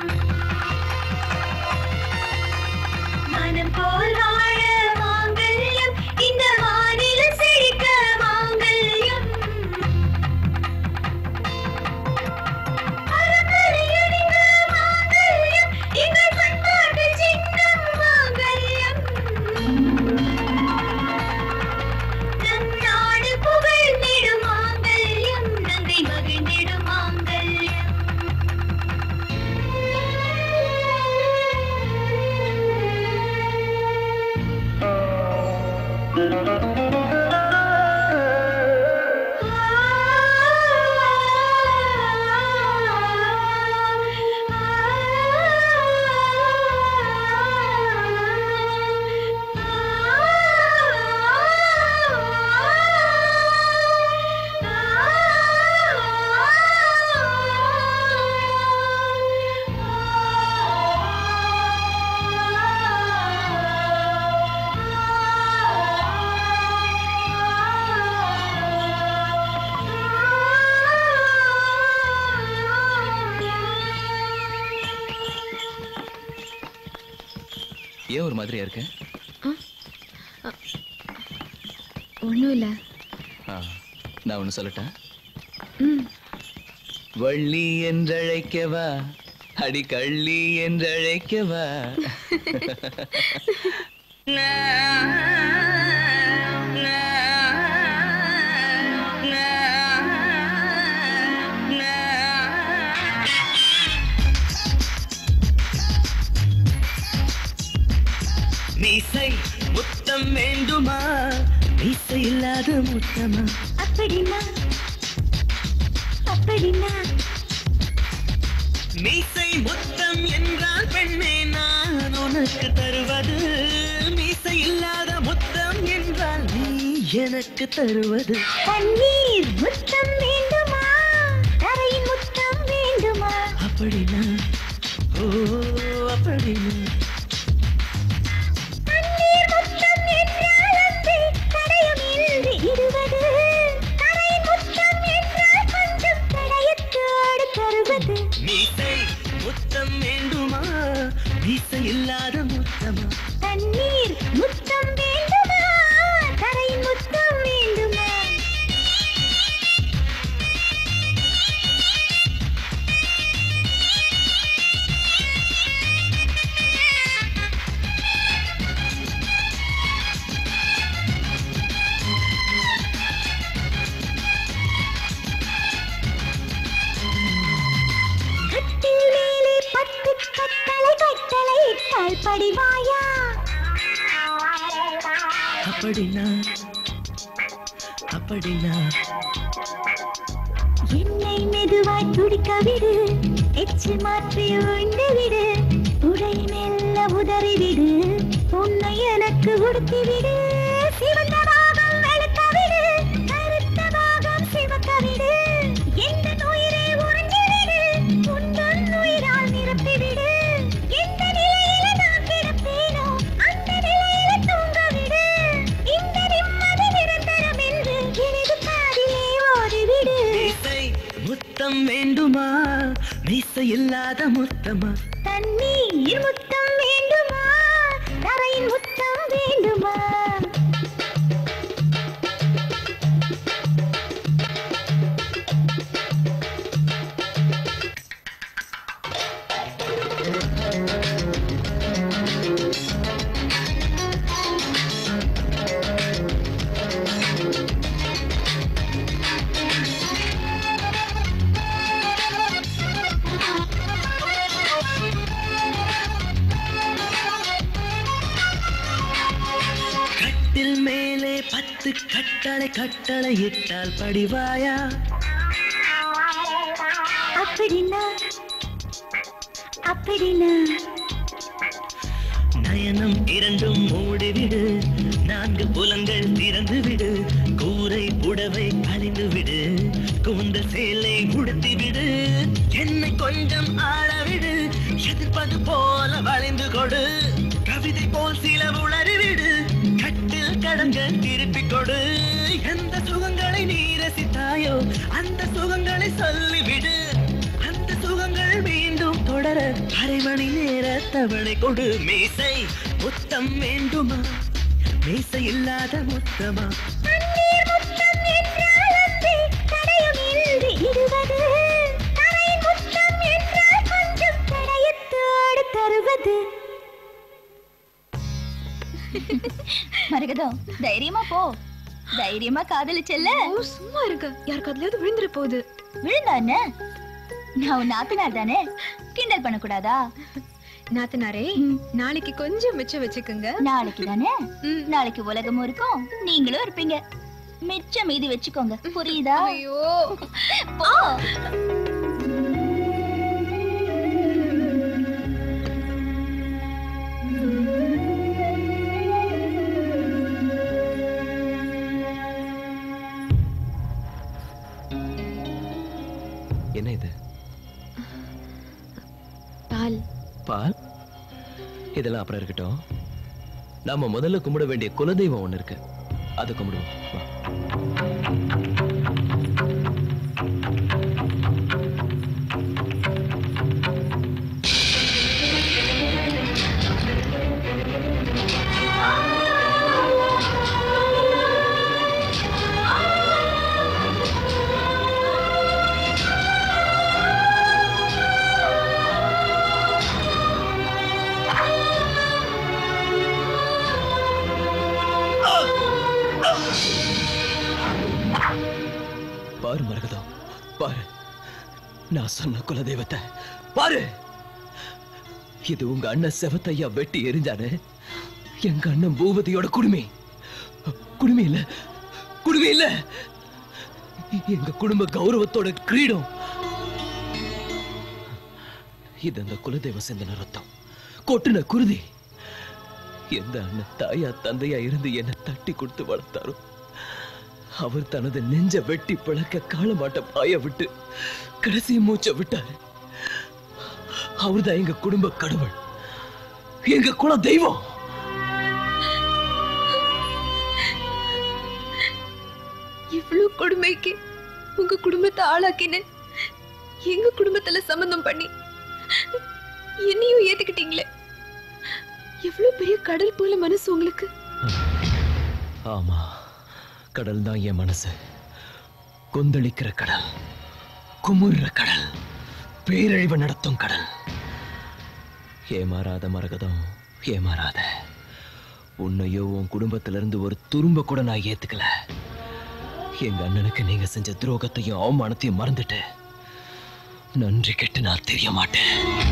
மனம் போல் வாழ மாங்கல்யம் இந்த வானில செழிக்க மாங்கல்யம் அறக்கரையணிந்த மாங்கல்யம் எங்கள் பண்பாட்டு சின்னம் மாங்கல்யம் நம் நாடு புகழ்ந்திடும் மாங்கல்யம் நங்கை மகிழ்ந்திடும் மாங்கல்யம் ஏன் ஒரு மாதிரியா இருக்க ஒண்ணும் இல்ல ஆ, நான் ஒண்ணு சொல்லட்டா ம் வள்ளி என்றழைக்கவா அடி கள்ளி என்றழைக்கவா மீசை முத்தம் வேண்டுமா மீசை இல்லாத முத்தமா அப்படின்னா அப்படின்னா மீசை முத்தம் என்றால் பெண்ணே நான் உனக்கு தருவது மீசை இல்லாத முத்தம் என்றால் நீ எனக்கு தருவது தண்ணீர் முத்தம் வேண்டுமா தரையின் முத்தம் வேண்டுமா அப்படின்னா ஓ அப்படின்னா தண்ணீர் முத்தம் என்றால் அன்பே தடயம் இன்றி இடுவது தரையின் முத்தம் என்றால் கொஞ்சம் தடயத்தோடு தருவது மீசை முத்தம் வேண்டுமா மீசை இல்லாத முத்தமா தண்ணீர் முத்தம் வேண்டுமா தரையின் முத்தம் வேண்டுமா கட்டில் மேலே பத்து கட்டளை கட்டளை இட்டால் படிவாயா அப்படின்னா அப்படின்னா என்னை மெதுவாய் துடிக்க விடு எச்சு மாற்றி உண்டு விடு உடை மெல்ல உதறி விடு உன்னை எனக்கு உடுத்தி விடு சிவந்த பாகம் வெளுக்க விடு கருத்த பாகம் சிவக்க விடு எந்த உயிரை உறிஞ்சி விடு உந்தன் உயிரால் நிரப்பி விடு எந்த நிலையில நான் கிடப்பேனோ அந்த நிலையில தூங்க விடு இந்த நிம்மதி நிரந்தரம் என்று எனது முத்தம் வேண்டுமா மீச இல்லாத முத்தமா தண்ணீர் முத்தம் வேண்டுமா தரையின் முத்தம் வேண்டுமா கட்டில் மேலே பத்து கட்டளை கட்டளை இட்டால் படிவாயா அப்படின்னா அப்படின்னா நயனம் இரண்டும் மூடிவிடு நான்கு புலங்கள் திறந்து விடு கூரை புடவை கழிந்து விடு கூந்த சேலை உடுத்தி விடு என்னை கொஞ்சம் ஆளவிடு எதிர்ப்பது போல வளைந்து கொடு கவிதை போல் சில உளறிவிடு கட்டில் கடங்க திருப்பிக் கொடு எந்த சுகங்களை நீ ரசித்தாயோ அந்த சுகங்களை சொல்லிவிடு அந்த சுகங்கள் மீண்டும் தொடர அரை மணி நேர தவணை கொடு மீசை முத்தம் வேண்டுமா மீசை இல்லாத முத்தமா தண்ணீர் முத்தம் என்றால் அன்பே தடயம் இன்றி இடுவது தரையின் முத்தம் என்றால் கொஞ்சம் தடயத்தோடு தருவது மரகதம் தைரியமா போ தைரியமா காதலிச்சல்ல சும்மா இருக்க யார் காதுலயாவது விழுந்துற போகுது விழுந்தா என்ன நான் உன் நாத்தனார் தானே கிண்டல் பண்ணக்கூடாதா நாத்தனாரே நாளைக்கு கொஞ்சம் மிச்சம் வச்சுக்கோங்க நாளைக்கு தானே நாளைக்கு உலகமும் இருக்கும் நீங்களும் இருப்பீங்க மிச்சம் மீதி வச்சுக்கோங்க புரியுதா ஐயோ போ என்ன இது பால் பால் இதெல்லாம் அப்புறம் இருக்கட்டும் நாம முதல்ல கும்பிட வேண்டிய குலதெய்வம் ஒண்ணு இருக்கு அதை கும்பிடுவோம் வா. பாரு மரகதம் பாரு நான் சொன்ன குலதெய்வத்தை பாரு இது உங்க அண்ணன் செவத்தையா வெட்டி எரிஞ்சானே எங்க அண்ணன் பூபதியோட குடுமி குடுமி இல்ல குடுமி இல்ல எங்க குடும்ப கௌரவத்தோட கிரீடம் இது அந்த குலதெய்வ சிந்தன ரத்தம் கொட்டுன குருதி எந்த அண்ணன் தாயா தந்தையா இருந்து என்னை தட்டி கொடுத்து வளர்த்தாரோ அவர் தனது நெஞ்ச வெட்டி பிளக்க காலமாட்ட பாய விட்டு கடைசி மூச்சை விட்டாரு அவர்தான் எங்க குடும்ப கடவுள் எங்க குல தெய்வம் இவ்வளவு கொடுமைக்கு உங்க குடும்பத்தை ஆளாக்கினேன் எங்க குடும்பத்துல சம்பந்தம் பண்ணி என்னையும் ஏத்துக்கிட்டீங்களே எவ்வளவு பெரிய கடல் போல மனசு உங்களுக்கு ஆமா கடல் தான் என் மனசு கொந்தளிக்கிற கடல் குமுறுற கடல் பேரழிவு நடத்தும் கடல் ஏமாறாத மரகதம் ஏமாறாத உன்னையோ உன் குடும்பத்திலிருந்து ஒரு துரும்ப கூட நான் ஏத்துக்கல எங்க அண்ணனுக்கு நீங்க செஞ்ச துரோகத்தையும் அவமானத்தையும் மறந்துட்டு நன்றி கெட்டு நான் தெரிய மாட்டேன்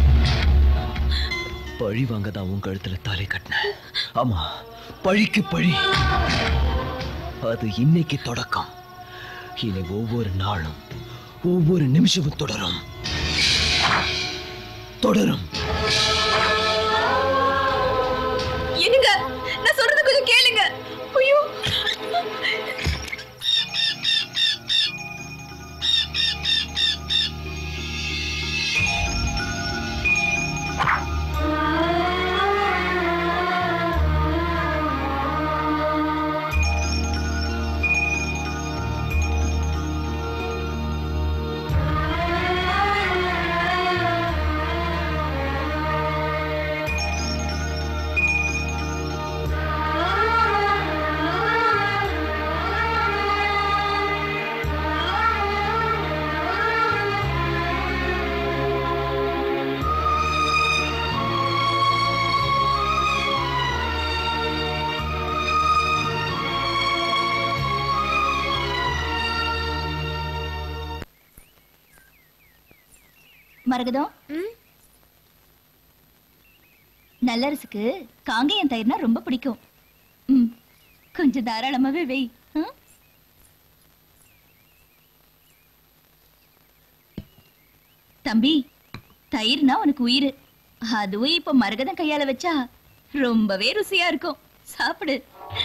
பழி வாங்க தான் உன் கழுத்துல தாலி கட்டினேன் ஆமா பழிக்கு பழி அது இன்னைக்கு தொடக்கம் இனி ஒவ்வொரு நாளும் ஒவ்வொரு நிமிஷமும் தொடரும் தொடரும் என்னங்க நான் சொல்றது கொஞ்சம் கேளுங்க ஐயோ ஆ மரகதம் நல்லரசுக்கு காங்கேயம் தயிர்னா ரொம்ப பிடிக்கும் ம் கொஞ்சம் தாராளமாவே வை ம்? தம்பி தயிர்னா உனக்கு உயிர் அதுவும் இப்ப மரகதம் கையால வச்சா ரொம்பவே ருசியா இருக்கும் சாப்பிடு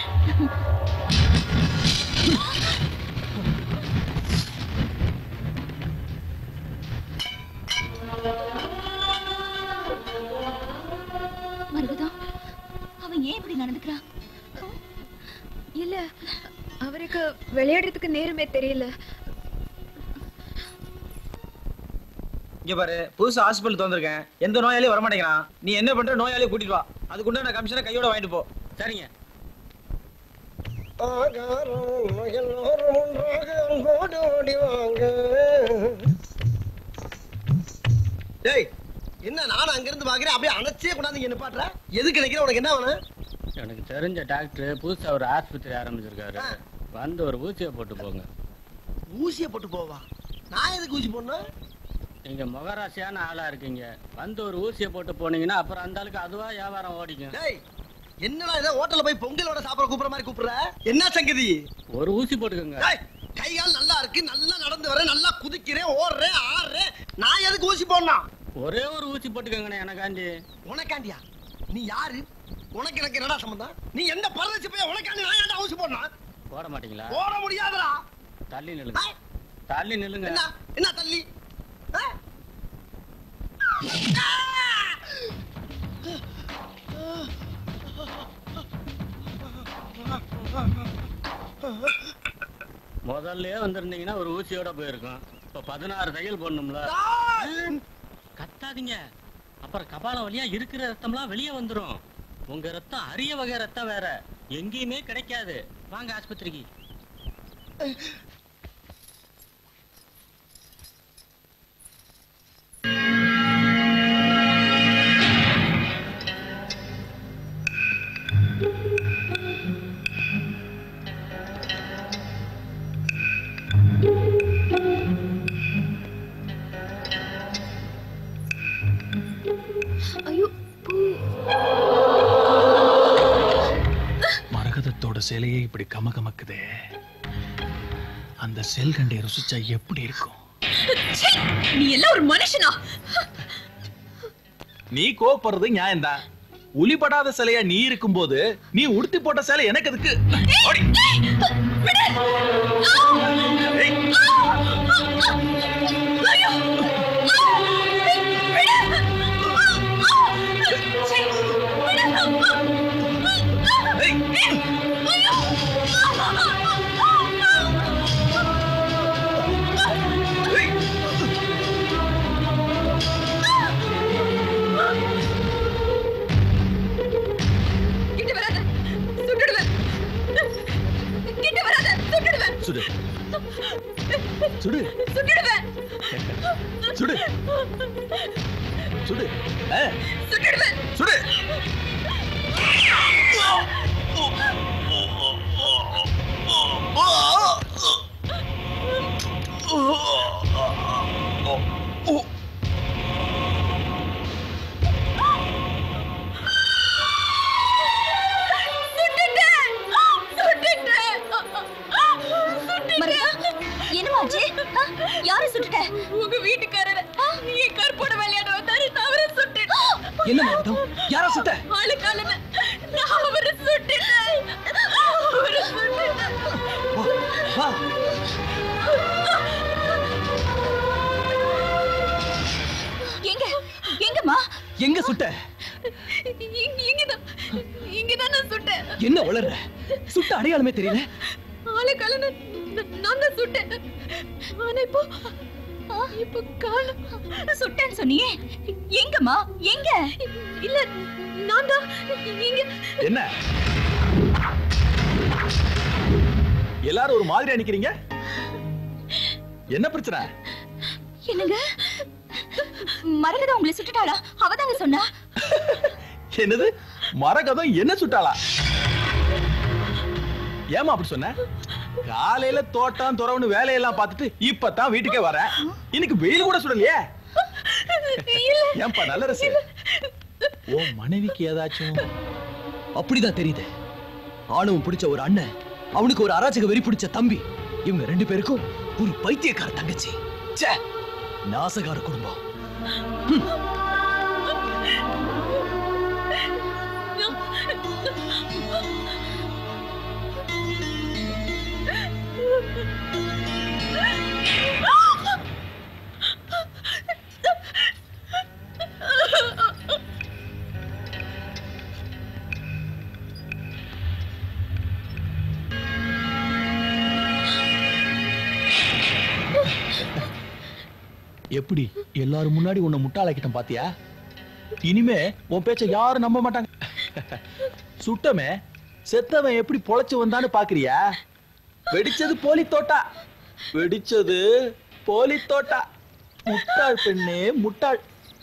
மரகதம் அவன் ஏன் இப்படி நடந்துக்கிறான் இல்ல அவருக்கு விளையாடுறதுக்கு நேரமே தெரியல இங்க பாரு புதுசா ஹாஸ்பிட்டல் திறந்திருக்கேன் எந்த நோயாளியும் வரமாட்டேங்கிறான் நீ என்ன பண்ற நோயாளியை கூட்டிட்டு வா அதுக்குண்டா நான் கமிஷனை கையோட வாங்கிட்டு போ சரிங்க எல்லோரும் ஒன்றாக அன்போடு ஓடி வாங்க டேய் என்ன நானும் அங்க இருந்து பாக்குறேன் அப்படியே அணைச்சே கொண்டாந்து இங்க நிப்பாட்டுற எதுக்கு நினைக்கிற உனக்கு என்ன வேணும் எனக்கு தெரிஞ்ச டாக்டர் புதுசா ஒரு ஆஸ்பத்திரி ஆரம்பிச்சிருக்காரு வந்து ஒரு ஊசியை போட்டு போங்க ஊசியை போட்டு போவா நான் எதுக்கு ஊசி போடணும் நீங்க முகராசியான ஆளா இருக்கீங்க வந்து ஒரு ஊசியை போட்டு போனீங்கன்னா அப்புறம் அந்த ஆளுக்கு அதுவா வியாபாரம் ஓடிக்கும் டேய் என்னடா இதை ஹோட்டல்ல போய் பொங்கலோட சாப்பிட கூப்பிடுற மாதிரி கூப்பிடுற என்ன சங்கதி ஒரு ஊசி போட்டுக்கோங்க டேய் கை கால் நல்லா இருக்கு நல்லா நடந்து வரேன் நல்லா குதிக்கிறேன் ஓடுறேன் ஆடுறேன் நான் எதுக்கு ஊசி போடணும் ஒரே ஒரு ஊசி போட்டுக்கோங்கண்ணே எனக்காண்டி உனக்காண்டியா நீ யாரு உனக்கு எனக்கு என்னடா சம்பந்தம் நீ எந்த பரதேசி போய் உனக்காண்டி நான் ஏன்டா ஊசி போடணும் போட மாட்டீங்களா போட முடியாதுடா தள்ளி நில்லுங்க தள்ளி நில்லுங்க என்ன என்ன தள்ளி ஆ? முதல்ல வந்திருந்தீங்கன்னா ஒரு ஊசியோட போயிருக்கும் இப்ப பதினாறு தையல் போடணும்ல கத்தாதீங்க அப்புறம் கபால வழியா இருக்கிற ரத்தம்லாம் வெளியே வந்துரும் உங்க ரத்தம் அரிய வகை ரத்தம் வேற எங்கேயுமே கிடைக்காது வாங்க ஆஸ்பத்திரிக்கு ஐயோ பூ மரகதத்தோட சிலையே இப்படி கமகமக்குதே அந்த செல்கண்டை ருசிச்சா எப்படி இருக்கும் ச்சீ! நீ எல்லாம் ஒரு மனுஷனா நீ கோப்படுறது நியாயம்தான் உளிபடாத சிலையா நீ இருக்கும்போது நீ உடுத்தி போட்ட சிலை எனக்கு எதுக்கு ஓடி. ஏய். கிட்ட வராத சுட்டுடுவேன் கிட்ட வராத சுட்டுடுவேன் சுடு சுடு சுட்டுடுவேன் சுடு சுடு ஆ, சுட்டுடுவேன் சுடு சுட்டுட்டேன் சுட்டுட்டேன் என்னமாச்சு ஆ, யாரை சுட்டுட்ட உங்க வீட்டுக்காரர் என் கற்போட விளையாட வந்தாரு தவற சுட்டுட்டேன் என்ன மரகதம் யாரா சுட்ட ஆளுக்காலன்னு நான் அவரை சுட்டுட்டேன் அவரை சுட்டுட்டேன் வா எங்க எங்கம்மா எங்க சுட்ட இங்க இங்கதான் இங்கதான் நான் சுட்டேன் என்ன வளர்ற சுட்ட அடையாளமே தெரியல ஆளுக்காலன்னு நான் தான் சுட்டேன் ஆனா இப்போ இப்போ காலம் சுட்டேன்னு சொன்னியே எங்கம்மா எங்க இல்ல நான் தான் இங்க என்ன எல்லாரும் ஒரு மாதிரியா நிக்கிறீங்க என்ன பிரச்சனை என்னங்க மரகதம் உங்களை சுட்டுட்டாளா அவதாங்க சொன்னா என்னது மரகதம் என்ன சுட்டாளா ஏமா அப்படி சொன்ன காலையில தோட்டம் துறவுன்னு வேலையெல்லாம் பார்த்துட்டு இப்பதான் வீட்டுக்கே வரேன் இன்னைக்கு வெயில் கூட சுடலையே ஏன்பா நல்லரசு உன் மனைவிக்கு ஏதாச்சும் அப்படிதான் தெரியுது ஆணவம் பிடிச்ச ஒரு அண்ணன் அவனுக்கு ஒரு அராஜக வெறி பிடிச்ச தம்பி இவங்க ரெண்டு பேருக்கும் ஒரு பைத்தியக்கார தங்கச்சி ச்சே நாசகார குடும்பம் எப்படி எல்லாரும் முன்னாடி உன்னை முட்டாளாக்கிட்டேன் பாத்தியா இனிமே உன் பேச்ச யாரும் நம்ப மாட்டாங்க சுட்டமே செத்தவன் எப்படி பொழைச்சு வந்தான்னு பாக்குறியா வெடிச்சது போலி தோட்டா வெடிச்சது போலி தோட்டா முட்டாள் பெண்ணே முட்டாள்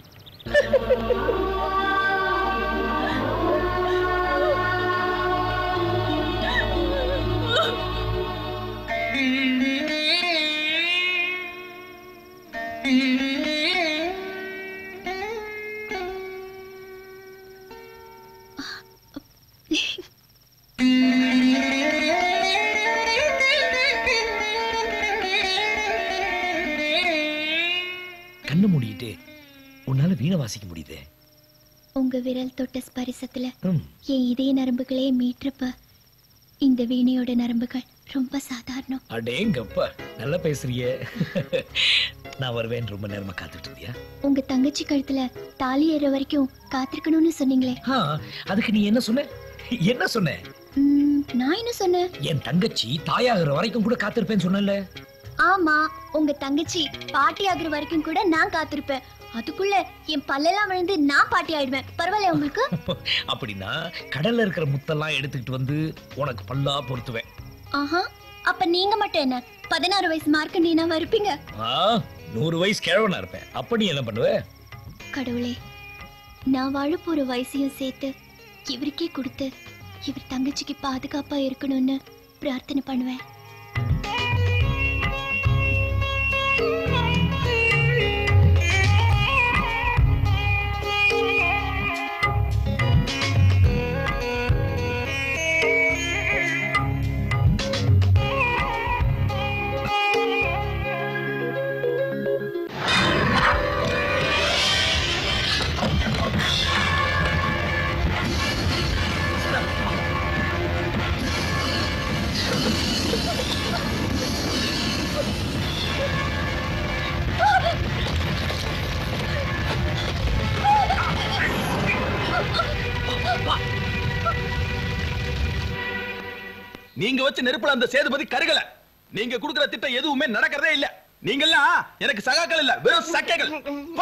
கண்ணு மூடிட்டு உன்னால வீணை வாசிக்க முடியுதே உங்க விரல் தொட்ட ஸ்பரிசத்துல ம். என் இதய நரம்புகளே மீட்டப்ப இந்த வீணையோட நரம்புகள் ரொம்ப சாதாரணம் அடேங்கப்பா நல்லா பேசுறியே நான் வருவேன் ரொம்ப நேரமா காத்துட்டு இருந்தியா உங்க தங்கச்சி கழுத்துல தாலி ஏற வரைக்கும் காத்திருக்கணும்னு சொன்னீங்களே ஆ, அதுக்கு நீ என்ன சொன்ன என்ன சொன்ன ம், நான் என்ன சொன்னேன் என் தங்கச்சி தாயாகிற வரைக்கும் கூட காத்திருப்பேன்னு சொன்னல ஆமா உங்க தங்கச்சி பாட்டி ஆகுற வரைக்கும் கூட நான் காத்திருப்பேன் அதுக்குள்ள என் பல்லெல்லாம் விழுந்து நான் பாட்டி ஆயிடுவேன் பரவாயில்ல உங்களுக்கு அப்படின்னா கடல்ல இருக்கிற முத்தெல்லாம் எடுத்துக்கிட்டு வந்து உனக்கு பல்லா பொருத்துவேன் ஆஹா அப்ப நீங்க மட்டும் என்ன பதினாறு வயசு மார்க்கண்டினா வருப்பீங்க ஆ, நூறு வயசு கிழவனா இருப்பேன் அப்ப நீ என்ன பண்ணுவ கடவுளே நான் வாழ போற வயசையும் சேர்த்து இவருக்கே கொடுத்து இவர் தங்கச்சிக்கு பாதுகாப்பா இருக்கணும்னு பிரார்த்தனை பண்ணுவேன் நீங்க வச்ச நெருப்புல அந்த சேதுபதி கருகல நீங்க குடுக்குற திட்டம் எதுவுமே நடக்கிறதே இல்ல நீங்கெல்லாம் எனக்கு சகாக்கள் இல்ல வெறும் சக்கைகள் போ.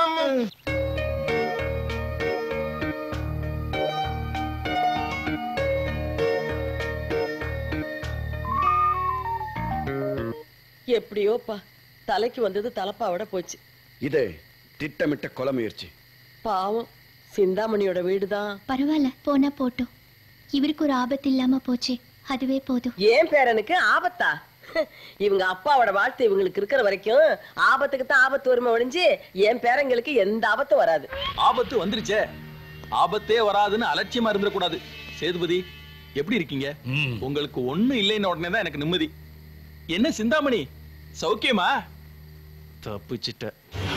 எப்படியோப்பா தலைக்கு வந்தது தலப்பாவோட போச்சு இது திட்டமிட்ட கொலை முயற்சி பாவம் சிந்தாமணியோட வீடுதான் பரவாயில்ல போனா போட்டும் இவருக்கு ஒரு ஆபத்து இல்லாம போச்சு அதுவே போதும் ஏன் பேரனுக்கு ஆபத்தா இவங்க அப்பாவோட வாழ்த்து இவங்களுக்கு இருக்கிற வரைக்கும் ஆபத்துக்கு தான் ஆபத்து வருமே ஒழிஞ்சு என் பேரங்களுக்கு எந்த ஆபத்தும் வராது ஆபத்து வந்துருச்சே ஆபத்தே வராதுன்னு அலட்சியமா இருந்துடக்கூடாது சேதுபதி எப்படி இருக்கீங்க உங்களுக்கு ஒண்ணும் இல்லைன்னு உடனே தான் எனக்கு நிம்மதி என்ன சிந்தாமணி சௌக்கியமா தப்பிச்சிட்ட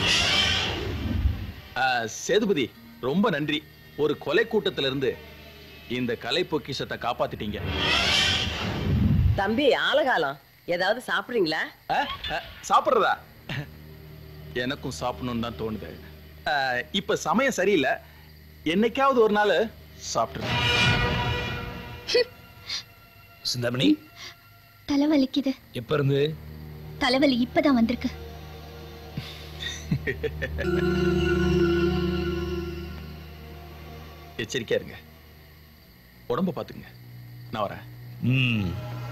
ஆ, சேதுபதி ரொம்ப நன்றி ஒரு கொலை கூட்டத்துல இருந்து இந்த கலை பொக்கிஷத்தை காப்பாத்திட்டீங்க தம்பி ஆலகாலம் ஏதாவது சாப்பிடுறீங்களா ஆ, ஆ, சாப்பிடுறதா எனக்கும் சாப்பிடணும்னு தான் தோணுது ஆ, இப்ப சமயம் சரியில்லை என்னைக்காவது ஒரு நாள் சாப்பிட்டுருக்கேன் சிந்தாமணி தலை வலிக்குது எப்ப இருந்து தலைவலி இப்பதான் வந்திருக்கு எச்சரிக்கையா இருங்க உடம்ப பாத்துங்க நான் வரேன் ம்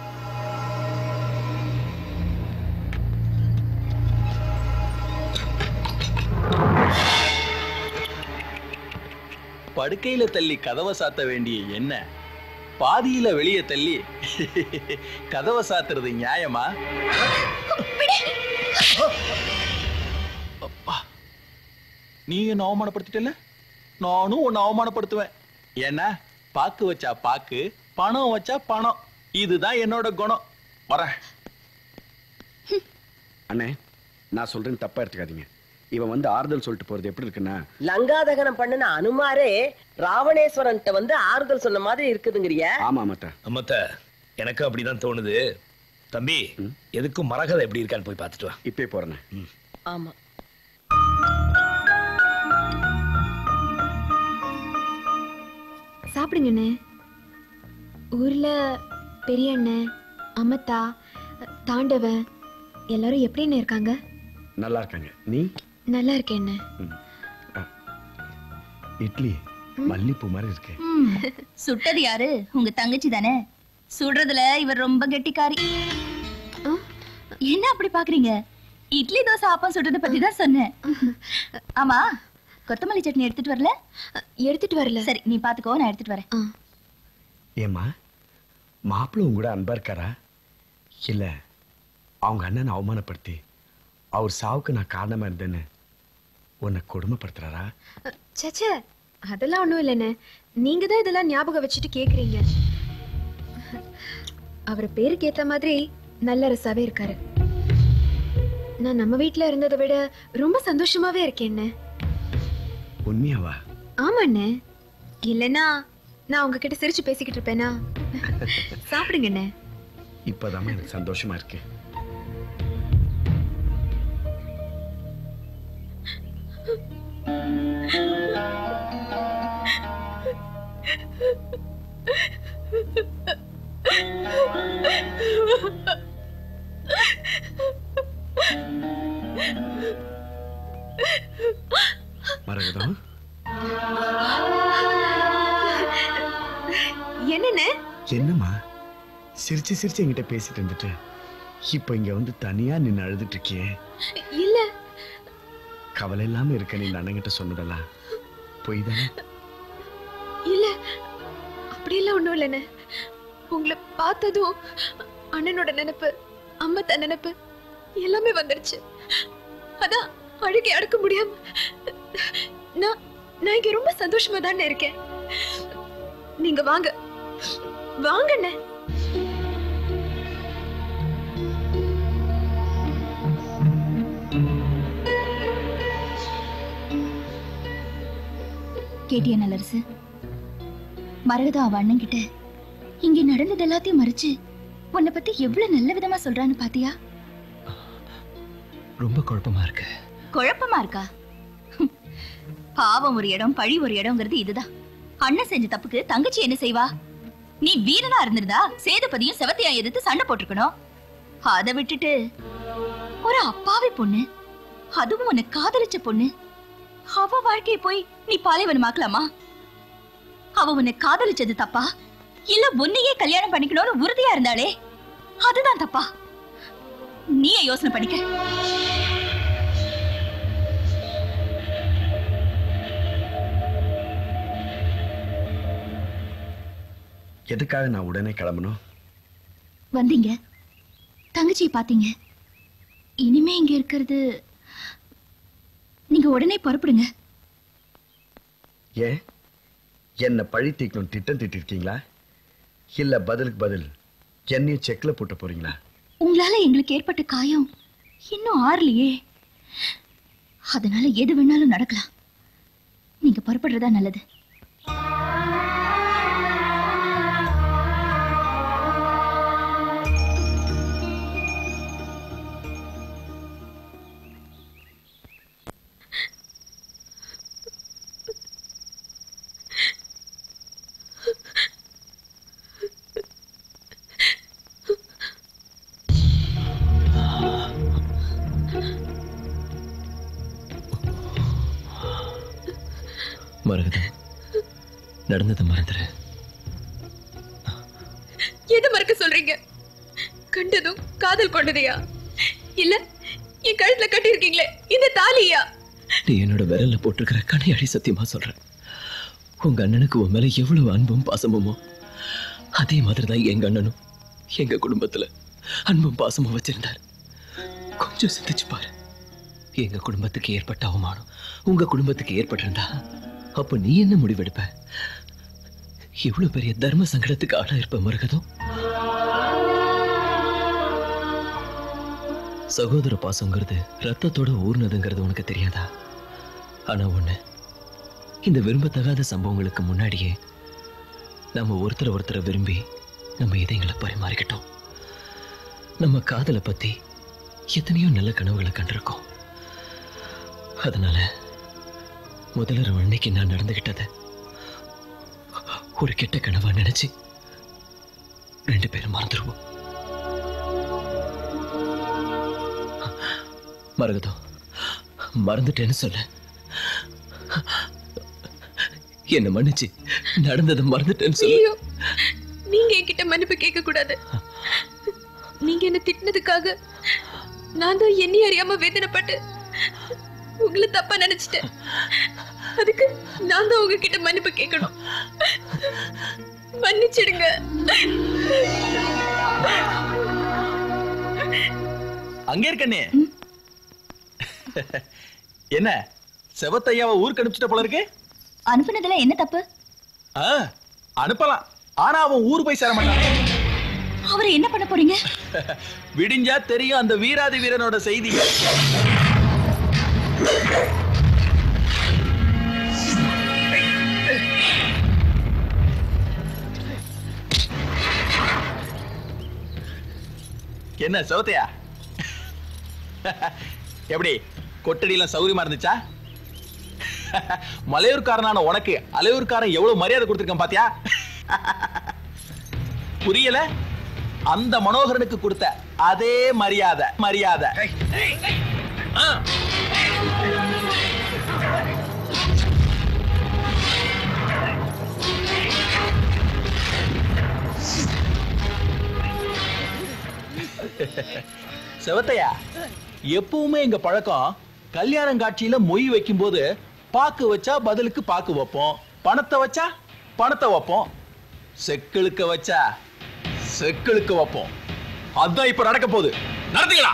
படுக்கையில தள்ளி கதவை சாத்த வேண்டிய என்ன பாதியில வெளியே தள்ளி கதவை சாத்துறது நியாயமா அப்பா நீ என்ன அவமானப்படுத்திட்டல நானும் உன்னை அவமானப்படுத்துவேன் ஏன்னா பாக்கு வச்சா பாக்கு பணம் வச்சா பணம் இதுதான் என்னோட குணம் வரேன் அண்ணே நான் சொல்றேன் தப்பா எடுத்துக்காதீங்க இவன் வந்து ஆறுதல் சொல்லிட்டு போறது எப்படி இருக்குன்னா லங்காதகனம் பண்ணின அனுமாரே ராவணேஸ்வரன்ட்ட வந்து ஆறுதல் சொன்ன மாதிரி இருக்குதுங்கிறிய ஆமா மத்த அம்மத்த எனக்கு அப்படிதான் தோணுது தம்பி எதுக்கும் மரகதை எப்படி இருக்கான்னு போய் பார்த்துட்டு வா இப்பே போறேன் ஆமா சாப்பிடுங்கண்ணே ஊர்ல பெரிய அண்ணன் அம்மத்தா தாண்டவன் எல்லாரும் எப்படின்னு இருக்காங்க நல்லா இருக்காங்க நீ நல்லா இருக்கேன் இட்லி மல்லிப்பூ மாதிரி இருக்கு சுட்டது யாரு உங்க தங்கச்சி தானே சுடுறதுல இவர் ரொம்ப கெட்டிக்காரி என்ன அப்படி பாக்குறீங்க இட்லி தோசை ஆப்பம் சுடுறத பத்தி தான் சொன்னேன் ஆமா கொத்தமல்லி சட்னி எடுத்துட்டு வரல எடுத்துட்டு வரல சரி நீ பாத்துக்கோ நான் எடுத்துட்டு வரேன் ஏமா மாப்பிள்ள உங்க கூட அன்பா இருக்காரா இல்ல அவங்க அண்ணனை அவமானப்படுத்தி அவர் சாவுக்கு நான் காரணமா இருந்தேன்னு உன்னை கொடுமைப்படுத்துறாரா சச்சே அதெல்லாம் ஒண்ணும் இல்லைண்ணே நீங்க தான் இதெல்லாம் ஞாபகம் வச்சுட்டு கேக்குறீங்க அவர் பேருக்கு ஏத்த மாதிரி நல்ல ரசாவே இருக்காரு நான் நம்ம வீட்ல இருந்ததை விட ரொம்ப சந்தோஷமாவே இருக்கேன்னு உண்மையாவா ஆமாண்ணே இல்லைன்னா நான் உங்ககிட்ட சிரிச்சு பேசிக்கிட்டு இருப்பேனா சாப்பிடுங்கண்ணே இப்பதாம்மா எனக்கு சந்தோஷமா இருக்கு மரகதம் என்னண்ணே என்னம்மா சிரிச்சு சிரிச்சு என்கிட்ட பேசிட்டு இருந்துட்டு இப்ப இங்க வந்து தனியா நின்னு அழுதுட்டு இருக்கியே இல்ல கவலை இல்லாம இருக்க நீ அண்ணங்கிட்ட சொன்னதெல்லாம் பொய் தானே இல்ல அப்படியெல்லாம் ஒண்ணும் இல்லைண்ணே உங்களை பார்த்ததும் அண்ணனோட நினைப்பு அம்மத்த நினைப்பு எல்லாமே வந்துடுச்சு அதான் அழுகை அடக்க முடியாம நான் நான் இங்க ரொம்ப சந்தோஷமா தானே இருக்கேன் நீங்க வாங்க வாங்கண்ணே கேட்டியா நல்லரசு மரகதா அவ அண்ணன் கிட்ட இங்க நடந்தது எல்லாத்தையும் மறைச்சு உன்னை பத்தி எவ்வளவு நல்ல விதமா சொல்றான்னு பாத்தியா ரொம்ப குழப்பமா இருக்கு குழப்பமா இருக்கா ஹம். பாவம் ஒரு இடம் பழி ஒரு இடம்ங்கிறது இதுதான் அண்ணன் செஞ்ச தப்புக்கு தங்கச்சி என்ன செய்வா நீ வீரனா இருந்திருந்தா சேதுபதியும் செவத்தையா எதிர்த்து சண்டை போட்டிருக்கணும் அதை விட்டுட்டு ஒரு அப்பாவி பொண்ணு அதுவும் உன்னை காதலிச்ச பொண்ணு அவ வாழ்க்கையை போய் நீ பாலைவனமாக்கலாமா அவ உன்னை காதலிச்சது தப்பா இல்ல உன்னையே கல்யாணம் பண்ணிக்கணும்னு உறுதியா இருந்தாளே அதுதான் தப்பா நீயே யோசனை பண்ணிக்க எதுக்காக நான் உடனே கிளம்பணும் வந்தீங்க தங்கச்சியை பாத்தீங்க இனிமே இங்க இருக்கிறது நீங்க உடனே புறப்படுங்க ஏன் என்ன பழி தீக்கணும் திட்டம் தீட்டிருக்கீங்களா இல்ல பதிலுக்கு பதில் என்னையும் செக்ல போட்டு போறீங்களா உங்களால எங்களுக்கு ஏற்பட்ட காயம் இன்னும் ஆறலையே அதனால எது வேணாலும் நடக்கலாம் நீங்க புறப்படுறதா நல்லது மரகதம் நடந்ததை மறந்துரு எது மறக்க சொல்றீங்க கண்டதும் காதல் கொண்டதையா இல்ல என் கழுத்துல கட்டி இருக்கீங்களே இந்த தாலியா நீ என்னோட விரல்ல போட்டிருக்கிற கனையாடி சத்தியமா சொல்றேன் உங்க அண்ணனுக்கு உன் மேல எவ்வளவு அன்பும் பாசமுமோ அதே மாதிரிதான் எங்க அண்ணனும் எங்க குடும்பத்துல அன்பும் பாசமும் வச்சிருந்தார் கொஞ்சம் சிந்திச்சு பாரு எங்க குடும்பத்துக்கு ஏற்பட்ட அவமானம் உங்க குடும்பத்துக்கு ஏற்பட்டிருந்தா அப்ப நீ என்ன முடிவெடுப்ப இவ்வளவு பெரிய தர்ம சங்கடத்துக்கு ஆளா இருப்ப மருகதம் சகோதர பாசங்கிறது ரத்தத்தோட ஊர்னதுங்கிறது உனக்கு தெரியாதா ஆனா ஒண்ணு இந்த விரும்பத்தகாத சம்பவங்களுக்கு முன்னாடியே நம்ம ஒருத்தரை ஒருத்தரை விரும்பி நம்ம இதயங்களை பரிமாறிக்கிட்டோம் நம்ம காதலை பத்தி எத்தனையோ நல்ல கனவுகளை கண்டிருக்கோம் அதனால முதல்ல அன்னைக்கு நான் நடந்துகிட்டத ஒரு கெட்ட கனவா நினைச்சு ரெண்டு பேரும் மறந்துடுவோம் மரகதம் மறந்துட்டேன்னு சொல்ல என்ன மன்னிச்சு நடந்ததை மறந்துட்டேன்னு சொல்லு ஐயோ நீங்க என்கிட்ட மன்னிப்பு கேட்க கூடாது நீங்க என்ன திட்டினதுக்காக நான் தான் என்னை அறியாம வேதனைப்பட்டு உங்களை தப்பா நினைச்சிட்டேன் அதுக்கு நான் தான் உங்ககிட்ட மன்னிப்பு கேட்கணும் மன்னிச்சிடுங்க அங்கே இருக்கண்ணே என்ன செவத்தையாவை ஊருக்கு அனுப்பிச்சிட்ட போல இருக்கு அனுப்புனதுல என்ன தப்பு ஆ, அனுப்பலாம் ஆனா அவன் ஊர் போய் சேர மாட்டான் அவரை என்ன பண்ண போறீங்க விடிஞ்சா தெரியும் அந்த வீராதி வீரனோட செய்தி என்ன சௌத்தையா எப்படி கொட்டடியெல்லாம் சௌரியமா இருந்துச்சா மலையூர்காரனான உனக்கு அலையூர்காரன் எவ்வளவு மரியாதை கொடுத்திருக்கான் பாத்தியா புரியல அந்த மனோகரனுக்கு கொடுத்த அதே மரியாதை மரியாதை ஆ. செவத்தையா எப்பவுமே எங்க பழக்கம் கல்யாணம் காட்சியில மொய் வைக்கும்போது பாக்கு வச்சா பதிலுக்கு பாக்கு வைப்போம் பணத்தை வச்சா பணத்தை வைப்போம் செக்கிழுக்க வச்சா செக்கிழுக்க வைப்போம் அதான் இப்ப நடக்க போகுது நடத்துங்களா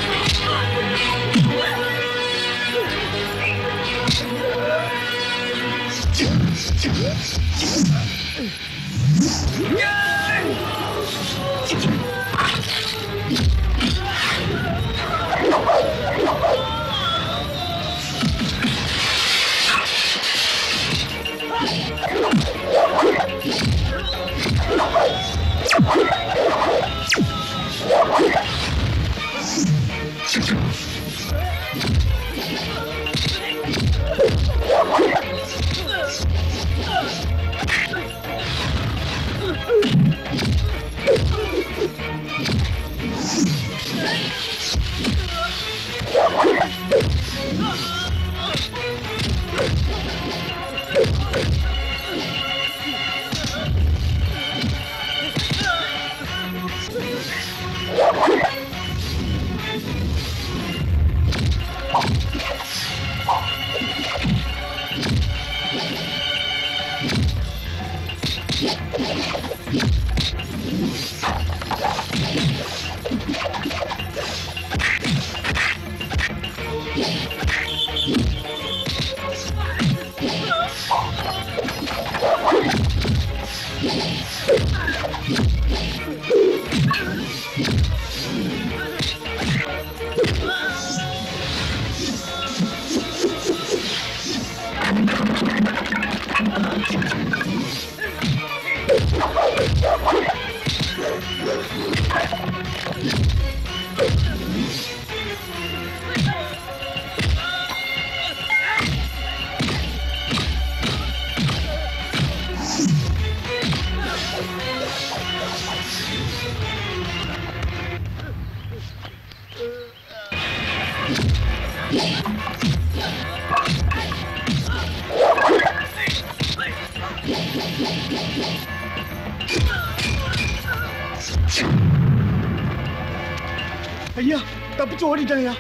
ஐயா தப்பிச்சு ஓடிட்டாங்கய்யா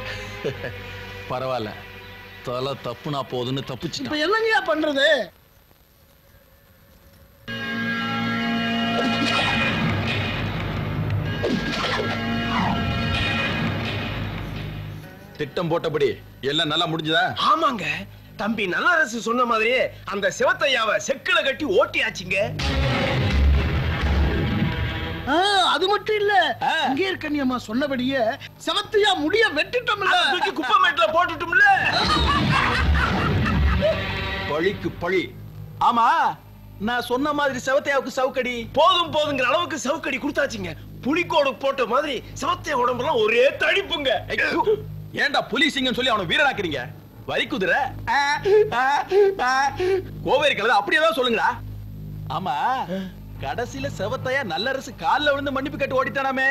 பரவாயில்ல தலை தப்புனா போதுன்னு தப்பிச்சுட்டான் இப்ப என்னங்கய்யா பண்றது திட்டம் போட்டபடி எல்லாம் நல்லா முடிஞ்சதா ஆமாங்க தம்பி நல்லரசு சொன்ன மாதிரியே அந்த சிவத்தையாவை செக்குல கட்டி ஓட்டியாச்சுங்க ஆ, அது மட்டும் இல்ல இங்கே இருக்கண்ணியம்மா சொன்னபடியே செவத்தையா முடிய வெட்டிட்டோம்ல தூக்கி குப்பமேட்டுல போட்டுட்டோம்ல பழிக்கு பழி ஆமா நான் சொன்ன மாதிரி செவத்தையாவுக்கு சவுக்கடி போதும் போதுங்கிற அளவுக்கு சவுக்கடி கொடுத்தாச்சுங்க புலிக்கோடு போட்ட மாதிரி சவத்தைய உடம்புலாம் ஒரே தடிப்புங்க ஐயோ, ஏன்டா புலி சிங்கம் சொல்லி அவனை வீரனாக்குறீங்க வரி குதிரை ஆ, ஆ, ஆ. கோவேரி கலதை அப்படியே தான் சொல்லுங்கடா ஆமா கடைசியில செவத்தையா நல்லரசு கால்ல விழுந்து மன்னிப்பு கட்டு ஓடிட்டானாமே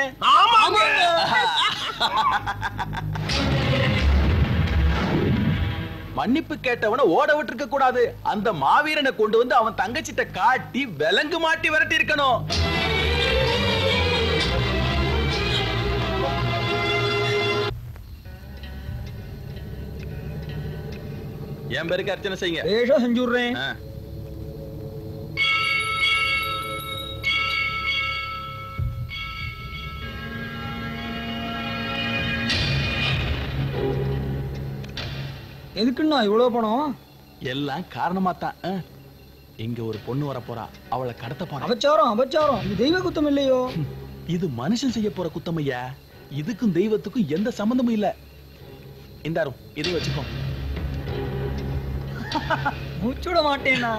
மன்னிப்பு கேட்டவன ஓட விட்டுருக்க கூடாது அந்த மாவீரனை கொண்டு வந்து அவன் தங்கச்சிட்ட காட்டி விலங்கு மாட்டி விரட்டி இருக்கணும் என் பேருக்கு அர்ச்சனை செய்யுங்க ஏஷா செஞ்சு விடுறேன் ஆ. எதுக்குண்ணா இவ்வளவு பணம் எல்லாம் காரணமா தான் இங்க ஒரு பொண்ணு வர போறா அவளை கடத்த போறா அபச்சாரம் அபச்சாரம் இது தெய்வ குத்தம் இல்லையோ இது மனுஷன் செய்ய போற குத்தம் ஐயா இதுக்கும் தெய்வத்துக்கும் எந்த சம்பந்தமும் இல்ல இந்தாரும் இதை வச்சுக்கோ மூச்சுட மாட்டேனா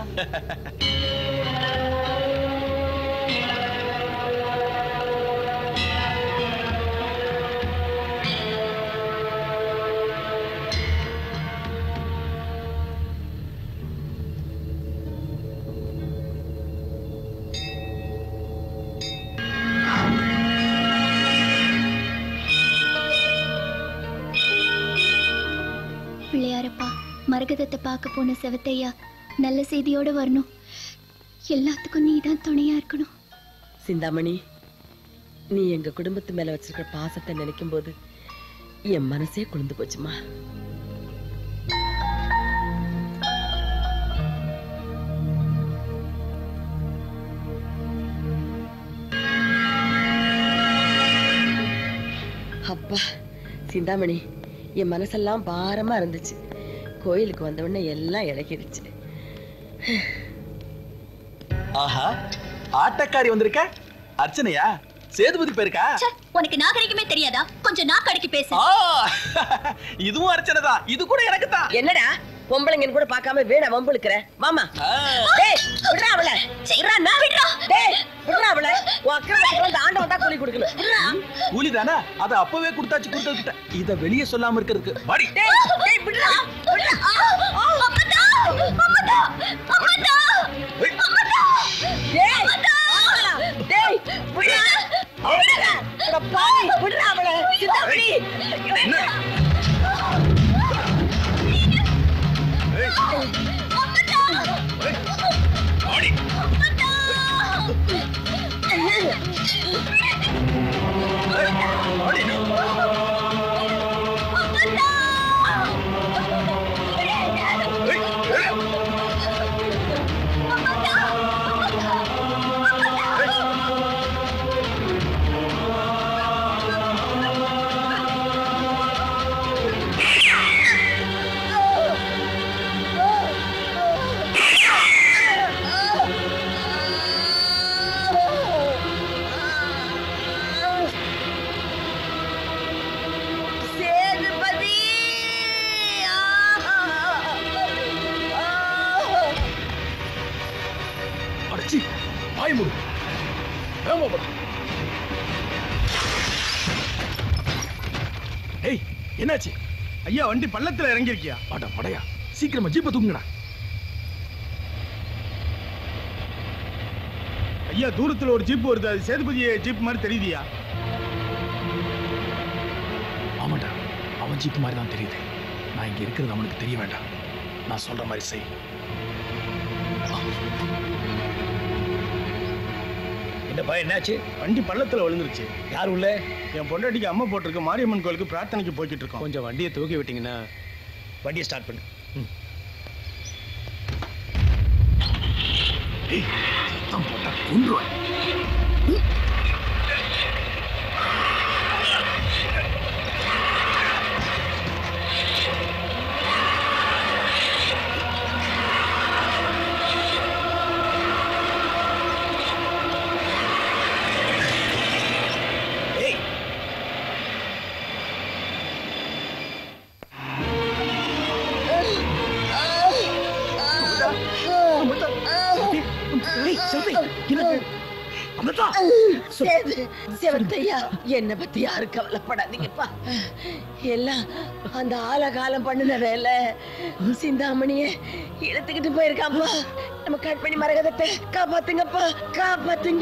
பிள்ளையாரப்பா மரகதத்தை பார்க்க போன செவத்தையா நல்ல செய்தியோட வரணும் எல்லாத்துக்கும் நீ தான் துணையா இருக்கணும் சிந்தாமணி நீ எங்க குடும்பத்து மேல வச்சிருக்கிற பாசத்தை நினைக்கும் போது என் மனசே குளிர்ந்து போச்சுமா அப்பா சிந்தாமணி என் மனசெல்லாம் பாரமா இருந்துச்சு கோயிலுக்கு வந்த உடனே எல்லாம் இழகிடுச்சு ஆஹா ஆட்டக்காரி வந்திருக்க அர்ச்சனையா சேதுபதி பேருக்கா உனக்கு நாகரிகமே தெரியாதா கொஞ்சம் நாக்கடைக்கு பேசு இதுவும் அர்ச்சனை தான் இது கூட எனக்கு தான் என்னடா பொம்பளைங்கன்னு கூட பார்க்காம வீணா வம்புழுக்கிற மாமா டேய் விடுறா அவள விடுறா நான் விடுறா டேய் விடுறா அவள உன் அக்கறை அந்த ஆண்டவன் தான் கூலி கொடுக்கணும் விடுறா கூலி தானே அதை அப்பவே கொடுத்தாச்சு கொடுத்ததுக்கிட்ட இத வெளியே சொல்லாம இருக்கிறதுக்கு வாடி டேய் டேய் விடுறா விடுறா அப்பதா அப்பதா அப்பதா அப்பதா டேய் ஆமா. டேய் விடுறா விடுறா அட பாவி விடுறா அவள சித்தாமணி சேதுபதி அடச்சி வாய் மூடு வேகமா போடு. ஏய் என்னாச்சு ஐயா வண்டி பள்ளத்துல இறங்கிருக்கியா அட படையா சீக்கிரமா ஜீப்பை தூக்குங்கடா ஐயா தூரத்துல ஒரு ஜீப் வருது அது சேதுபதி ஜீப் மாதிரி தெரியுதியா ஆமாண்டா அவன் ஜீப் மாதிரி தான் தெரியுது நான் இங்க இருக்கிறது அவனுக்கு தெரிய வேண்டாம் நான் சொல்ற மாதிரி செய் என்னப்பா என்னாச்சு வண்டி பள்ளத்துல விழுந்துருச்சு யார் உள்ள என் பொண்டாட்டிக்கு அம்மா போட்டிருக்க மாரியம்மன் கோயிலுக்கு பிரார்த்தனைக்கு போய்கிட்டு இருக்கோம் கொஞ்சம் வண்டியை தூக்கி விட்டீங்கன்னா வண்டியை ஸ்டார்ட் பண்ணு ஏய் சத்தம் போட்டா கொன்றுவேன் சேது செவத்தையா என்ன பத்தி யாரும் கவலைப்படாதீங்கப்பா எல்லாம் அந்த ஆலகாலம் பண்ணுன வேலை சிந்தாமணிய இழுத்துக்கிட்டு போயிருக்காப்பா நம்ம கட் பண்ணி மரகதத்தை காப்பாத்துங்கப்பா காப்பாத்துங்க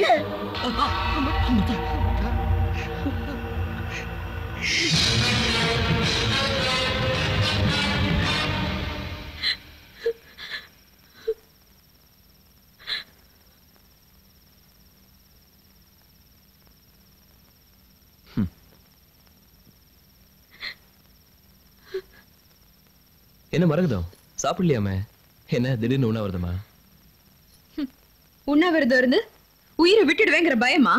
என்ன மறக்குதம் சாப்பிடலையாமே என்ன திடீர்னு உண்ணா வருதுமா உண்ணாவிரதம் இருந்து உயிரை விட்டுடுவேங்கிற பயமா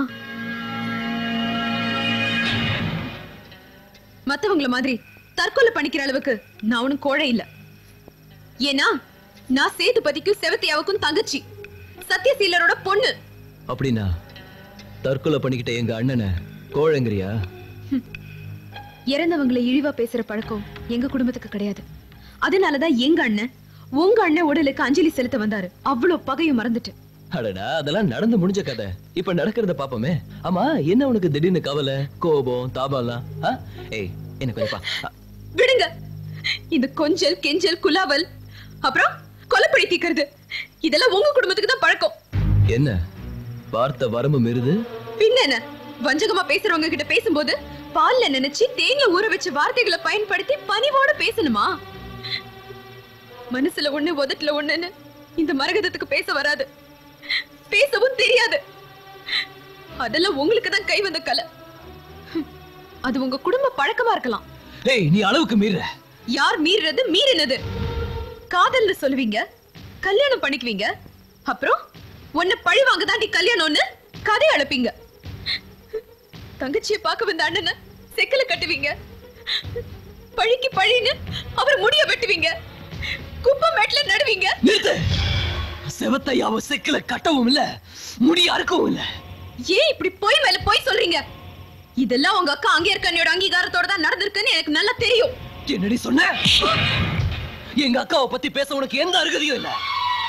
மத்தவங்கள மாதிரி தற்கொலை பண்ணிக்கிற அளவுக்கு நான் ஒண்ணும் கோழை இல்ல ஏன்னா நான் சேதுபதிக்கும் செவத்தியாவுக்கும் தங்கச்சி சத்யசீலரோட பொண்ணு அப்படின்னா தற்கொலை பண்ணிக்கிட்ட எங்க அண்ணனை கோழங்கிறியா இறந்தவங்களை இழிவா பேசுற பழக்கம் எங்க குடும்பத்துக்கு கிடையாது அதனாலதான் எங்க அண்ணன் உங்க அண்ணன் உடலுக்கு அஞ்சலி செலுத்த வந்தாரு அவ்வளவு பகையும் மறந்துட்டு அடடா அதெல்லாம் நடந்து முடிஞ்ச கதை இப்ப நடக்கிறத பாப்போமே ஆமா என்ன உனக்கு திடீர்னு கவலை கோபம் தாபாலாம் ஆ? ஏய் என்ன கொஞ்சம் பா ஆ, விடுங்க இந்த கொஞ்சல் கெஞ்சல் குலாவல் அப்புறம் கொலைப்பழி தீக்கிறது இதெல்லாம் உங்க குடும்பத்துக்கு தான் பழக்கம் என்ன வார்த்தை வரம்பு மீறுது பின்ன என்ன வஞ்சகமா பேசுறவங்க கிட்ட பேசும்போது பால்ல நினைச்சு தேன்ல ஊற வச்ச வார்த்தைகளை பயன்படுத்தி பணிவோட பேசணுமா மனசுல ஒண்ணு உதட்டுல ஒண்ணுன்னு இந்த மரகதத்துக்கு பேச வராது பேசவும் தெரியாது அதெல்லாம் உங்களுக்கு தான் கை வந்த கலை அது உங்க குடும்ப பழக்கமா இருக்கலாம் ஏய் நீ அளவுக்கு மீற யார் மீறது மீறினது காதல்னு சொல்லுவீங்க கல்யாணம் பண்ணிக்குவீங்க அப்புறம் உன்னை பழி வாங்க தாண்டி கல்யாணம்னு கதை அழைப்பீங்க தங்கச்சியை பார்க்க வந்த அண்ணனை செக்கல கட்டுவீங்க பழிக்கு பழின்னு அவர் முடிய வெட்டுவீங்க குப்பை மேட்ல நடுவீங்க நிறுத்து செவத்தையாவ செக்கில கட்டவும் இல்ல முடி அறுக்கவும் இல்ல ஏன் இப்படி போய் மேல போய் சொல்றீங்க இதெல்லாம் உங்க அக்கா அங்கே இருக்கண்ணியோட அங்கீகாரத்தோட தான் நடந்திருக்குன்னு எனக்கு நல்லா தெரியும் என்னடி சொன்ன எங்க அக்காவை பத்தி பேச உனக்கு எந்த அருகதையும் இல்ல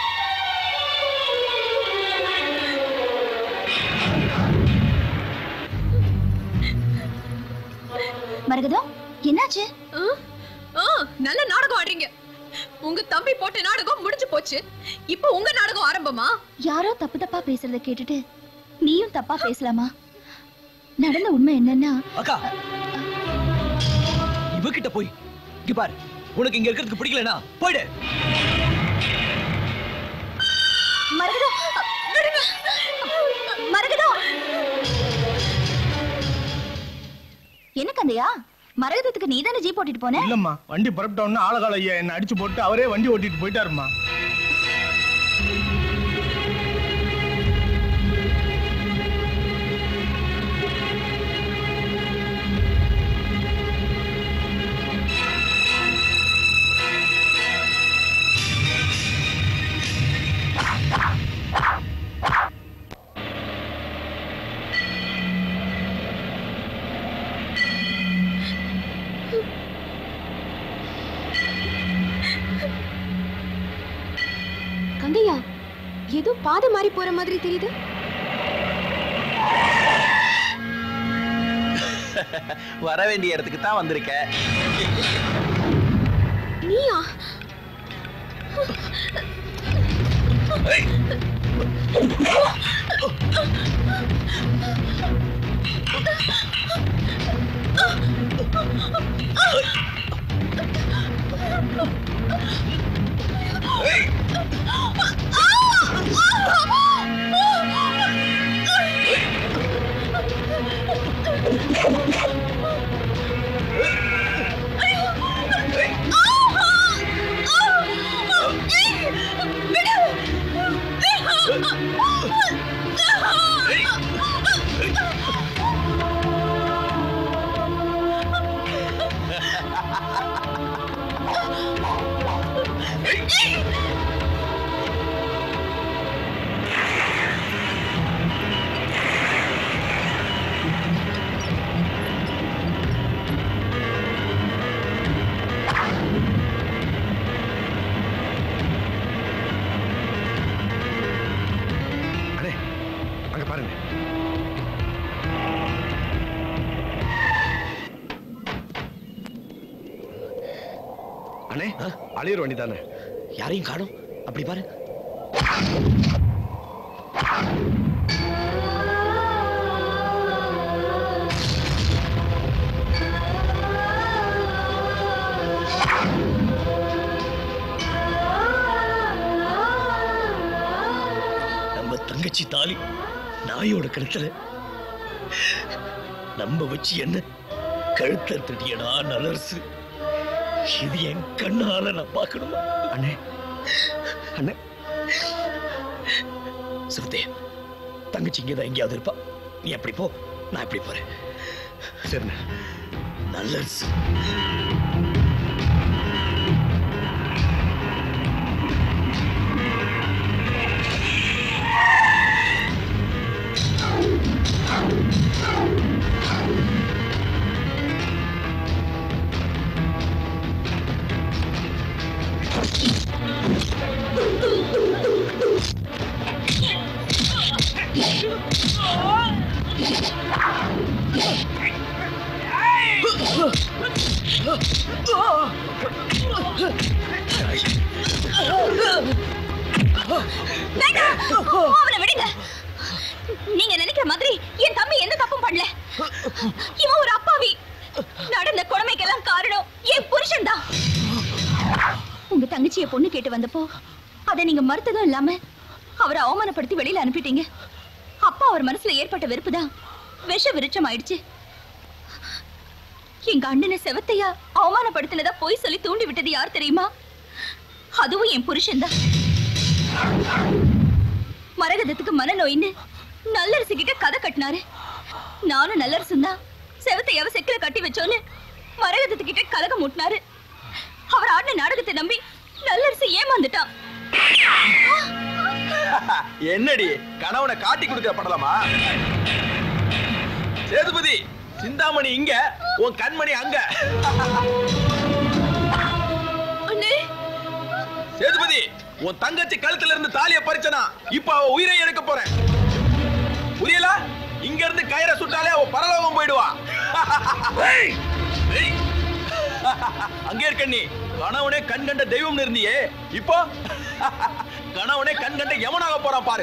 மரகதம் என்னாச்சு நல்ல நாடகம் ஆடுறீங்க உங்க தம்பி போட்ட நாடகம் முடிஞ்சு போச்சு இப்போ உங்க நாடகம் ஆரம்பமா யாரோ தப்பு தப்பா பேசுறத கேட்டுட்டு நீயும் தப்பா பேசலாமா நடந்த உண்மை என்னன்னா அக்கா இவகிட்ட போய் இங்க பாரு உனக்கு இங்க இருக்கிறதுக்கு பிடிக்கலனா போயிடு மரகதம் விடுங்க. மரகதம் என்ன கந்தையா மரகதத்துக்கு நீதானே ஜீப் ஓட்டிட்டு போன இல்லம்மா வண்டி புறப்பட்டோன்னு ஆளகால ஐயா என்ன அடிச்சு போட்டு அவரே வண்டி ஓட்டிட்டு போயிட்டாருமா கங்கையா ஏதோ பாதை மாறி போற மாதிரி தெரியுது வர வேண்டிய இடத்துக்கு தான் வந்திருக்க நீயா அடே அங்க பாருங்க அண்ணே அழியிற வண்டி தானே யாரையும் காணும் அப்படி பாரு நம்ம தங்கச்சி தாலி நாயோட கழுத்துல நம்ம வச்சு என்ன கழுத்த தட்டியடா நலர்சு இது என் கண்ணால நான் பார்க்கணுமா அண்ணே அண்ணே சிறுத்தை தங்கச்சி இங்கதான் எங்கேயாவது இருப்பா நீ அப்படி போ நான் இப்படி போறேன் சரிண்ணே நல்லரசு வேண்டாம் அவனை விடுங்க நீங்க நினைக்கிற மாதிரி என் தம்பி எந்த தப்பும் பண்ணல இவன் ஒரு அப்பாவி நடந்த கொடுமைக்கெல்லாம் காரணம் என் புருஷன் தான் உங்க தங்கச்சிய பொண்ணு கேட்டு வந்தப்போ அதை நீங்க மறுத்ததும் இல்லாம அவரை அவமானப்படுத்தி வெளியில அனுப்பிட்டீங்க அப்பா அவர் மனசுல ஏற்பட்ட வெறுப்பு தான் விஷ விருட்சம் ஆயிடுச்சு எங்க அண்ணனை செவத்தையா அவமானப்படுத்தினதா போய் சொல்லி தூண்டி விட்டது யார் தெரியுமா அதுவும் என் புருஷன் தான் மரகதத்துக்கு மனநோயின்னு நல்லரசு கிட்ட கதை கட்டினாரு நானும் நல்லரசும் தான் செவத்தையாவ செக்கில கட்டி வச்சோன்னு மரகதத்து கிட்ட கலகம் மூட்டினாரு அவர் ஆடின நாடகத்தை நம்பி நல்லரசு ஏமாந்துட்டான் என்னடி கணவனை காட்டி கொடுக்க படலாமா சேதுபதி சிந்தாமணி இங்க உன் கண்மணி அங்க சேதுபதி உன் தங்கச்சி கழுத்துல இருந்து தாலிய பறிச்சனா இப்ப அவ உயிரை எடுக்க போறேன் புரியல இங்க இருந்து கயிறை சுட்டாலே அவ பரலோகம் போயிடுவா ஏய், ஏய். அங்கே இருக்க நீ கணவனே கண் கண்ட தெய்வம் இருந்தியே இப்போ கணவனே கண் கண்ட யமனாக போறான் பாரு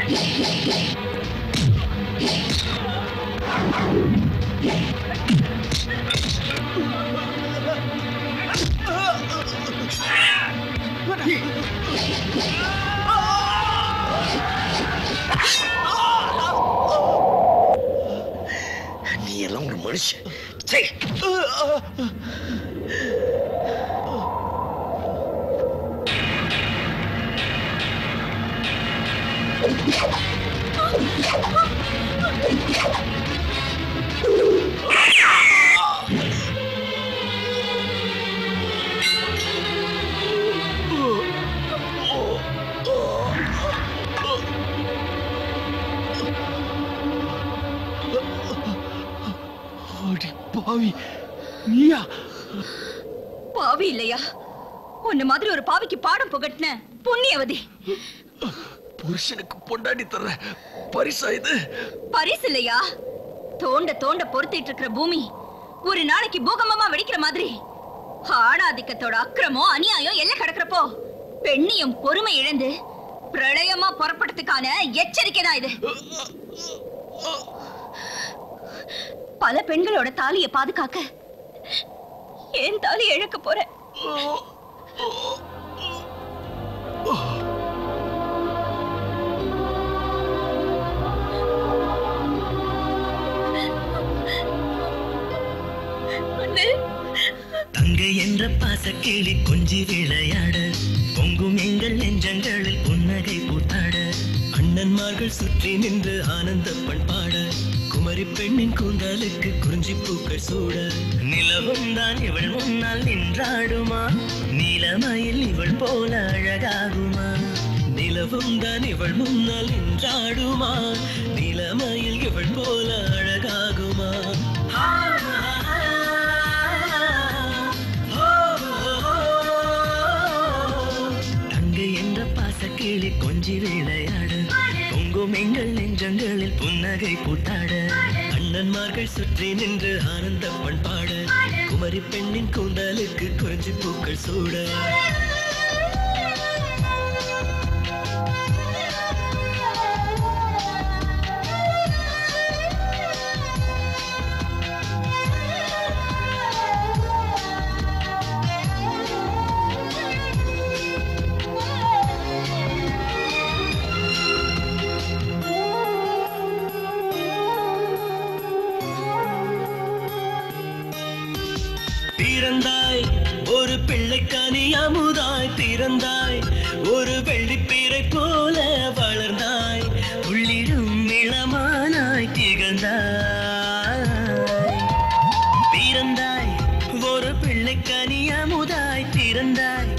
நீ எல்லாம் ஒரு மனுஷன் சே அடி பாவி நீயா பாவி இல்லையா உன்ன மாதிரி ஒரு பாவிக்கு பாடம் புகட்டின புண்ணியவதி புருஷனுக்கு பொண்டாடி தர்ற பரிசா இது பரிசு இல்லையா தோண்ட தோண்ட பொறுத்திட்டு இருக்கிற பூமி ஒரு நாளைக்கு பூகம்பமா வெடிக்கிற மாதிரி ஆணாதிக்கத்தோட அக்கிரமம் அநியாயம் எல்லை கடக்கிறப்போ பெண்ணியம் பொறுமை இழந்து பிரளயமா புறப்பட்டதுக்கான எச்சரிக்கை தான் இது பல பெண்களோட தாலியை பாதுகாக்க ஏன் தாலி இழக்க போறேன் தங்கை என்ற பாசக்கிளி கொஞ்சி விளையாட பொங்கும் எங்கள் நெஞ்சங்களில் புன்னகை பூத்தாட அண்ணன்மார்கள் சுற்றி நின்று ஆனந்த பண்பாட குமரி பெண்ணின் கூந்தலுக்கு குறிஞ்சி பூக்கள் சூட நிலவும் தான் இவள் முன்னால் நின்றாடுமா நீலமயில் இவள் போல அழகாகுமா நிலவும் தான் இவள் முன்னால் நின்றாடுமா நிலமயில் இவள் போல அழகாகுமா தங்கை என்ற பாசக்கிளி கொஞ்சி விளையாட பொங்கும் எங்கள் நெஞ்சங்களில் புன்னகை பூத்தாட அண்ணன்மார்கள் சுற்றி நின்று ஆனந்த பண்பாட குமரி பெண்ணின் கூந்தலுக்கு குறிஞ்சி பூக்கள் சூட பிறந்தாய் ஒரு பிள்ளைக்கானி அமுதாய் பிறந்தாய் ஒரு வெள்ளிப்பீரை போல வளர்ந்தாய் உள்ளிடும் இளமானாய் திகழ்ந்தாய் பிறந்தாய் ஒரு பிள்ளைக்கானி அமுதாய் பிறந்தாய்